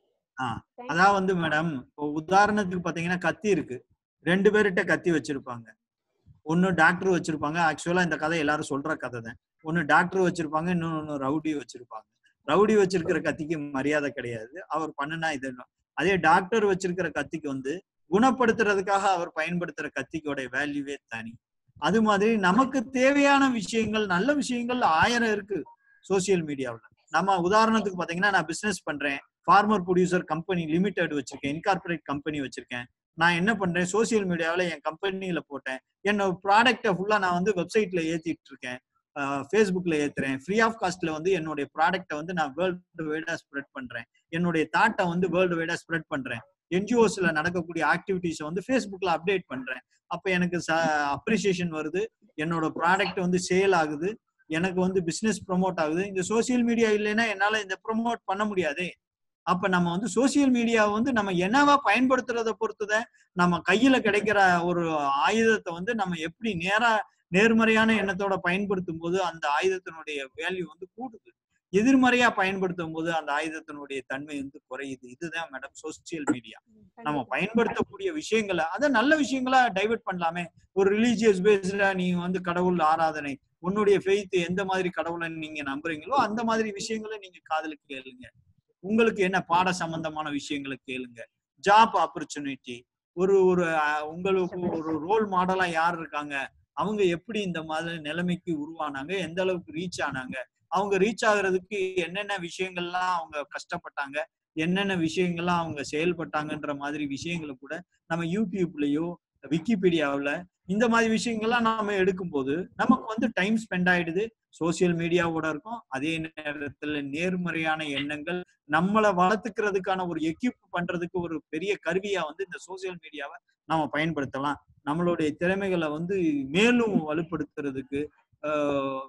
ஆ அதான் வந்து மேடம் இப்போ உதாரணத்துக்கு பாத்தீங்கன்னா கத்தி இருக்கு ரெண்டு பேர்கிட்ட கத்தி வச்சிருப்பாங்க ஒன்னு டாக்டர் வச்சிருப்பாங்க ஆக்சுவலா இந்த கதை எல்லாரும் சொல்ற கதை தான் ஒன்னு டாக்டர் வச்சிருப்பாங்க இன்னொன்னு ரவுடி வச்சிருப்பாங்க ரவுடி வச்சிருக்கிற கத்திக்கு மரியாதை கிடையாது அவர் பண்ணுனா இது அதே டாக்டர் வச்சிருக்கிற கத்திக்கு வந்து குணப்படுத்துறதுக்காக அவர் பயன்படுத்துற கத்திக்கோட வேல்யூவே தனி அது மாதிரி நமக்கு தேவையான விஷயங்கள் நல்ல விஷயங்கள் ஆயிரம் இருக்கு சோசியல் மீடியாவில் நம்ம உதாரணத்துக்கு பாத்தீங்கன்னா நான் பிசினஸ் பண்றேன் ஃபார்மர் ப்ரொடியூசர் கம்பெனி லிமிடெட் வச்சிருக்கேன் இன்கார்பரேட் கம்பெனி வச்சிருக்கேன் நான் என்ன பண்றேன் சோசியல் மீடியாவில் என் கம்பெனியில போட்டேன் என்னோட ப்ராடக்டை ஃபுல்லா நான் வந்து வெப்சைட்ல ஏத்திட்டு இருக்கேன் ஃபேஸ்புக்ல ஏத்துறேன் ஃப்ரீ ஆஃப் காஸ்ட்ல வந்து என்னுடைய ப்ராடக்ட்டை வந்து நான் வேர்ல்டு வைடா ஸ்ப்ரெட் பண்றேன் என்னுடைய தாட்டை வந்து வேர்ல்டு வைடா ஸ்ப்ரெட் பண்றேன் என்ஜிஓஸ்ல நடக்கக்கூடிய ஆக்டிவிட்டிஸை வந்து ஃபேஸ்புக்ல அப்டேட் பண்றேன் அப்ப எனக்கு அப்ரிசியேஷன் வருது என்னோட ப்ராடக்ட் வந்து சேல் ஆகுது எனக்கு வந்து பிசினஸ் ப்ரொமோட் ஆகுது இந்த சோசியல் மீடியா இல்லைன்னா என்னால இந்த ப்ரொமோட் பண்ண முடியாதே அப்ப நம்ம வந்து சோசியல் மீடியாவை வந்து நம்ம என்னவா பயன்படுத்துறத பொறுத்துதான் நம்ம கையில கிடைக்கிற ஒரு ஆயுதத்தை வந்து நம்ம எப்படி நேரா நேர்மறையான எண்ணத்தோட பயன்படுத்தும் போது அந்த ஆயுதத்தினுடைய வேல்யூ வந்து கூடுது எதிர்மறையா பயன்படுத்தும் போது அந்த ஆயுதத்தினுடைய தன்மை வந்து குறையுது இதுதான் மேடம் சோசியல் மீடியா நம்ம பயன்படுத்தக்கூடிய விஷயங்களை அதை நல்ல விஷயங்களா டைவர்ட் பண்ணலாமே ஒரு ரிலீஜியஸ் பேஸ்டா நீங்க வந்து கடவுள் ஆராதனை உன்னுடைய ஃபெய்த் எந்த மாதிரி கடவுளை நீங்க நம்புறீங்களோ அந்த மாதிரி விஷயங்களை நீங்க காதுல கேளுங்க உங்களுக்கு என்ன பாட சம்பந்தமான விஷயங்களை கேளுங்க ஜாப் ஆப்பர்ச்சுனிட்டி ஒரு ஒரு அஹ், உங்களுக்கு ஒரு ரோல் மாடலா யார் இருக்காங்க அவங்க எப்படி இந்த மாதிரி நிலைமைக்கு உருவானாங்க எந்த அளவுக்கு ரீச் ஆனாங்க அவங்க ரீச் ஆகுறதுக்கு என்னென்ன விஷயங்கள்லாம் அவங்க கஷ்டப்பட்டாங்க என்னென்ன விஷயங்கள்லாம் அவங்க செயல்பட்டாங்கன்ற மாதிரி விஷயங்களை கூட நம்ம யூடியூப்லயோ விக்கிபீடியாவுல இந்த மாதிரி விஷயங்கள்லாம் நாம எடுக்கும்போது நமக்கு வந்து டைம் ஸ்பெண்ட் ஆயிடுது சோசியல் மீடியாவோட இருக்கும் அதே நேரத்துல நேர்மறையான எண்ணங்கள் நம்மளை வளர்த்துக்கிறதுக்கான ஒரு எக்யூப் பண்றதுக்கு ஒரு பெரிய கருவியா வந்து இந்த சோசியல் மீடியாவை நாம பயன்படுத்தலாம் நம்மளுடைய திறமைகளை வந்து மேலும் வலுப்படுத்துறதுக்கு ஆஹ்,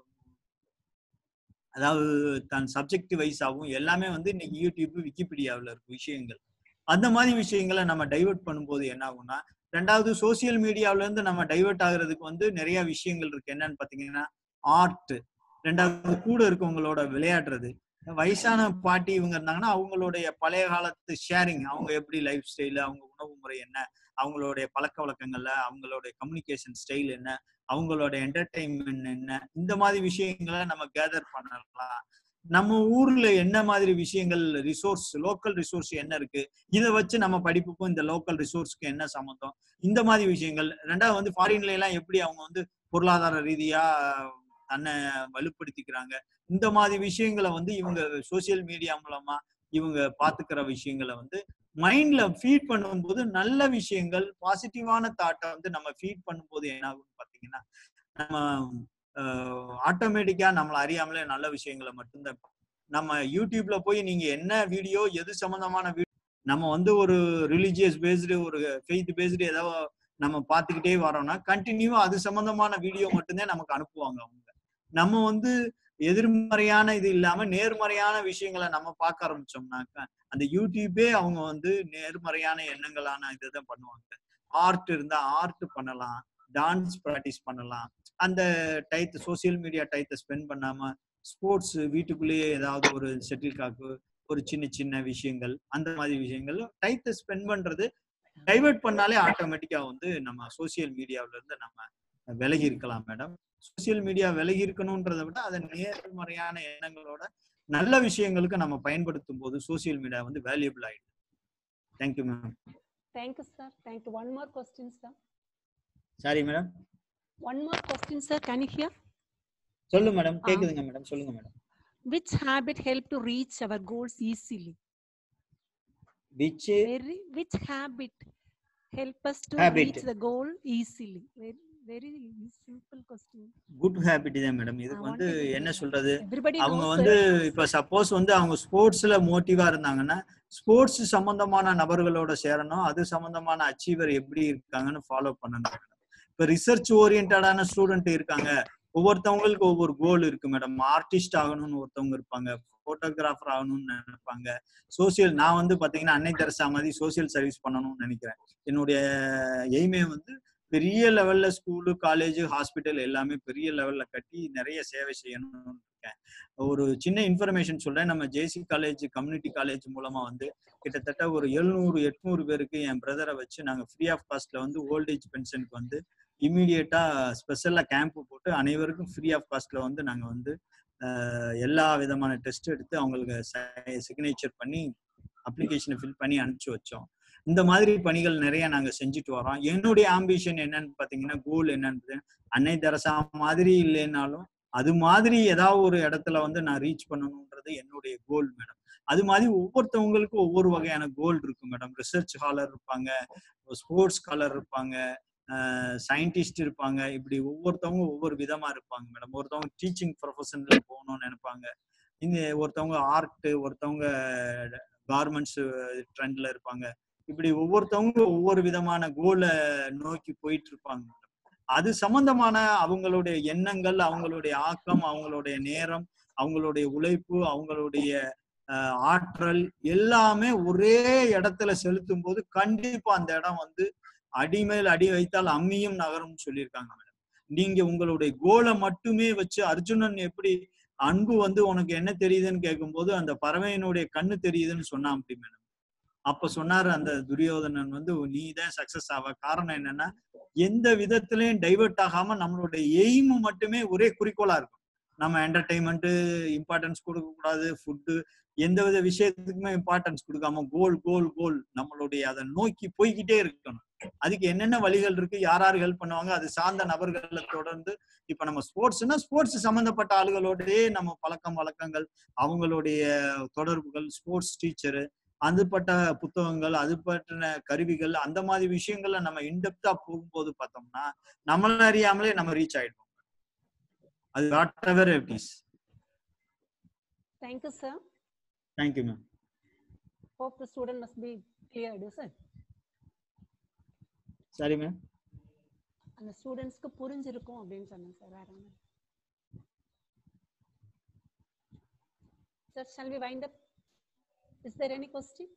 அதாவது தன் சப்ஜெக்ட் வைஸாகவும் எல்லாமே வந்து இன்னைக்கு யூடியூப் விக்கிபீடியாவில் இருக்கு விஷயங்கள் அந்த மாதிரி விஷயங்களை நம்ம டைவர்ட் பண்ணும்போது என்ன ஆகும்னா ரெண்டாவது சோசியல் மீடியாவுல இருந்து நம்ம டைவர்ட் ஆகுறதுக்கு வந்து நிறைய விஷயங்கள் இருக்கு என்னன்னு பாத்தீங்கன்னா ஆர்ட் ரெண்டாவது கூட இருக்கவங்களோட விளையாடுறது வயசான பாட்டி இவங்க இருந்தாங்கன்னா அவங்களுடைய பழைய காலத்து ஷேரிங் அவங்க எப்படி லைஃப் ஸ்டைல் அவங்க உணவு முறை என்ன அவங்களுடைய பழக்க வழக்கங்கள்ல அவங்களுடைய கம்யூனிகேஷன் ஸ்டைல் என்ன அவங்களோட என்டர்டைன்மெண்ட் என்ன இந்த மாதிரி விஷயங்களை நம்ம கேதர் பண்ணலாம் நம்ம ஊர்ல என்ன மாதிரி விஷயங்கள் ரிசோர்ஸ் லோக்கல் ரிசோர்ஸ் என்ன இருக்கு இதை வச்சு நம்ம படிப்புக்கும் இந்த லோக்கல் ரிசோர்ஸ்க்கு என்ன சம்மந்தம் இந்த மாதிரி விஷயங்கள் ரெண்டாவது வந்து ஃபாரின்ல எல்லாம் எப்படி அவங்க வந்து பொருளாதார ரீதியா தன்னை வலுப்படுத்திக்கிறாங்க இந்த மாதிரி விஷயங்களை வந்து இவங்க சோசியல் மீடியா மூலமா இவங்க பாத்துக்கிற விஷயங்களை வந்து மைண்ட்ல ஃபீட் பண்ணும்போது நல்ல விஷயங்கள் பாசிட்டிவான தாட்டை வந்து நம்ம ஃபீட் பண்ணும்போது என்ன ஆகும்னு பாத்தீங்கன்னா நம்ம ஆட்டோமேட்டிக்கா நம்மள அறியாமலே நல்ல விஷயங்களை மட்டும்தான் நம்ம யூடியூப்ல போய் நீங்க என்ன வீடியோ எது சம்பந்தமான வீடியோ நம்ம வந்து ஒரு ரிலீஜியஸ் பேஸ்டு ஒரு ஃபெய்த் பேஸ்டு ஏதோ நம்ம பார்த்துக்கிட்டே வரோம்னா கண்டினியூவா அது சம்பந்தமான வீடியோ மட்டும்தான் நமக்கு அனுப்புவாங்க அவங்க நம்ம வந்து எதிர்மறையான இது இல்லாம நேர்மறையான விஷயங்களை நம்ம பார்க்க ஆரம்பிச்சோம்னாக்கா அந்த யூடியூபே அவங்க வந்து நேர்மறையான எண்ணங்களான இதுதான் பண்ணுவாங்க ஆர்ட் இருந்தா ஆர்ட் பண்ணலாம் டான்ஸ் ப்ராக்டிஸ் பண்ணலாம் அந்த டைத்து சோசியல் மீடியா டைத்தை ஸ்பெண்ட் பண்ணாம ஸ்போர்ட்ஸ் வீட்டுக்குள்ளேயே ஏதாவது ஒரு செட்டில் காக்கு ஒரு சின்ன சின்ன விஷயங்கள் அந்த மாதிரி விஷயங்கள் டைத்தை ஸ்பெண்ட் பண்றது டைவர்ட் பண்ணாலே ஆட்டோமேட்டிக்கா வந்து நம்ம சோசியல் மீடியாவில இருந்து நம்ம விலகி இருக்கலாம் மேடம் சோசியல் மீடியா விலகி இருக்கணும்ன்றதை விட அதை நேர்மறையான எண்ணங்களோட நல்ல விஷயங்களுக்கு நம்ம பயன்படுத்தும் போது சோசியல் மீடியா வந்து வேல்யூபிள் ஆயிடுது thank you ma'am
Thank you, sir. Thank you. One more question, sir.
Sorry madam
One more question, sir. Can you hear?
சொல்லுங்க மேடம் கேக்குதுங்க மேடம் சொல்லுங்க madam
Which habit help to reach our goals easily?
பீச்
Very, which habit help us to
Habit.
reach the goal easily? Very, very simple question.
Good habit தான் மேடம் இதுக்கு
I
வந்து
wanted to
என்ன
know.
சொல்றது
Everybody
அவங்க
knows,
வந்து
sir.
இப்ப சப்போஸ் வந்து அவங்க ஸ்போர்ட்ஸ்ல மோட்டிவா இருந்தாங்கன்னா ஸ்போர்ட்ஸ் சம்பந்தமான நபர்களோட சேரணும் அது சம்பந்தமான அச்சீவர் எப்படி இருக்காங்கன்னு ஃபாலோ பண்ணணும் இப்ப ரிசர்ச் ஓரியன்டான ஸ்டூடெண்ட் இருக்காங்க ஒவ்வொருத்தவங்களுக்கு ஒவ்வொரு கோல் இருக்கு மேடம் ஆர்டிஸ்ட் ஆகணும்னு ஒருத்தவங்க இருப்பாங்க போட்டோகிராஃபர் ஆகணும்னு நினைப்பாங்க சோசியல் நான் வந்து பாத்தீங்கன்னா அன்னை தெரசா மாதிரி சோசியல் சர்வீஸ் பண்ணணும்னு நினைக்கிறேன் என்னுடைய எய்மே வந்து பெரிய லெவல்ல ஸ்கூலு காலேஜ் ஹாஸ்பிட்டல் எல்லாமே பெரிய லெவல்ல கட்டி நிறைய சேவை செய்யணும்னு இருக்கேன் ஒரு சின்ன இன்ஃபர்மேஷன் சொல்றேன் நம்ம ஜேசி காலேஜ் கம்யூனிட்டி காலேஜ் மூலமா வந்து கிட்டத்தட்ட ஒரு எழுநூறு எட்நூறு பேருக்கு என் பிரதரை வச்சு நாங்க ஃப்ரீ ஆஃப் காஸ்ட்ல வந்து ஓல்டேஜ் பென்ஷனுக்கு வந்து இமீடியட்டா ஸ்பெஷலா கேம்ப் போட்டு அனைவருக்கும் ஃப்ரீ ஆஃப் காஸ்ட்ல வந்து நாங்க வந்து அஹ், எல்லா விதமான டெஸ்ட் எடுத்து அவங்களுக்கு சிக்னேச்சர் பண்ணி அப்ளிகேஷனை ஃபில் பண்ணி அனுப்பிச்சு வச்சோம் இந்த மாதிரி பணிகள் நிறைய நாங்க செஞ்சுட்டு வரோம் என்னுடைய ஆம்பிஷன் என்னன்னு பாத்தீங்கன்னா கோல் என்னன்னு பாத்தீங்கன்னா, அன்னை தெரசா மாதிரி இல்லைன்னாலும் அது மாதிரி ஏதாவது ஒரு இடத்துல வந்து நான் ரீச் பண்ணணும்ன்றது என்னுடைய கோல் மேடம் அது மாதிரி ஒவ்வொருத்தவங்களுக்கும் ஒவ்வொரு வகையான கோல் இருக்கு மேடம் ரிசர்ச் ஸ்காலர் இருப்பாங்க ஸ்போர்ட்ஸ் ஸ்காலர் இருப்பாங்க சயின்டிஸ்ட் இருப்பாங்க இப்படி ஒவ்வொருத்தவங்க ஒவ்வொரு விதமா இருப்பாங்க மேடம் ஒருத்தவங்க டீச்சிங் ப்ரொஃபஷன்ல போகணும்னு நினைப்பாங்க இந்த ஒருத்தவங்க ஆர்ட் ஒருத்தவங்க கார்மெண்ட்ஸ் ட்ரெண்ட்ல இருப்பாங்க இப்படி ஒவ்வொருத்தவங்க ஒவ்வொரு விதமான கோலை நோக்கி போயிட்டு இருப்பாங்க மேடம் அது சம்பந்தமான அவங்களுடைய எண்ணங்கள் அவங்களுடைய ஆக்கம் அவங்களுடைய நேரம் அவங்களுடைய உழைப்பு அவங்களுடைய அஹ், ஆற்றல் எல்லாமே ஒரே இடத்துல செலுத்தும் போது கண்டிப்பா அந்த இடம் வந்து அடிமேல் அடி வைத்தால் அம்மியும் நகரும் சொல்லியிருக்காங்க மேடம் நீங்க உங்களுடைய கோலை மட்டுமே வச்சு அர்ஜுனன் எப்படி அன்பு வந்து உனக்கு என்ன தெரியுதுன்னு கேட்கும்போது அந்த பறவையினுடைய கண்ணு தெரியுதுன்னு சொன்னான் அப்படி மேடம் அப்ப சொன்னாரு அந்த துரியோதனன் வந்து நீ தான் சக்சஸ் ஆவ காரணம் என்னன்னா எந்த விதத்திலையும் டைவர்ட் ஆகாம நம்மளுடைய எய்ம் மட்டுமே ஒரே குறிக்கோளா இருக்கும் நம்ம என்டர்டைன்மெண்ட் இம்பார்ட்டன்ஸ் கொடுக்க கூடாது ஃபுட்டு எந்த வித விஷயத்துக்குமே இம்பார்ட்டன்ஸ் கொடுக்காம கோல் கோல் கோல் நம்மளுடைய அதை நோக்கி போய்கிட்டே இருக்கணும் அதுக்கு என்னென்ன வழிகள் இருக்கு யார் யார் ஹெல்ப் பண்ணுவாங்க அது சார்ந்த நபர்களை தொடர்ந்து இப்ப நம்ம ஸ்போர்ட்ஸ்னா ஸ்போர்ட்ஸ் சம்பந்தப்பட்ட ஆளுகளோடயே நம்ம பழக்கம் வழக்கங்கள் அவங்களுடைய தொடர்புகள் ஸ்போர்ட்ஸ் டீச்சரு அதுபட்ட புத்தகங்கள் அது பற்றின கருவிகள் அந்த மாதிரி விஷயங்கள்ல நம்ம இன்டெப்தா போகும்போது பார்த்தோம்னா நம்மள அறியாமலே நம்ம ரீச் ஆயிடுவோம் அது whatever it is
Thank you, sir.
Thank you ma'am
Hope the student must be cleared, is it?
சரி மேம்
அந்த ஸ்டூடெண்ட்ஸ்க்கு புரிஞ்சிருக்கும் அப்படின்னு சொன்னேன் சார் வேற ஒன்றும் sir shall we wind up is there any question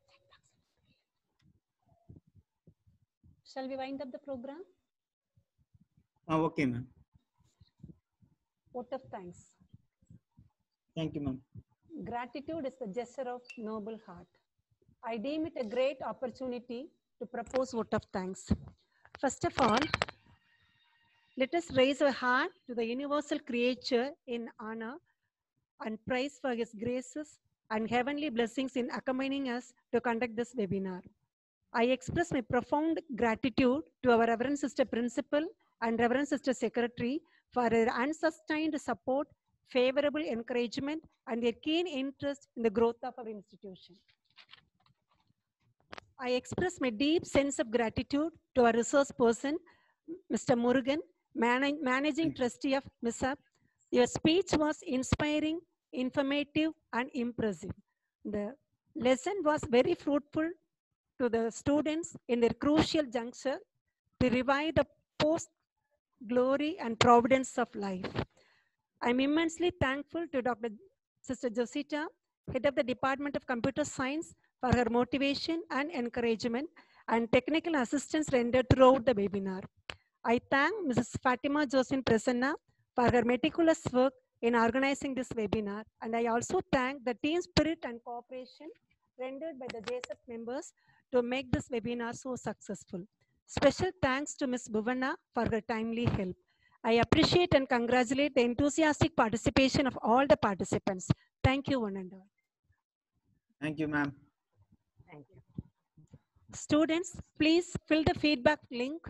shall we wind up the programme
ah okay ma'am
vote of thanks
thank you ma'am
Gratitude is the gesture of noble heart. I deem it a great opportunity to propose vote of thanks. First of all, let us raise a heart to the universal creature in honor and praise for his graces and heavenly blessings in accompanying us to conduct this webinar. I express my profound gratitude to our Reverend Sister Principal and Reverend Sister Secretary for their unsustained support favorable encouragement, and their keen interest in the growth of our institution. I express my deep sense of gratitude to our resource person, Mr. Murugan, mana- managing trustee of MISAP. Your speech was inspiring, informative, and impressive. The lesson was very fruitful to the students in their crucial juncture to revive the post glory and providence of life. I'm immensely thankful to Dr. Sister Josita, head of the Department of Computer Science, for her motivation and encouragement and technical assistance rendered throughout the webinar. I thank Mrs. Fatima Josephine Prasanna for her meticulous work in organizing this webinar. And I also thank the team spirit and cooperation rendered by the JSF members to make this webinar so successful. Special thanks to Ms. Bhuvanna for her timely help. I appreciate and congratulate the enthusiastic participation of all the participants. Thank you, one and all.
Thank you ma'am
Thank you.
Students, please fill the feedback link.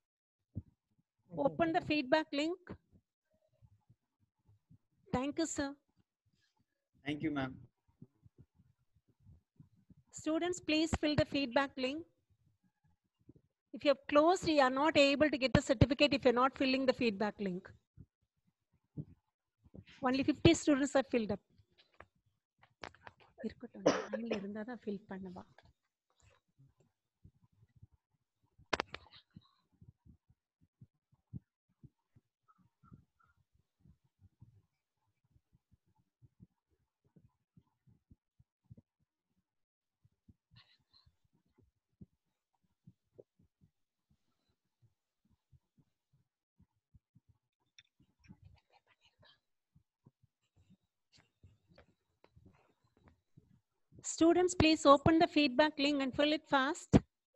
Open the feedback link. Thank you, sir.
Thank you ma'am
Students, please fill the feedback link. If you have closed, you are not able to get the certificate if you're not filling the feedback link. Only 50 students are filled up. இருக்கட்டும் லைன்ல இருந்தா தான் ஃபில் பண்ணவா Students, please open the feedback link and fill it fast.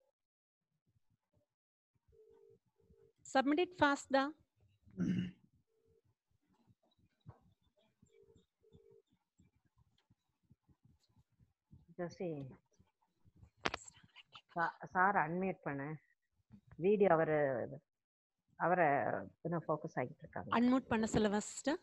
Submit it fast, da.
Joshi sir unmute பண்ண வீடியோ அவரு அவரை இன்னும் ஃபோக்கஸ் ஆகிட்டு இருக்காங்க
Unmute பண்ண சொல்லவா sister?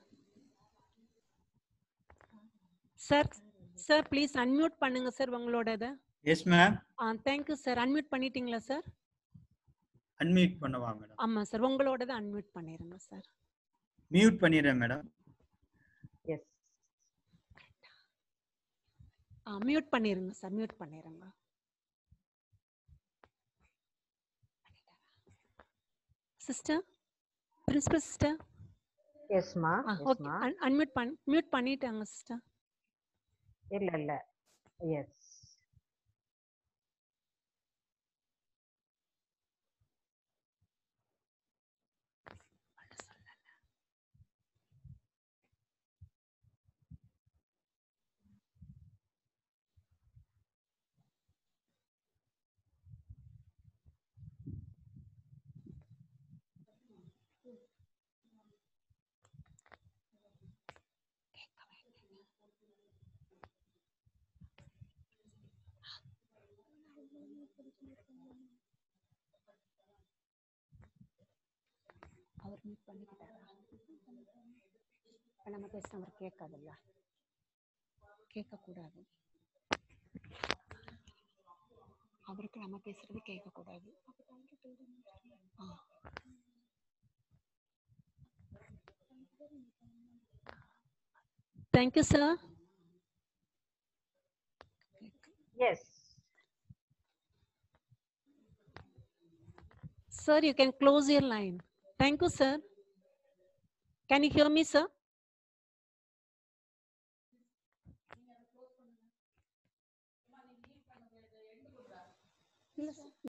Sir, sir, please unmute பண்ணுங்க சார் உங்களோடத.
Yes ma'am
ah thank you sir unmute பண்ணிட்டீங்களா சார்
அன்மியூட் பண்ணவா மேடம்
ஆமா சார் உங்களோடத அன்மியூட் பண்ணிருங்க சார்
மியூட் பண்ணிடுறேன் மேடம்
எஸ்
ஆ மியூட் பண்ணிருங்க சார் மியூட் பண்ணிருங்க சிஸ்டர் பிரின்சிபல் சிஸ்டர்
எஸ்மா
ஆ ஓகே
எஸ்மா
அன்மியூட் பண்ணி மியூட் பண்ணிட்டாங்க சிஸ்டர்
இல்ல இல்ல எஸ்
அவர் மீட் பண்ணிக்கிட்டாரா இப்ப நம்ம பேச அவர் கேட்காதுல்ல கேட்கக்கூடாது அவருக்கு நம்ம பேசுறது கேட்கக்கூடாது ஆ
Thank you, sir.
Yes
Sir, you can close your line. Thank you, sir. Can you hear me, sir?
இல்ல